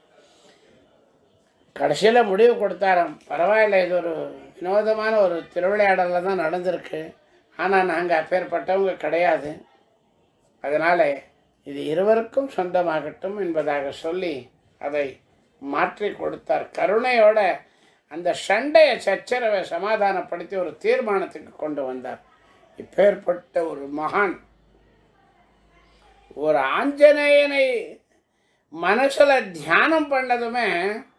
கடைசியில் முடிவு கொடுத்தாராம் பரவாயில்ல இது ஒரு வினோதமான ஒரு திருவிளையாடலில் தான் நடந்திருக்கு ஆனால் நாங்கள் அப்பேற்பட்டவங்க கிடையாது அதனால் இது இருவருக்கும் சொந்தமாகட்டும் என்பதாக சொல்லி அதை மாற்றி கொடுத்தார் கருணையோட அந்த சண்டைய சச்சரவை சமாதானப்படுத்தி ஒரு தீர்மானத்துக்கு கொண்டு வந்தார் இப்பேற்பட்ட ஒரு மகான் ஒரு ஆஞ்சநேயனை மனசுல தியானம் பண்ணதுமே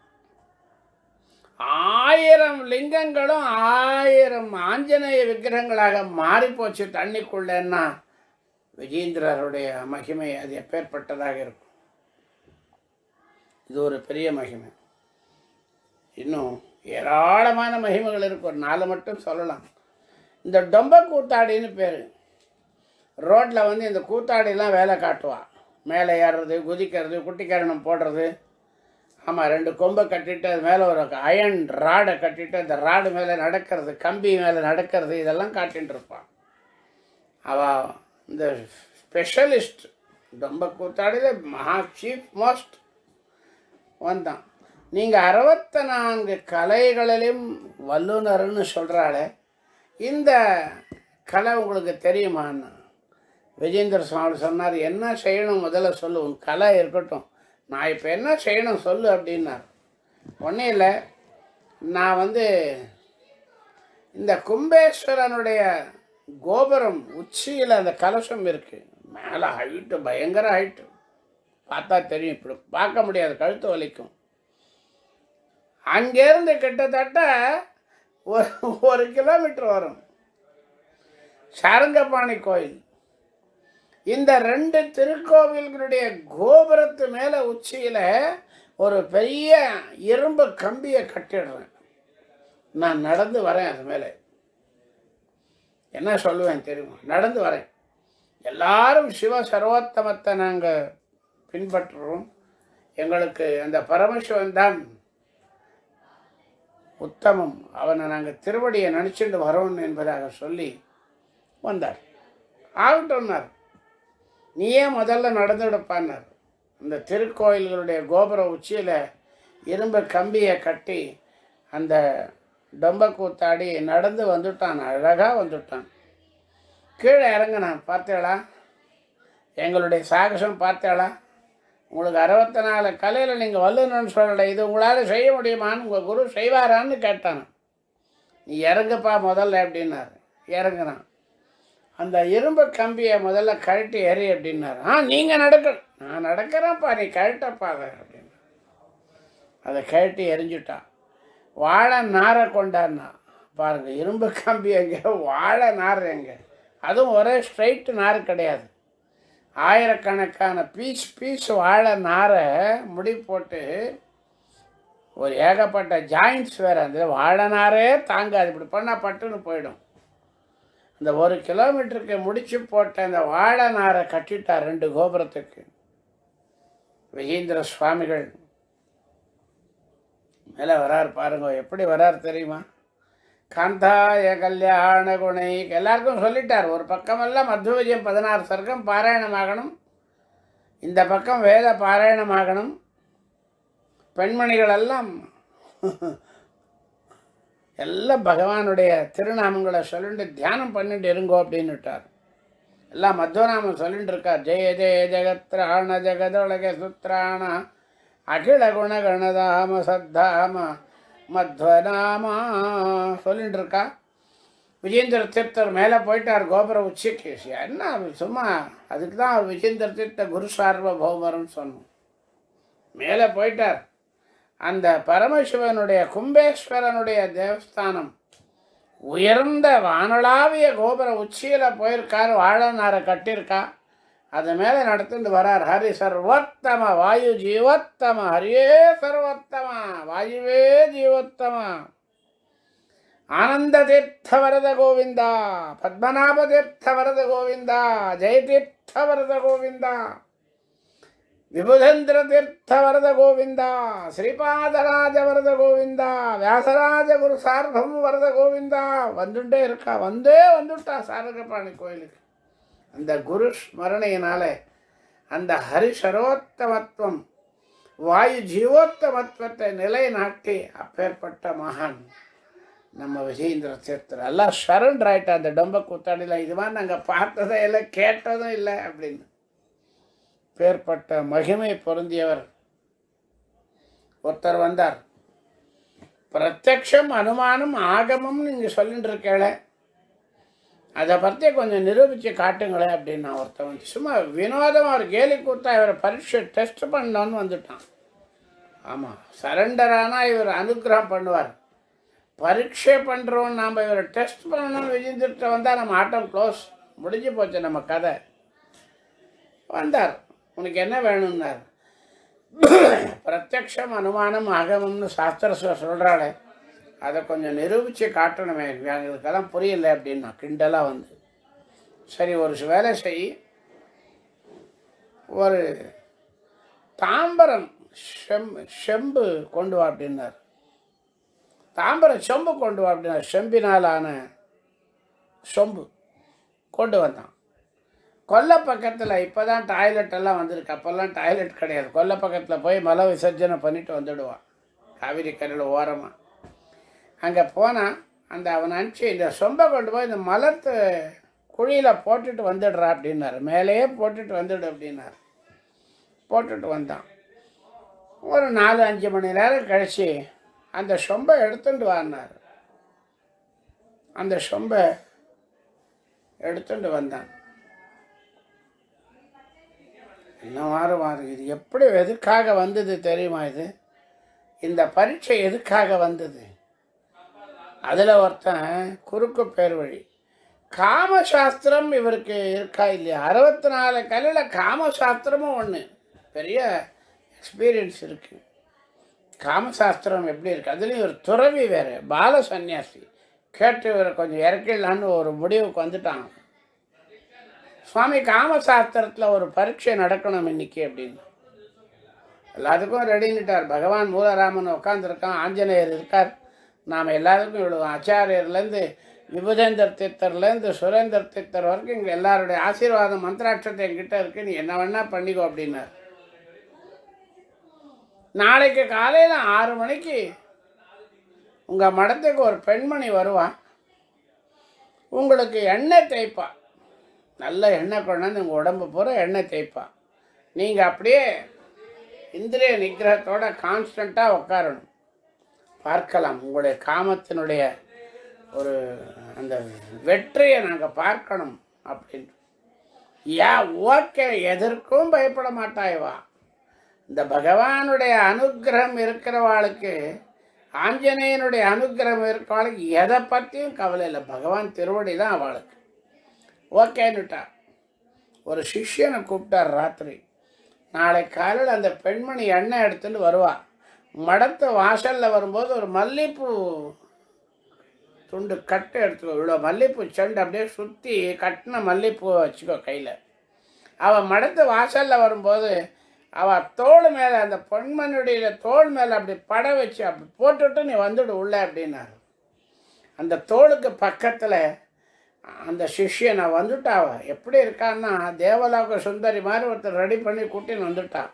ஆயிரம் லிங்கங்களும் ஆயிரம் ஆஞ்சநேய விக்கிரகங்களாக மாறிப்போச்சு தண்ணிக்குள்ளன்னா விஜேந்திரருடைய மகிமை அது எப்பேற்பட்டதாக இருக்கும் இது ஒரு பெரிய மகிமை இன்னும் ஏராளமான மகிமைகள் இருக்கு ஒரு நாலு மட்டும் சொல்லலாம் இந்த டொம்ப கூத்தாடின்னு பேர் ரோட்டில் வந்து இந்த கூத்தாடிலாம் வேலை காட்டுவா மேலே ஏறுறது குதிக்கிறது குட்டிக்கரணம் போடுறது ஆமாம் ரெண்டு கொம்பை கட்டிட்டு அது மேலே ஒரு அயன் ராடை கட்டிட்டு அந்த ராடு மேலே நடக்கிறது கம்பி மேலே நடக்கிறது இதெல்லாம் காட்டின்னு இருப்பான் அவள் இந்த ஸ்பெஷலிஸ்ட் ரொம்ப கூத்தாடியில் மகா சீஃப் மோஸ்ட் வந்தான் நீங்கள் அறுபத்தி நான்கு கலைகளிலும் வல்லுனர்னு சொல்கிறாளே இந்த கலை உங்களுக்கு தெரியுமான்னு விஜேந்திர சுவாமி சொன்னார் என்ன செய்யணும் முதல்ல சொல்லு உன் கலை இருக்கட்டும் நான் இப்போ என்ன செய்யணும் சொல்லு அப்படின்னார் ஒன்றும் இல்லை நான் வந்து இந்த கும்பேஸ்வரனுடைய கோபுரம் உச்சியில் அந்த கலசம் இருக்குது மேலே ஹைட்டு பயங்கர ஹைட்டு பார்த்தா தெரியும் இப்படி பார்க்க முடியாது கழுத்து வலிக்கும் அங்கேருந்து கிட்டத்தட்ட ஒரு ஒரு கிலோமீட்டர் வரும் சாரங்கபாணி கோயில் இந்த ரெண்டு திருக்கோவில்களுடைய கோபுரத்து மேலே உச்சியில் ஒரு பெரிய இரும்பு கம்பியை கட்டிடுறேன் நான் நடந்து வரேன் அது மேலே என்ன சொல்லுவேன் தெரியுமா நடந்து வரேன் எல்லாரும் சிவ சர்வோத்தமத்தை நாங்கள் பின்பற்றுறோம் எங்களுக்கு அந்த பரமசிவன் தான் உத்தமம் அவனை நாங்கள் திருவடியை நினச்சிட்டு வரோம் என்பதாக சொல்லி வந்தார் ஆகட்டும்னார் நீயே முதல்ல நடந்துடுப்பான்னார் அந்த திருக்கோயில்களுடைய கோபுர உச்சியில் இரும்பு கம்பியை கட்டி அந்த டொம்ப கூத்தாடி நடந்து வந்துட்டான் அழகாக வந்துட்டான் கீழே இறங்கினான் பார்த்தேளா எங்களுடைய சாகசம் பார்த்தேளா உங்களுக்கு அறுபத்தி நாலு கலையில் நீங்கள் வல்லுன்னு சொல்லலை இது உங்களால் செய்ய முடியுமான்னு உங்கள் குரு செய்வாரான்னு கேட்டான் நீ இறங்குப்பா முதல்ல அப்படின்னாரு இறங்குனான் அந்த இரும்பு கம்பியை முதல்ல கழட்டி எறி அப்படின்னாரு ஆ நீங்கள் நடக்க நான் நடக்கிறேன்ப்பா நீ கழட்டப்பா அதை அப்படின்னு அதை கழட்டி எரிஞ்சுட்டான் வாழை நாரை கொண்டான்னா பாருங்கள் இரும்பு கம்பி எங்கே வாழை நார் எங்கே அதுவும் ஒரே ஸ்ட்ரைட்டு நார் கிடையாது ஆயிரக்கணக்கான பீஸ் பீஸ் வாழை நாரை முடி போட்டு ஒரு ஏகப்பட்ட ஜாயிண்ட்ஸ் வேறு அந்த வாழை நாரே தாங்காது இப்படி பண்ணால் பட்டுன்னு போயிடும் இந்த ஒரு கிலோமீட்டருக்கு முடிச்சு போட்ட அந்த வாழை நாரை கட்டிட்டார் ரெண்டு கோபுரத்துக்கு விஜேந்திர சுவாமிகள் மேலே வரார் பாருங்க எப்படி வரார் தெரியுமா காந்தாய கல்யாண குணை எல்லாருக்கும் சொல்லிட்டார் ஒரு பக்கமெல்லாம் மத்வ விஜயம் பதினாறு சர்க்கம் பாராயணமாகணும் இந்த பக்கம் வேத பாராயணமாகணும் பெண்மணிகள் எல்லாம் எல்லாம் பகவானுடைய திருநாமங்களை சொல்லிட்டு தியானம் பண்ணிட்டு இருங்கோ அப்படின்னு விட்டார் எல்லாம் மத்வநாமம் சொல்லிட்டு இருக்கார் ஜெய ஜெய ஜெகத்ராண ஜெகதொழக சுத்ராண அகில குணகணதாம சத்தாம மத்வநாமா சொல்லிட்டு இருக்கா விஜேந்திர தீர்த்தர் மேலே போயிட்டார் கோபுர உச்சிக்கு என்ன சும்மா அதுக்கு தான் அவர் விஜேந்திர தீர்த்த குரு சார்வபௌமர்னு சொன்னோம் மேலே போயிட்டார் அந்த பரமசிவனுடைய கும்பேஸ்வரனுடைய தேவஸ்தானம் உயர்ந்த வானளாவிய கோபுர உச்சியில் போயிருக்கார் வாழனாரை கட்டியிருக்கா அது மேலே நடத்துட்டு வரார் ஹரி சர்வோத்தம வாயு ஜீவோத்தம ஹரியே சர்வோத்தம வாயுவே ஜீவோத்தம ஆனந்த தீர்த்த வரத கோவிந்தா பத்மநாப தீர்த்த வரத கோவிந்தா ஜெயதீர்த்த வரத கோவிந்தா விபுதேந்திர தீர்த்த வரத கோவிந்தா ஸ்ரீபாதராஜ வரத கோவிந்தா வியாசராஜ குரு சார்பம் வரத கோவிந்தா வந்துட்டே இருக்கா வந்தே வந்துட்டா சாரகபாணி கோயிலுக்கு அந்த குரு ஸ்மரணையினால அந்த ஹரி சரோத்தமத்துவம் வாயு ஜீவோத்தமத்துவத்தை நிலைநாட்டி அப்பேற்பட்ட மகான் நம்ம விஜயேந்திர தீர்த்தர் எல்லாம் சரண்டர் ஆயிட்டா அந்த டொம்ப கூத்தாடியில் இது மாதிரி நாங்கள் பார்த்ததே இல்லை கேட்டதும் இல்லை அப்படின்னு பேர்பட்ட மகிமை பொருந்தியவர் ஒருத்தர் வந்தார் பிரத்யக்ஷம் அனுமானம் ஆகமம் நீங்கள் சொல்லிட்டு இருக்கேள அதை பற்றி கொஞ்சம் நிரூபித்து காட்டுங்களேன் அப்படின்னு நான் ஒருத்தன் வந்து சும்மா வினோதமாக ஒரு கேலி கூத்தா இவரை பரீட்சை டெஸ்ட் பண்ணோன்னு வந்துட்டான் ஆமாம் சரண்டரானால் இவர் அனுகிரகம் பண்ணுவார் பரீட்சை பண்ணுறோம் நாம் இவரை டெஸ்ட் பண்ணணும்னு விஜயந்திட்ட வந்தால் நம்ம ஆட்டம் க்ளோஸ் முடிஞ்சு போச்சு நம்ம கதை வந்தார் உனக்கு என்ன வேணும்னார் பிரத்யக்ஷம் அனுமானம் ஆகமம்னு சாஸ்திர சொல்கிறாளே அதை கொஞ்சம் நிரூபித்து காட்டணுமே எங்களுக்கெல்லாம் புரியல அப்படின்னா கிண்டலாக வந்து சரி ஒரு வேலை செய் ஒரு தாம்பரம் செம்பு செம்பு கொண்டு வா அப்படின்னார் தாம்பரம் செம்பு கொண்டு வா அப்படின்னார் செம்பினாலான சொம்பு கொண்டு வந்தான் கொல்லை பக்கத்தில் இப்போ தான் டாய்லெட் எல்லாம் வந்திருக்கு அப்போல்லாம் டாய்லெட் கிடையாது கொல்லை பக்கத்தில் போய் மல விசர்ஜனை பண்ணிட்டு வந்துடுவான் காவிரி கரையில் ஓரமாக அங்கே போனால் அந்த அவனை அனுப்பிச்சு இந்த சொம்பை கொண்டு போய் இந்த மலத்து குழியில் போட்டுட்டு வந்துடுறா அப்படின்னாரு மேலேயே போட்டுட்டு வந்துடு அப்படின்னாரு போட்டுட்டு வந்தான் ஒரு நாலு அஞ்சு மணி நேரம் கழிச்சு அந்த சொம்பை எடுத்துட்டு வான்னார் அந்த சொம்பை எடுத்துட்டு வந்தான் என்ன மாறு மாறு இது எப்படி எதுக்காக வந்தது தெரியுமா இது இந்த பரீட்சை எதுக்காக வந்தது அதில் ஒருத்தன் குறுக்கு பேர் வழி காமசாஸ்திரம் இவருக்கு இருக்கா இல்லையா அறுபத்தி நாலு கல்லில் காமசாஸ்திரமும் ஒன்று பெரிய எக்ஸ்பீரியன்ஸ் இருக்குது காமசாஸ்திரம் எப்படி இருக்குது அதுலேயும் ஒரு துறவி வேறு பால சந்நியாசி கேட்டு இவரை கொஞ்சம் இறக்கிடலான்னு ஒரு முடிவுக்கு வந்துட்டாங்க சுவாமி காமசாஸ்திரத்தில் ஒரு பரீட்சை நடக்கணும் இன்னைக்கு அப்படின்னு எல்லாத்துக்கும் ரெடின்னுட்டார் பகவான் மூலராமன் உட்காந்துருக்கான் ஆஞ்சநேயர் இருக்கார் நாம் எல்லாத்துக்கும் இவ்வளோ ஆச்சாரியர்லேருந்து விபுதேந்தர் தீர்த்தர்லேருந்து சுரேந்தர் தீர்த்தர் வரைக்கும் இங்கே எல்லாருடைய ஆசீர்வாதம் மந்திராட்சத்தை என்கிட்ட இருக்கு நீ என்ன வேணா பண்ணிக்கோ அப்படின்னார் நாளைக்கு காலையில் ஆறு மணிக்கு உங்கள் மடத்துக்கு ஒரு பெண்மணி வருவான் உங்களுக்கு எண்ணெய் தேய்ப்பா நல்ல எண்ணெய் கொண்டாந்து உங்கள் உடம்பு பூரா எண்ணெய் தேய்ப்பா நீங்கள் அப்படியே இந்திரிய நிகிரகத்தோட கான்ஸ்டண்ட்டாக உட்காரணும் பார்க்கலாம் உங்களுடைய காமத்தினுடைய ஒரு அந்த வெற்றியை நாங்கள் பார்க்கணும் அப்படின்னு யா ஓகே எதற்கும் பயப்பட மாட்டாய்வா இந்த பகவானுடைய அனுக்கிரகம் இருக்கிறவாளுக்கு ஆஞ்சநேயனுடைய அனுக்கிரகம் இருக்கிறவாளுக்கு எதை பற்றியும் கவலை இல்லை பகவான் திருவடி தான் அவளுக்கு ஓகேன்னுட்டா ஒரு சிஷ்யனை கூப்பிட்டார் ராத்திரி நாளை காலையில் அந்த பெண்மணி எண்ணெய் எடுத்துட்டு வருவா மடத்து வாசலில் வரும்போது ஒரு மல்லிப்பூ துண்டு கட்டு எடுத்துக்கோ இவ்வளோ மல்லிப்பூ செண்டு அப்படியே சுற்றி கட்டின மல்லிப்பூவை வச்சுக்கோ கையில் அவள் மடத்து வாசலில் வரும்போது அவள் தோள் மேலே அந்த பொன்மனுடைய தோள் மேலே அப்படி பட வச்சு அப்படி போட்டுட்டு நீ வந்துடு உள்ள அப்படின்னாரு அந்த தோளுக்கு பக்கத்தில் அந்த சிஷ்யனை வந்துட்டாவ எப்படி இருக்கான்னா தேவலோக சுந்தரி மாதிரி ஒருத்தர் ரெடி பண்ணி கூட்டின்னு வந்துட்டான்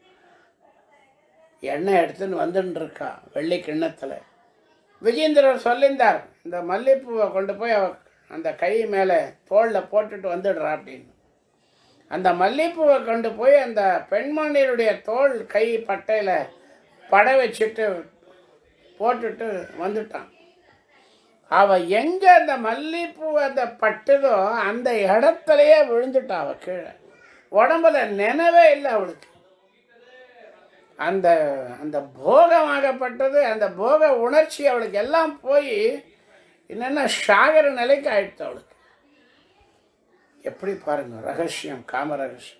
எண்ணெய் எடுத்துன்னு வந்துன்னு இருக்கா வெள்ளி கிண்ணத்தில் விஜேந்திரர் சொல்லியிருந்தார் இந்த மல்லிப்பூவை கொண்டு போய் அவ அந்த கை மேலே தோளில் போட்டுட்டு வந்துடுறா அப்படின்னு அந்த மல்லிப்பூவை கொண்டு போய் அந்த பெண்மணியினுடைய தோல் கை பட்டையில் பட வச்சுட்டு போட்டுட்டு வந்துட்டான் அவ எங்கே அந்த மல்லிப்பூ அந்த பட்டுதோ அந்த இடத்துலையே விழுந்துட்டா அவ கீழே உடம்புல நினைவே இல்லை அவளுக்கு அந்த அந்த போகமாகப்பட்டது அந்த போக உணர்ச்சி அவளுக்கு எல்லாம் போய் என்னென்ன சாகர நிலைக்கு ஆயிடுத்து அவளுக்கு எப்படி பாருங்க ரகசியம் காம ரகசியம்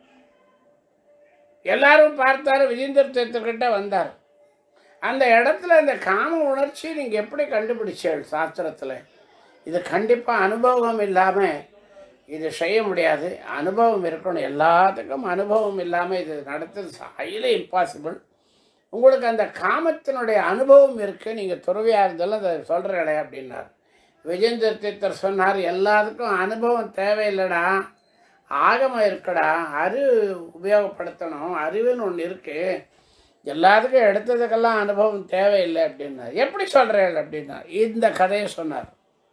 எல்லாரும் பார்த்தாரு விஜேந்தர் தீர்த்தர்கிட்ட வந்தார் அந்த இடத்துல அந்த காம உணர்ச்சி நீங்கள் எப்படி கண்டுபிடிச்சீள் சாஸ்திரத்தில் இது கண்டிப்பாக அனுபவம் இல்லாமல் இது செய்ய முடியாது அனுபவம் இருக்கணும் எல்லாத்துக்கும் அனுபவம் இல்லாமல் இது நடத்துறது ஹைலி இம்பாசிபிள் உங்களுக்கு அந்த காமத்தினுடைய அனுபவம் இருக்குது நீங்கள் துறவியாக இருந்தாலும் அதை சொல்கிறீங்களே அப்படின்னார் விஜேந்திர தீர்த்தர் சொன்னார் எல்லாத்துக்கும் அனுபவம் தேவையில்லைடா ஆகமம் இருக்குடா அறிவு உபயோகப்படுத்தணும் அறிவுன்னு ஒன்று இருக்குது எல்லாத்துக்கும் எடுத்ததுக்கெல்லாம் அனுபவம் தேவையில்லை அப்படின்னார் எப்படி சொல்கிறீர்கள் அப்படின்னா இந்த கதையை சொன்னார்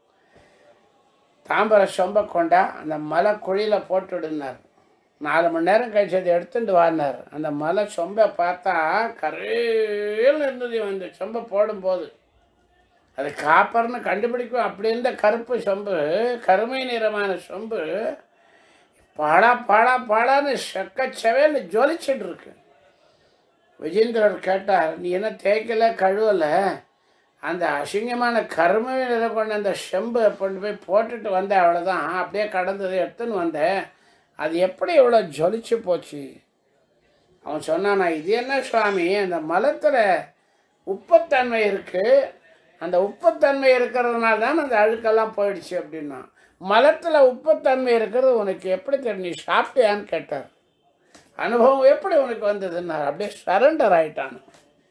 தாம்பர சொம்ப கொண்டா அந்த மலை குழியில் போட்டுடுனார் நாலு மணி நேரம் கழிச்சு அதை எடுத்துட்டு வாடினார் அந்த மலை சொம்பை பார்த்தா கரையில் இருந்தது அந்த சொம்பை போடும்போது அது காப்பர்னு கண்டுபிடிக்கும் அப்படி இருந்த கருப்பு சொம்பு கருமை நிறமான சொம்பு பழா பழா பழான்னு செக்கச்சவேன்னு ஜொலிச்சுட்டு இருக்கு விஜேந்திரர் கேட்டார் நீ என்ன தேய்க்கல கழுவலை அந்த அசிங்கமான கருமை நிறம் கொண்ட அந்த செம்பு கொண்டு போய் போட்டுட்டு வந்தேன் அவ்வளோதான் அப்படியே கடந்தது எடுத்துன்னு வந்தேன் அது எப்படி இவ்வளோ ஜொலிச்சு போச்சு அவன் சொன்னானா இது என்ன சுவாமி அந்த மலத்தில் உப்புத்தன்மை இருக்குது அந்த உப்புத்தன்மை இருக்கிறதுனால தான் அந்த அழுக்கெல்லாம் போயிடுச்சு அப்படின்னா மலத்தில் உப்புத்தன்மை இருக்கிறது உனக்கு எப்படி தெரியும் நீ சாப்பிட்டியான்னு கேட்டார் அனுபவம் எப்படி உனக்கு வந்ததுன்னார் அப்படியே சரண்டர் ஆயிட்டான்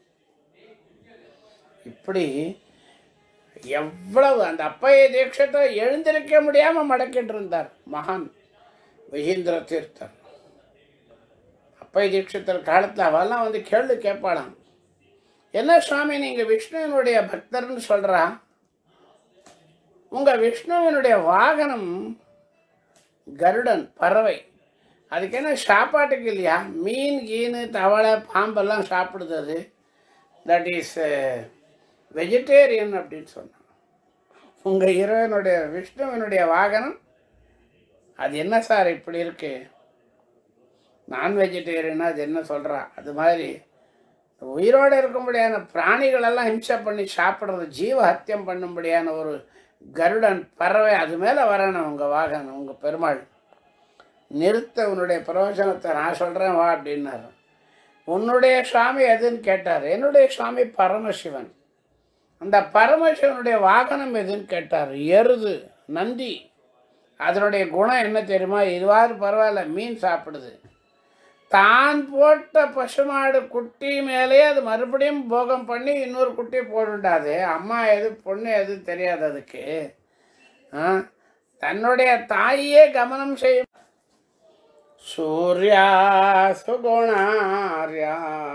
இப்படி எவ்வளவு அந்த அப்பைய தீட்சத்தை எழுந்திருக்க முடியாமல் மடக்கிட்டு இருந்தார் மகான் விஜேந்திர தீர்த்தர் அப்பைய தீட்சத்தர் காலத்தில் அவெல்லாம் வந்து கேள்வி கேட்பாளாம் என்ன சுவாமி நீங்கள் விஷ்ணுவினுடைய பக்தர்னு சொல்கிறா உங்கள் விஷ்ணுவினுடைய வாகனம் கருடன் பறவை அதுக்கு என்ன சாப்பாட்டுக்கு இல்லையா மீன் கீனு தவளை பாம்பெல்லாம் சாப்பிடுது அது தட் இஸ் வெஜிடேரியன் அப்படின்னு சொன்னான் உங்கள் இறைவனுடைய விஷ்ணுவினுடைய வாகனம் அது என்ன சார் இப்படி இருக்கு நான் வெஜிடேரியனா அது என்ன சொல்கிறா அது மாதிரி உயிரோடு இருக்கும்படியான பிராணிகளெல்லாம் ஹிம்சை பண்ணி சாப்பிட்றது ஜீவ ஹத்தியம் பண்ணும்படியான ஒரு கருடன் பறவை அது மேலே வரணும் உங்கள் வாகனம் உங்கள் பெருமாள் நிறுத்த உன்னுடைய பிரயோஜனத்தை நான் சொல்கிறேன் வா அப்படின்னாரு உன்னுடைய சுவாமி எதுன்னு கேட்டார் என்னுடைய சுவாமி பரமசிவன் அந்த பரமசிவனுடைய வாகனம் எதுன்னு கேட்டார் எருது நந்தி அதனுடைய குணம் என்ன தெரியுமா இதுவாது பரவாயில்ல மீன் சாப்பிடுது தான் போட்ட பசுமாடு குட்டி மேலேயே அது மறுபடியும் போகம் பண்ணி இன்னொரு குட்டி போட்டுட்டாது அம்மா எது பொண்ணு எது தெரியாது அதுக்கு ஆ? தன்னுடைய தாயே கவனம் செய்யும் சூர்யா சுகுணார்யா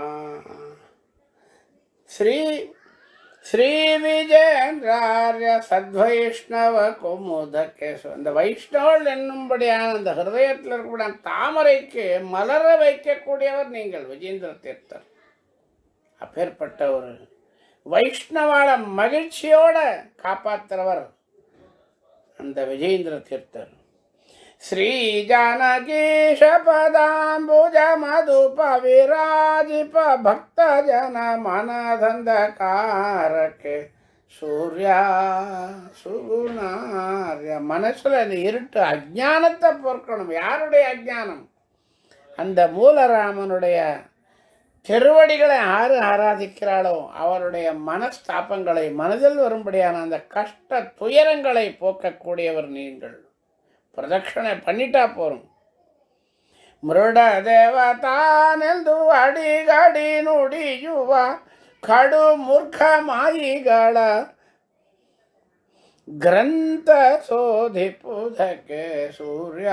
ஸ்ரீ ஸ்ரீ விஜயேந்திரார்ய சத்வைஷ்ணவ குமுதக்கே அந்த வைஷ்ணவள் என்னும்படியான அந்த ஹிருதயத்தில் இருக்கக்கூடிய தாமரைக்கு மலர வைக்கக்கூடியவர் நீங்கள் விஜேந்திர தீர்த்தர் அப்பேற்பட்ட ஒரு வைஷ்ணவால மகிழ்ச்சியோட காப்பாத்துறவர் அந்த விஜயேந்திர தீர்த்தர் ஸ்ரீ ஜானகீஷ பதாம்புஜ மதுப விராஜிப பக்த ஜன மனதந்தகாரக்கு சூர்யா சுகுணார்ய மனசுல இந்த இருட்டு அஜானத்தை பொறுக்கணும் யாருடைய அஜானம் அந்த மூலராமனுடைய திருவடிகளை யாரு ஆராதிக்கிறாளோ அவருடைய மனஸ்தாபங்களை மனதில் வரும்படியான அந்த கஷ்ட துயரங்களை போக்கக்கூடியவர் நீங்கள் ಪ್ರದಕ್ಷಿಣೆ பண்ணிட்டா போரும் ಮೃಡ ದೇವತಾನೆಂದು ಅಡಿಗಡಿ ನುಡಿಯುವ ಕಡು ಮೂರ್ಖ ಮಾಯಿಗಳ ಗ್ರಂಥ ಶೋಧಿಪುದಕ್ಕೆ ಸೂರ್ಯ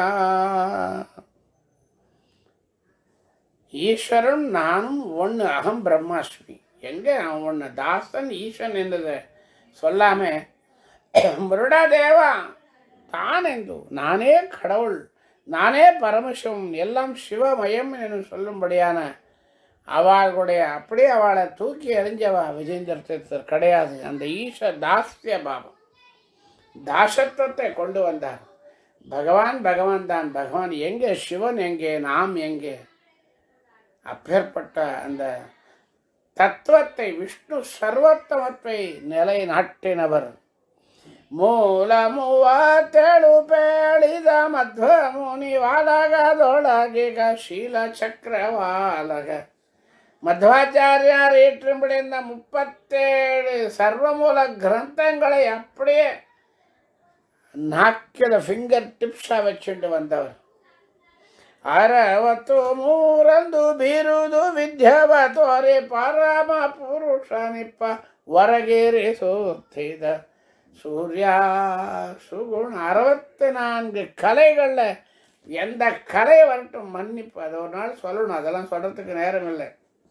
ஈஸ்வரன் நானும் ஒன்று அகம் பிரம்மாஸ்மி எங்கே அவன் ஒன்று தாசன் ஈஸ்வன் என்றதை சொல்லாம முருடாதேவா தான் என்று நானே கடவுள் நானே பரமசிவம் எல்லாம் சிவமயம் என்று சொல்லும்படியான அவளுடைய அப்படியே அவளை தூக்கி எறிஞ்சவா விஜேந்திர தீர்த்தர் கிடையாது அந்த ஈஸ்வர தாஸ்ய பாவம் தாசத்துவத்தை கொண்டு வந்தார் பகவான் பகவான் தான் பகவான் எங்கே சிவன் எங்கே நாம் எங்கே அப்பேற்பட்ட அந்த தத்துவத்தை விஷ்ணு சர்வத்தமத்தை நிலைநாட்டினவர் ಮೂಲ ಮೂವತ್ತೇಳು ಪೇಳಿದ ಮಧ್ವ ಮುನಿ ವಾಲಗದೊಳಗಿಗ ಶೀಲ ಚಕ್ರವಾಲಗ மத்வாச்சாரியார் ஏற்றும்படிந்த முப்பத்தேழு சர்வமூல கிரந்தங்களை அப்படியே நாக்கில் ஃபிங்கர் டிப்ஸாக வச்சுட்டு வந்தவர் ಅರವತ್ತು ಮೂರಂದು ಬೀರುದು ವಿದ್ಯವ ತೋರೆ ಪರಮ ಪುರುಷ ನಿಪ್ಪ ಹೊರಗೇರಿ ಸೋತಿದ சூர்யா சுகுண் அறுபத்தி நான்கு கலைகளில் எந்த கலை வரட்டும் மன்னிப்பு அதை ஒரு நாள் சொல்லணும் அதெல்லாம் சொல்கிறதுக்கு நேரம் இல்லை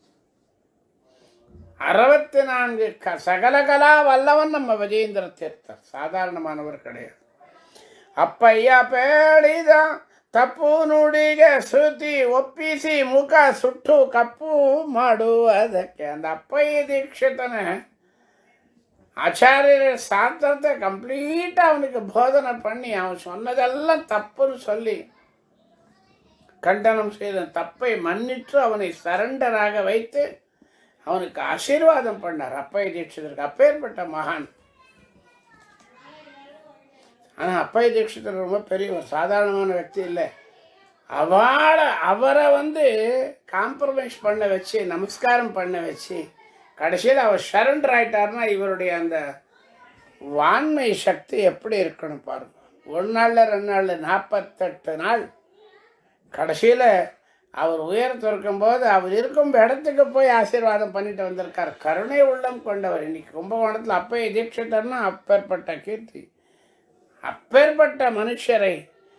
அறுபத்தி நான்கு க சகல கலா வல்லவன் நம்ம விஜயேந்திர தீர்த்தர் சாதாரணமானவர் கிடையாது ಅಪ್ಪಯ್ಯ ಪೇಳಿದ ತಪ್ಪು ನುಡಿಗೆ ಶ್ರುತಿ ಒಪ್ಪಿಸಿ ಮುಖ ಸುಟ್ಟು ಕಪ್ಪು ಮಾಡುವುದಕ್ಕೆ அந்த அப்பைய தீட்சிதனை ஆச்சாரியர் சாஸ்திரத்தை கம்ப்ளீட்டாக அவனுக்கு போதனை பண்ணி அவன் சொன்னதெல்லாம் தப்புன்னு சொல்லி கண்டனம் செய்த தப்பை மன்னித்து அவனை சரண்டராக வைத்து அவனுக்கு ஆசீர்வாதம் பண்ணார் அப்பைய தீட்சிதருக்கு அப்பேற்பட்ட மகான் ஆனால் அப்பைய தீட்சிதர் ரொம்ப பெரியவர் சாதாரணமான వ్యక్తి இல்லை அவளை அவரை வந்து காம்ப்ரமைஸ் பண்ண வச்சு நமஸ்காரம் பண்ண வச்சு கடைசியில் அவர் சரண்டர் ஆயிட்டாருன்னா இவருடைய அந்த வான்மை சக்தி எப்படி இருக்கணும் பாருங்க ஒரு நாளில் ரெண்டு நாளில் நாற்பத்தெட்டு நாள் கடைசியில் அவர் உயரத்து இருக்கும்போது அவர் இருக்கும் இடத்துக்கு போய் ஆசீர்வாதம் பண்ணிட்டு வந்திருக்கார் கருணை உள்ளம் கொண்டவர் இன்னைக்கு கும்பகோணத்தில் அப்பைய தீட்சிதர்னா அப்பேற்பட்ட கீர்த்தி அப்பேற்பட்ட மனுஷரை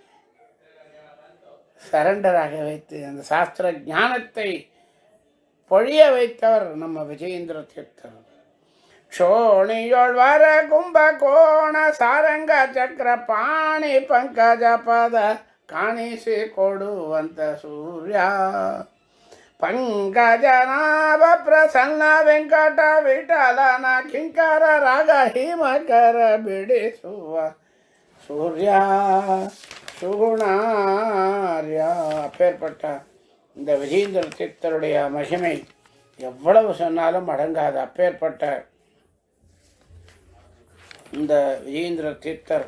சரண்டராக வைத்து அந்த சாஸ்திர ஞானத்தை பொழிய வைத்தவர் நம்ம விஜயேந்திர தீர்த்தர் ಕ್ಷೋಣಿಯೊಳ್ವರ ಕುಂಭಕೋಣ ಸಾರಂಗ ಚಕ್ರ ಪಾಣಿ ಪಂಕಜ ಪದ ಕಾಣಿಸಿಕೊಡುವಂತ ಸೂರ್ಯ ಪಂಕಜನಾಭ ಪ್ರಸನ್ನ ವೆಂಕಟ ವಿಠಲನ ಕಿಂಕರ ರಾಗ ಹಿಮಕರ ಬಿಡಿಸುವ சூர்யா சுகுணார்யா அப்பேற்பட்ட இந்த விஜேந்திர தீர்த்தருடைய மகிமை எவ்வளவு சொன்னாலும் அடங்காது அப்பேற்பட்ட இந்த விஜேந்திர தீர்த்தர்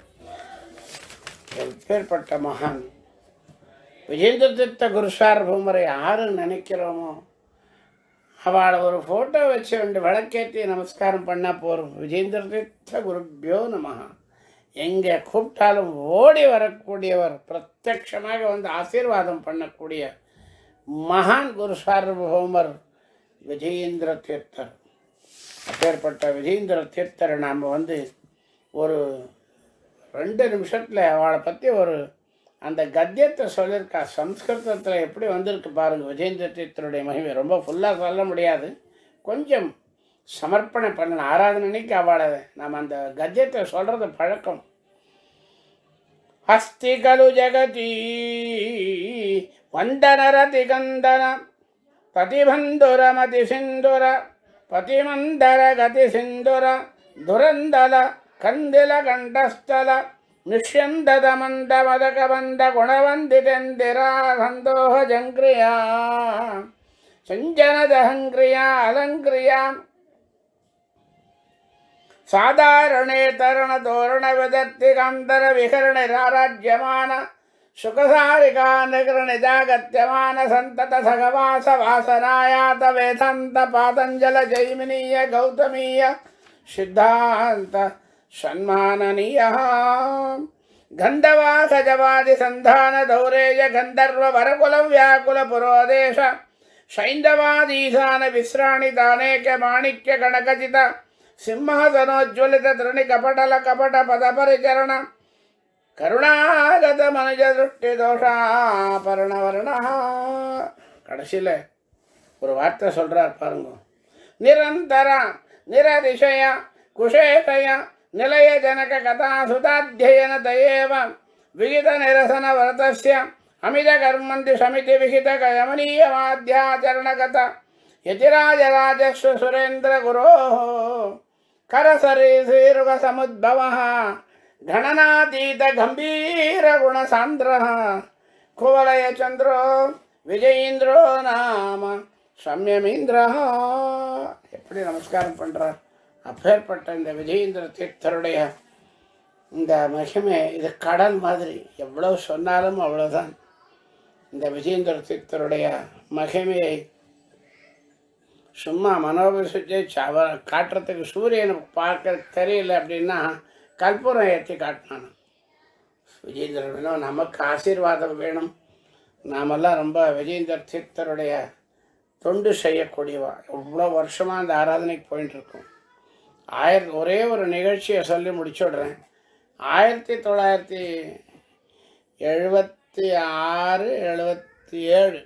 எப்பேற்பட்ட மகான் விஜேந்திர தீர்த்த குருசார் பூமரை யாரு நினைக்கிறோமோ அவளை ஒரு ஃபோட்டோ வச்சு ரெண்டு விளக்கேற்றி நமஸ்காரம் பண்ணால் போகிறோம் விஜேந்திர தீர்த்த குருபியோ நமஹா எங்கே கூப்பிட்டாலும் ஓடி வரக்கூடியவர் பிரத்யக்ஷமாக வந்து ஆசீர்வாதம் பண்ணக்கூடிய மகான் குரு சார்வபௌமர் விஜயேந்திர தீர்த்தர் அப்பேற்பட்ட விஜயேந்திர தீர்த்தரை நாம் வந்து ஒரு ரெண்டு நிமிஷத்தில் அவளை பற்றி ஒரு அந்த கத்தியத்தை சொல்லியிருக்கா சம்ஸ்கிருதத்தில் எப்படி வந்திருக்கு பாருங்கள் விஜயேந்திர தீர்த்தருடைய மகிமை ரொம்ப ஃபுல்லாக சொல்ல முடியாது கொஞ்சம் சமர்ப்பணம் பண்ணணும் ஆராதனைக்கு அவளை நாம் அந்த கத்தியத்தை சொல்கிறது பழக்கம் அஸ்தி கலு ஜகதி வந்தனரதி கந்தன பதிபந்துரமதி சிந்துர பதிமந்தர கதி சிந்துர ದುರಂದಲ ಕಂದಿಲ ಕಂಠಸ್ಥಲ ನಿಷ್ಯಂದದ ಮಂದ ಮದಕ ಬಂದ ಗುಣವಂದಿತೆಂದಿರ ಸಂದೋಹ ಜಂಕ್ರಿಯ ಸಂಜನದ ಹಂಕ್ರಿಯ ಅಲಂಕ್ರಿಯ ಸಾಧಾರಣೆ ತರುಣ ತೋರಣ ವಿದತ್ತಿ ಕಾಂತರ ವಿಹರಣೆ ರಾರಾಜ್ಯಮಾನ ಸುಖಸಾರಿಕಾ ನಿಗರಣಿ ಜಾಗತ್ಯಮಾನ ಸಂತತ ಸಗವಾಸ ವಾಸನಾಯಾತ ವೇದಾಂತ ಪಾತಂಜಲ ಜೈಮಿನೀಯ ಗೌತಮೀಯ ಸಿದ್ಧಾಂತ ಸನ್ಮಾನನೀಯ ಗಂಧವಾ ಗಜವಾದಿ ಸಂಧಾನ ದೌರೇಯ ಗಂಧರ್ವ ವರಕುಲ ವ್ಯಾಕುಲ ಪುರೋದೇಶ ಶೈಂದವಾದೀಶಾನ ವಿಶ್ರಾಣಿತಾನೇಕ ಮಾಣಿಕ್ಯ ಗಣಕಚಿತ ಸಿಂಹಾಸನೋಜ್ವಲಿತ ತ್ರಿಣಿ ಕಪಟಲ ಕಪಟ ಪದ ಪರಿಚರಣ கருணாகத மனுஜ திருஷ்டி தோஷா பரணவர்ணா கடைசியில் ஒரு வார்த்தை சொல்கிறார் பாருங்க நிரந்தர நிரதிசய குஷேஷய நிலைய ஜனக கதா சுதாத்தியன தயேவ விகித நிரசன வரதஸ்ய அமித கர்மந்தி சமிதி விகித கயமனீய மாத்தியாச்சரணகத யதிராஜராஜஸ்வ சுரேந்திர குரோ ಕರಸರೀಸೀರುಗ ಸಮುದ್ಭವ ಗಣನಾತೀತ ಗಂಭೀರ ಗುಣ ಸಾಂದ್ರ ಕುವಲಯ ಚಂದ್ರೋ விஜயேந்திரோ நாம சம்யமீந்திரா எப்படி நமஸ்காரம் பண்ணுறார் அப்பேற்பட்ட இந்த விஜயேந்திர தீர்த்தருடைய இந்த மகிமை இது கடல் மாதிரி எவ்வளவு சொன்னாலும் அவ்வளோதான் இந்த விஜயேந்திர தீர்த்தருடைய மகிமையை சும்மா மனோபிசுத்தி அவ காட்டுறதுக்கு சூரியனை பார்க்க தெரியல அப்படின்னா கற்பூரம் ஏற்றி காட்டினான் விஜயேந்திரன் வேணும் நமக்கு ஆசீர்வாதம் வேணும் நாமெல்லாம் ரொம்ப விஜயேந்திர தீர்த்தருடைய தொண்டு செய்யக்கூடியவா எவ்வளோ வருஷமாக அந்த ஆராதனைக்கு போயிட்டு இருக்கோம் ஆயிரத்தி ஒரே ஒரு நிகழ்ச்சியை சொல்லி முடிச்சுடுறேன் ஆயிரத்தி தொள்ளாயிரத்தி எழுபத்தி ஆறு எழுபத்தி ஏழு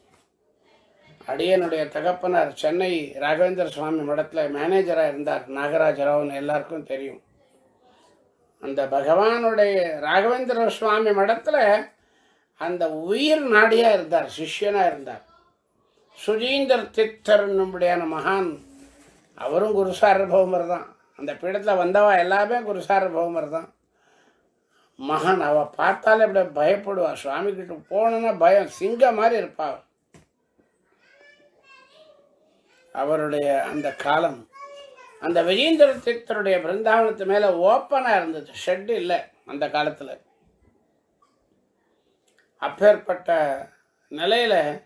அடியனுடைய தகப்பனார் சென்னை ராகவேந்திர சுவாமி மடத்தில் மேனேஜராக இருந்தார் நாகராஜ ராவ்னு எல்லாருக்கும் தெரியும் அந்த பகவானுடைய ராகவேந்திர சுவாமி மடத்தில் அந்த உயிர் நாடியாக இருந்தார் சிஷ்யனாக இருந்தார் சுஜீந்தர் தித்தர் நம்முடையான மகான் அவரும் குரு சார்வபௌமர் தான் அந்த பீடத்தில் வந்தவா எல்லாமே குரு சார்வபௌமர் தான் மகான் அவள் பார்த்தாலே அப்படியே பயப்படுவா சுவாமி கிட்ட போனோன்னா பயம் சிங்கம் மாதிரி இருப்பா அவ. அவருடைய அந்த காலம் அந்த விஜேந்திர தீர்த்தருடைய பிருந்தாவனத்து மேலே ஓப்பனாக இருந்தது ஷெட்டு இல்லை அந்த காலத்தில் அப்பேற்பட்ட நிலையில்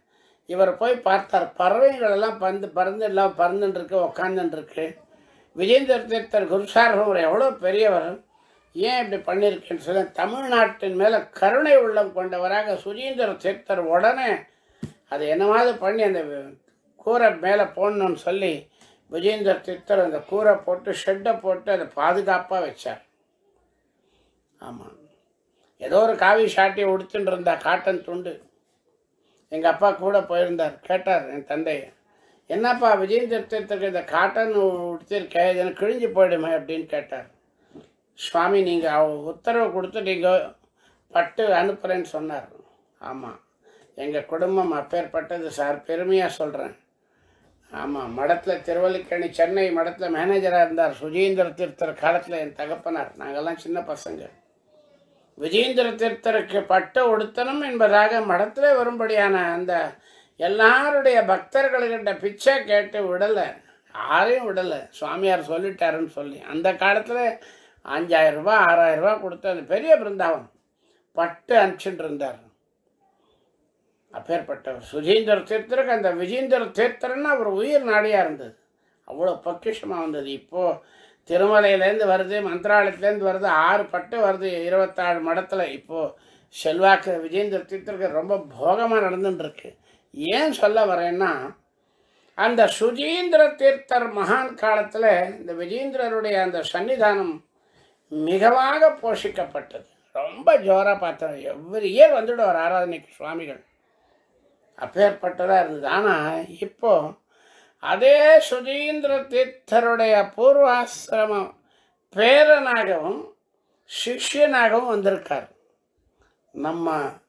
இவர் போய் பார்த்தார் பறவைகள் எல்லாம் பந்து பறந்து எல்லாம் பறந்துட்டுருக்கு உக்காந்துட்டுருக்கு விஜேந்திர தீர்த்தர் குருசாரர் எவ்வளோ பெரியவர் ஏன் இப்படி பண்ணியிருக்கேன்னு சொல்லி தமிழ்நாட்டின் மேலே கருணை உள்ளம் கொண்டவராக சுஜீந்திர தீர்த்தர் உடனே அது என்னமாவது பண்ணி அந்த கூரை மேலே போடணும்னு சொல்லி விஜேந்திர தீர்த்தர் அந்த கூரை போட்டு ஷெட்டை போட்டு அதை பாதுகாப்பாக வச்சார் ஆமாம் ஏதோ ஒரு காவி ஷாட்டியை உடுத்துட்டு இருந்தா காட்டன் துண்டு எங்கள் அப்பா கூட போயிருந்தார் கேட்டார் என் தந்தை என்னப்பா விஜயேந்திர தீர்த்தருக்கு இந்த காட்டன் உடுத்திருக்க இது எனக்கு கிழிஞ்சு போயிடுமே அப்படின்னு கேட்டார் சுவாமி நீங்கள் உத்தரவு கொடுத்து நீங்கள் பட்டு அனுப்புகிறேன்னு சொன்னார் ஆமாம் எங்கள் குடும்பம் அப்பேற்பட்டது சார் பெருமையாக சொல்கிறேன் ஆமாம் மடத்தில் திருவல்லிக்கணி சென்னை மடத்தில் மேனேஜராக இருந்தார் சுஜீந்திர தீர்த்தர் காலத்தில் என் தகப்பனார் நாங்கள்லாம் சின்ன பசங்க விஜயேந்திர தீர்த்தருக்கு பட்டு உடுத்தணும் என்பதாக மடத்தில் வரும்படியான அந்த எல்லாருடைய பக்தர்கள்கிட்ட பிச்சை கேட்டு விடலை யாரையும் விடலை சுவாமியார் சொல்லிட்டாருன்னு சொல்லி அந்த காலத்தில் அஞ்சாயிரம் ரூபாய் ஆறாயிரம் ரூபாய் கொடுத்து அந்த பெரிய பிருந்தாவன் பட்டு அனுப்பிச்சுட்டு இருந்தார் அப்பேற்பட்டவர் சுஜீந்திர தீர்த்தருக்கு அந்த விஜேந்திர தீர்த்தர்னு அவர் உயிர் நாடியாக இருந்தது அவ்வளோ பொக்கிஷமாக வந்தது இப்போது திருமலையிலேருந்து வருது மந்திராலயத்துலேருந்து வருது ஆறு பட்டு வருது இருபத்தாறு மடத்தில் இப்போது செல்வாக்கு விஜேந்திர தீர்த்தருக்கு ரொம்ப போகமாக நடந்துட்டுருக்கு ஏன் சொல்ல வரேன்னா அந்த சுஜீந்திர தீர்த்தர் மகான் காலத்தில் இந்த விஜேந்திரருடைய அந்த சன்னிதானம் மிகவாக போஷிக்கப்பட்டது ரொம்ப ஜோராக பார்த்தோம் எவ்வரி இயர் வந்துடுவார் ஆராதனைக்கு சுவாமிகள் அப்பேற்பட்டதாக இருந்தது ஆனால் இப்போ அதே சுஜீந்திர தீர்த்தருடைய பூர்வாசிரமம் பேரனாகவும் சிஷ்யனாகவும் வந்திருக்கார் நம்ம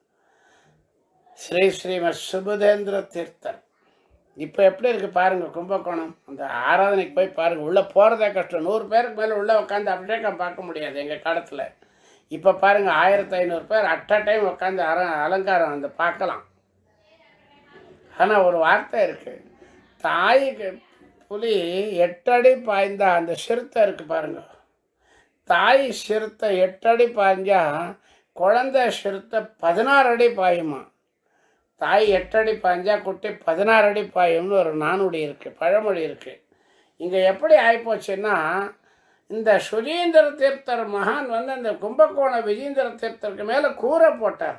ஸ்ரீ ஸ்ரீமத் சுபதேந்திர தீர்த்தர் இப்போ எப்படி இருக்குது பாருங்கள் கும்பகோணம் அந்த ஆராதனைக்கு போய் பாருங்கள் உள்ளே போகிறதே கஷ்டம் நூறு பேருக்கு மேலே உள்ளே உட்காந்து அபிஷேகம் பார்க்க முடியாது எங்கள் காலத்தில் இப்போ பாருங்கள் ஆயிரத்தி ஐநூறு பேர் அட் அ டைம் உட்காந்து அர அலங்காரம் அந்த பார்க்கலாம் ஆனால் ஒரு வார்த்தை இருக்குது தாய்க்கு புலி எட்டடி பாய்ந்தா அந்த சிறுத்தை இருக்குது பாருங்க தாய் சிறுத்தை எட்டடி பாய்ஞ்சா குழந்தை சிறுத்தை பதினாறு அடி பாயுமா தாய் எட்டடி பாய்ஞ்சா குட்டி பதினாறு அடி பாயும்னு ஒரு நானுடி இருக்குது பழமொழி இருக்குது இங்கே எப்படி ஆகிப்போச்சுன்னா இந்த சுஜீந்திர தீர்த்தர் மகான் வந்து அந்த கும்பகோண விஜேந்திர தீர்த்தருக்கு மேலே கூரை போட்டார்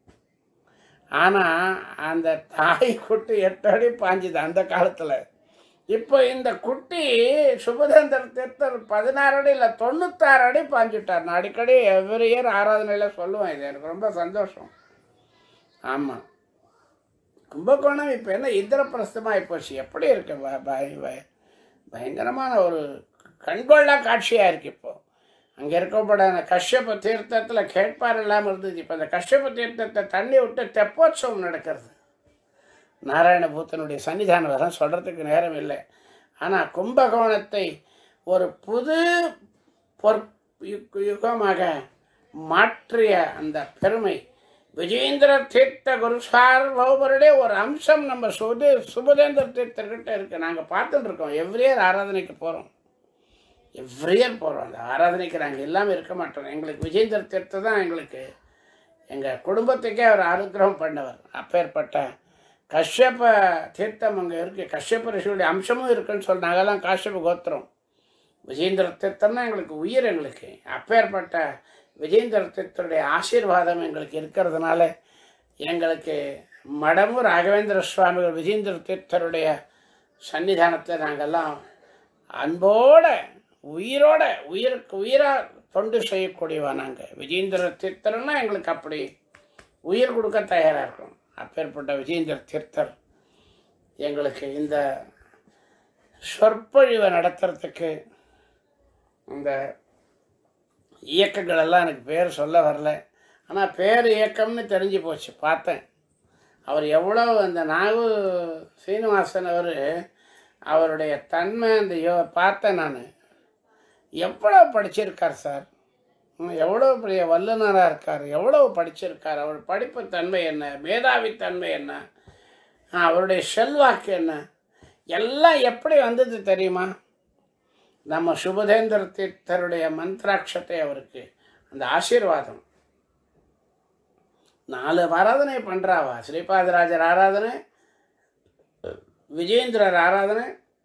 ஆனால் அந்த தாய் குட்டி எட்டு அடி பாஞ்சுது அந்த காலத்தில் இப்போ இந்த குட்டி சுபதேந்திர தீர்த்தர் பதினாறு அடி இல்லை தொண்ணூத்தாறு அடி பாஞ்சுட்டார் நான் அடிக்கடி எவ்ரி இயர் ஆராதனையில் சொல்லுவேன் இது எனக்கு ரொம்ப சந்தோஷம் ஆமாம் கும்பகோணம் இப்போ என்ன இந்திரபிரஸ்தமாக போச்சு எப்படி இருக்கு ப- பய- பய- பயங்கரமான ஒரு கண்கொள்ளா காட்சியாக இருக்கு இப்போ அங்கே இருக்கப்பட அந்த கஷ்யப தீர்த்தத்தில் கேட்பார் இல்லாமல் இருந்தது இப்போ அந்த கஷ்யப தீர்த்தத்தை தண்ணி விட்டு தெப்போற்சவம் நடக்கிறது நாராயணபூத்தனுடைய சன்னிதானம் வர சொல்கிறதுக்கு நேரம் இல்லை ஆனால் கும்பகோணத்தை ஒரு புது பொற் யுக்- யுகமாக மாற்றிய அந்த பெருமை விஜேந்திர தீர்த்த குருசார் பௌபருடைய ஒரு அம்சம் நம்ம சுது சுபதேந்திர தீர்த்தர்கிட்ட இருக்குது நாங்கள் பார்த்துட்டு இருக்கோம் எவ்ரி இயர் ஆராதனைக்கு போகிறோம் எவ்ரி இயர் போகிறோம் அந்த ஆராதனைக்கு நாங்கள் இல்லாமல் இருக்க மாட்டோம் எங்களுக்கு விஜேந்திர தீர்த்த தான் எங்களுக்கு எங்கள் குடும்பத்துக்கே அவர் அனுகிரகம் பண்ணவர் அப்பேற்பட்ட கஷ்யப தீர்த்தம் அங்கே இருக்குது கஷ்யப ரிஷியுடைய அம்சமும் இருக்குன்னு சொல்லி நாங்கெல்லாம் காஷ்யப கோத்திரம் விஜேந்திர தீர்த்தம்னா எங்களுக்கு உயிர் எங்களுக்கு அப்பேற்பட்ட விஜேந்திர தீர்த்தருடைய ஆசீர்வாதம் எங்களுக்கு இருக்கிறதுனால எங்களுக்கு மடமு ராகவேந்திர சுவாமிகள் விஜேந்திர தீர்த்தருடைய சன்னிதானத்தில் நாங்கள்லாம் அன்போட உயிரோட உயிருக்கு உயிராக தொண்டு செய்யக்கூடியவா நாங்கள் விஜேந்திர தீர்த்தர்னா எங்களுக்கு அப்படி உயிர் கொடுக்க தயாராக இருக்கும் அப்பேற்பட்ட விஜேந்திர தீர்த்தர் எங்களுக்கு இந்த சொற்பொழிவை நடத்துறதுக்கு இந்த இயக்கங்கள் எல்லாம் எனக்கு பேர் சொல்ல வரல ஆனால் பேர் இயக்கம்னு தெரிஞ்சு போச்சு பார்த்தேன் அவர் எவ்வளோ அந்த நாகு சீனிவாசன் அவர் அவருடைய தன்மை அந்த யோ பார்த்தேன் நான் எவ்வளோ படிச்சிருக்கார் சார் ம், எவ்வளோ பெரிய வல்லுநராக இருக்கார் எவ்வளோ படிச்சிருக்கார் அவர் படிப்பு தன்மை என்ன மேதாவி தன்மை என்ன ஆ, அவருடைய செல்வாக்கு என்ன எல்லாம் எப்படி வந்தது தெரியுமா நம்ம சுபதேந்திர தீர்த்தருடைய மந்திராட்சத்தை அவருக்கு அந்த ஆசீர்வாதம் நாலு ஆராதனை பண்ணுறாவா ஸ்ரீபாதராஜர் ஆராதனை ವಿಜೇಂದ್ರರ ಆರಾಧನೆ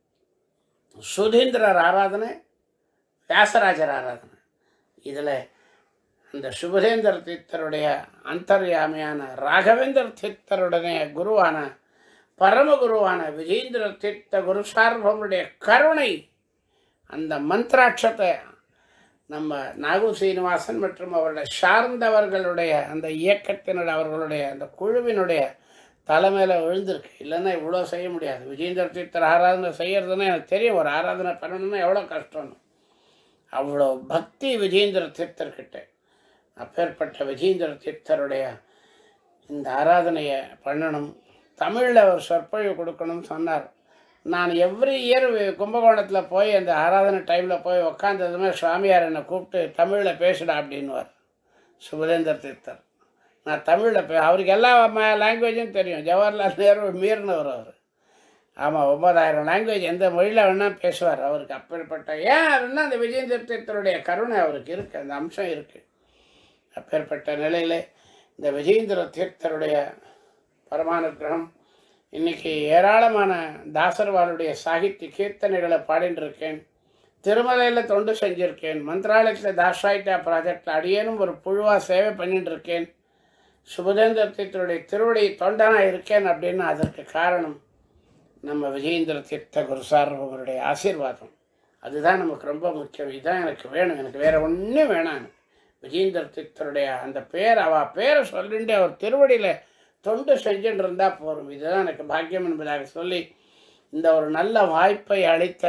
சுதீந்திரர் ஆராதனை வியாசராஜர் ஆராதனை இதில் அந்த சுபதேந்திர தீர்த்தருடைய அந்தர்யாமியான ராகவேந்திர தீர்த்தருடைய குருவான பரமகுருவான விஜேந்திர தீர்த்த குரு சார்பமுடைய கருணை அந்த மந்திராட்சத்தை நம்ம நாகு சீனிவாசன் மற்றும் அவருடைய சார்ந்தவர்களுடைய அந்த இயக்கத்தினுடைய அவர்களுடைய அந்த குழுவினுடைய தலைமையில் விழுந்திருக்கு இல்லைன்னா இவ்வளோ செய்ய முடியாது விஜேந்திர தீர்த்தர் ஆராதனை செய்யறதுன்னா எனக்கு தெரியும் ஒரு ஆராதனை பண்ணணும்னா எவ்வளோ கஷ்டம்னு அவ்வளோ பக்தி விஜேந்திர தீர்த்தர்கிட்ட அப்பேற்பட்ட விஜேந்திர தீர்த்தருடைய இந்த ஆராதனையை பண்ணணும் தமிழில் ஒரு சொற்பொழிவு கொடுக்கணும்னு சொன்னார் நான் எவ்ரி இயர் கும்பகோணத்தில் போய் அந்த ஆராதனை டைமில் போய் உக்காந்ததுமே சுவாமியார் என்னை கூப்பிட்டு தமிழில் பேசுடா அப்படின்னுவார் சுபதேந்திர தீர்த்தர் நான் தமிழில் பே அவருக்கு எல்லா லாங்குவேஜும் தெரியும் ஜவஹர்லால் நேரு மீறினவர் அவர் ஆமாம் ஒன்பதாயிரம் லாங்குவேஜ் எந்த மொழியில் வேணால் பேசுவார் அவருக்கு அப்பேற்பட்ட ஏன் அப்படின்னா அந்த விஜயேந்திர தீர்த்தருடைய கருணை அவருக்கு இருக்குது அந்த அம்சம் இருக்குது அப்பேற்பட்ட நிலையில் இந்த விஜயேந்திர தீர்த்தருடைய பரமானுக்கிரகம் இன்னைக்கு ஏராளமான தாசர்வாளுடைய சாகித்ய கீர்த்தனைகளை பாடிட்டு இருக்கேன் திருமலையில் தொண்டு செஞ்சுருக்கேன் மந்திராலயத்தில் தாசாயிட்டா ப்ராஜெக்டில் அடியேனும் ஒரு புழுவாக சேவை பண்ணிட்டு இருக்கேன் சுபதேந்திர தீர்த்தருடைய திருவடி தொண்டனாக இருக்கேன் அப்படின்னு அதற்கு காரணம் நம்ம விஜயேந்திர தீர்த்த குரு சார்பவருடைய ஆசீர்வாதம் அதுதான் நமக்கு ரொம்ப முக்கியம் இதுதான் எனக்கு வேணும் எனக்கு வேற ஒன்றும் வேணாம் எனக்கு விஜயேந்திர தீர்த்தருடைய அந்த பேர் அவ பேரை சொல்லிட்டு அவர் திருவடியில் தொண்டு செஞ்சுட்டு இருந்தால் போதும் இதுதான் எனக்கு பாக்கியம் என்பதாக சொல்லி இந்த ஒரு நல்ல வாய்ப்பை அளித்த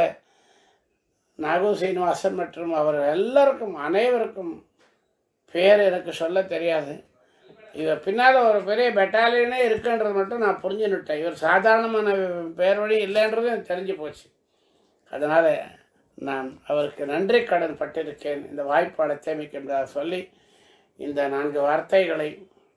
நாகு சீனிவாசன் மற்றும் அவர் எல்லாருக்கும் அனைவருக்கும் பேர் எனக்கு சொல்ல தெரியாது இவர் பின்னால் ஒரு பெரிய பெட்டாலியனே இருக்குன்றது மட்டும் நான் புரிஞ்சுன்னுட்டேன் இவர் சாதாரணமான பேர் வழி இல்லைன்றது எனக்கு தெரிஞ்சு போச்சு அதனால் நான் அவருக்கு நன்றி கடன் பட்டிருக்கேன் இந்த வாய்ப்பாடை தேமிக்கின்றதாக சொல்லி இந்த நான்கு வார்த்தைகளை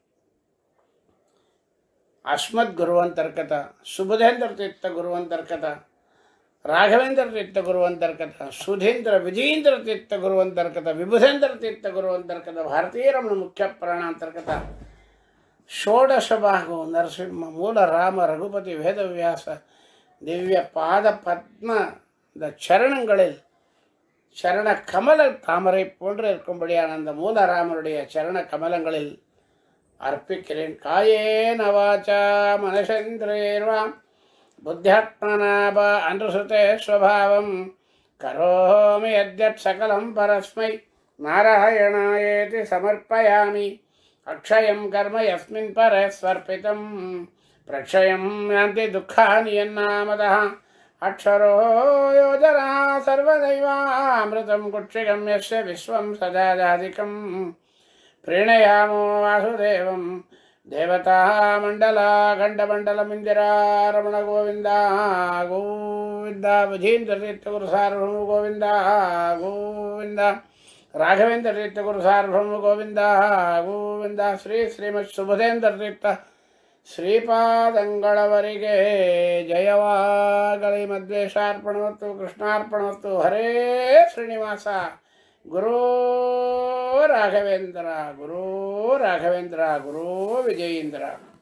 ಅಸ್ಮದ್ ಗುರುವಂತರ್ಕತ ಸುಬುಧೇಂದ್ರ ತೀರ್ಥ ಗುರುವಂತರ್ಕತ ರಾಘವೇಂದ್ರ ತೀರ್ಥ ಗುರುವಂತರ್ಕತ ಸುಧೀಂದ್ರ ವಿಜಯೇಂದ್ರ ತೀರ್ಥ ಗುರುವಂತರ್ಕತ ವಿಭುಧೇಂದ್ರ ತೀರ್ಥ ಗುರುವಂತರ್ಕತ ಭಾರತೀಯ ರಮಣ ಮುಖ್ಯ ಪ್ರಾಣಾಂತರ್ಕತ ಷೋಡಶ ಬಾಹು ನರಸಿಂಹ ಮೂಲ ರಾಮ ರಘುಪತಿ ವೇದವ್ಯಾಸ ದಿವ್ಯ ಪಾದ பத்ம சரணங்களில் சரண கமல தாமரை போன்று இருக்கும்படியான அந்த மூலராமனுடைய சரண கமலங்களில் அர்ப்பிக்கிறேன் காயேன வாச்சா மனசேந்திரேர்வாம் புத்தியாத்மனாப அன்றுசுதே ஸ்வபாவம் கரோமி யத்யத் சகலம் பரஸ்மை நாராயணாயேதி சமர்ப்பயாமி அக்ஷயம் கர்ம யஸ்மின் பர ஸ்வர்ப்பிதம் பிரக்ஷயம் யாந்தி துக்கானி என்னாமதः அக்ஷரோ யோஜனா சர்வதைவாமிருதம் குட்சிகம் யஸ்ய விஸ்வம் சதாதாதிகம் प्रीणयामो वासुदेवं देवता मण्डला खण्डमण्डलमिन्दिरा रमणगोविन्द गोविन्द विधीन्द्रतीर्थगुरुसार्वभौम गोविन्द गोविन्द राघवेन्द्रतीर्थगुरुसार्वभौम गोविन्द गोविन्द श्री श्रीमत्सुबुधेन्द्रतीर्थ ಶ್ರೀಪಾದಂಗಳವರಿಗೆ ಜಯವಾಗಲಿ ಮದ್ವೇಷಾರ್ಪಣವತ್ತು ಕೃಷ್ಣಾರ್ಪಣವತ್ತು ಹರೇ ಶ್ರೀನಿವಾಸ ಗುರು ರಾಘವೇಂದ್ರ ಗುರು ರಾಘವೇಂದ್ರ ಗುರು ವಿಜಯೇಂದ್ರ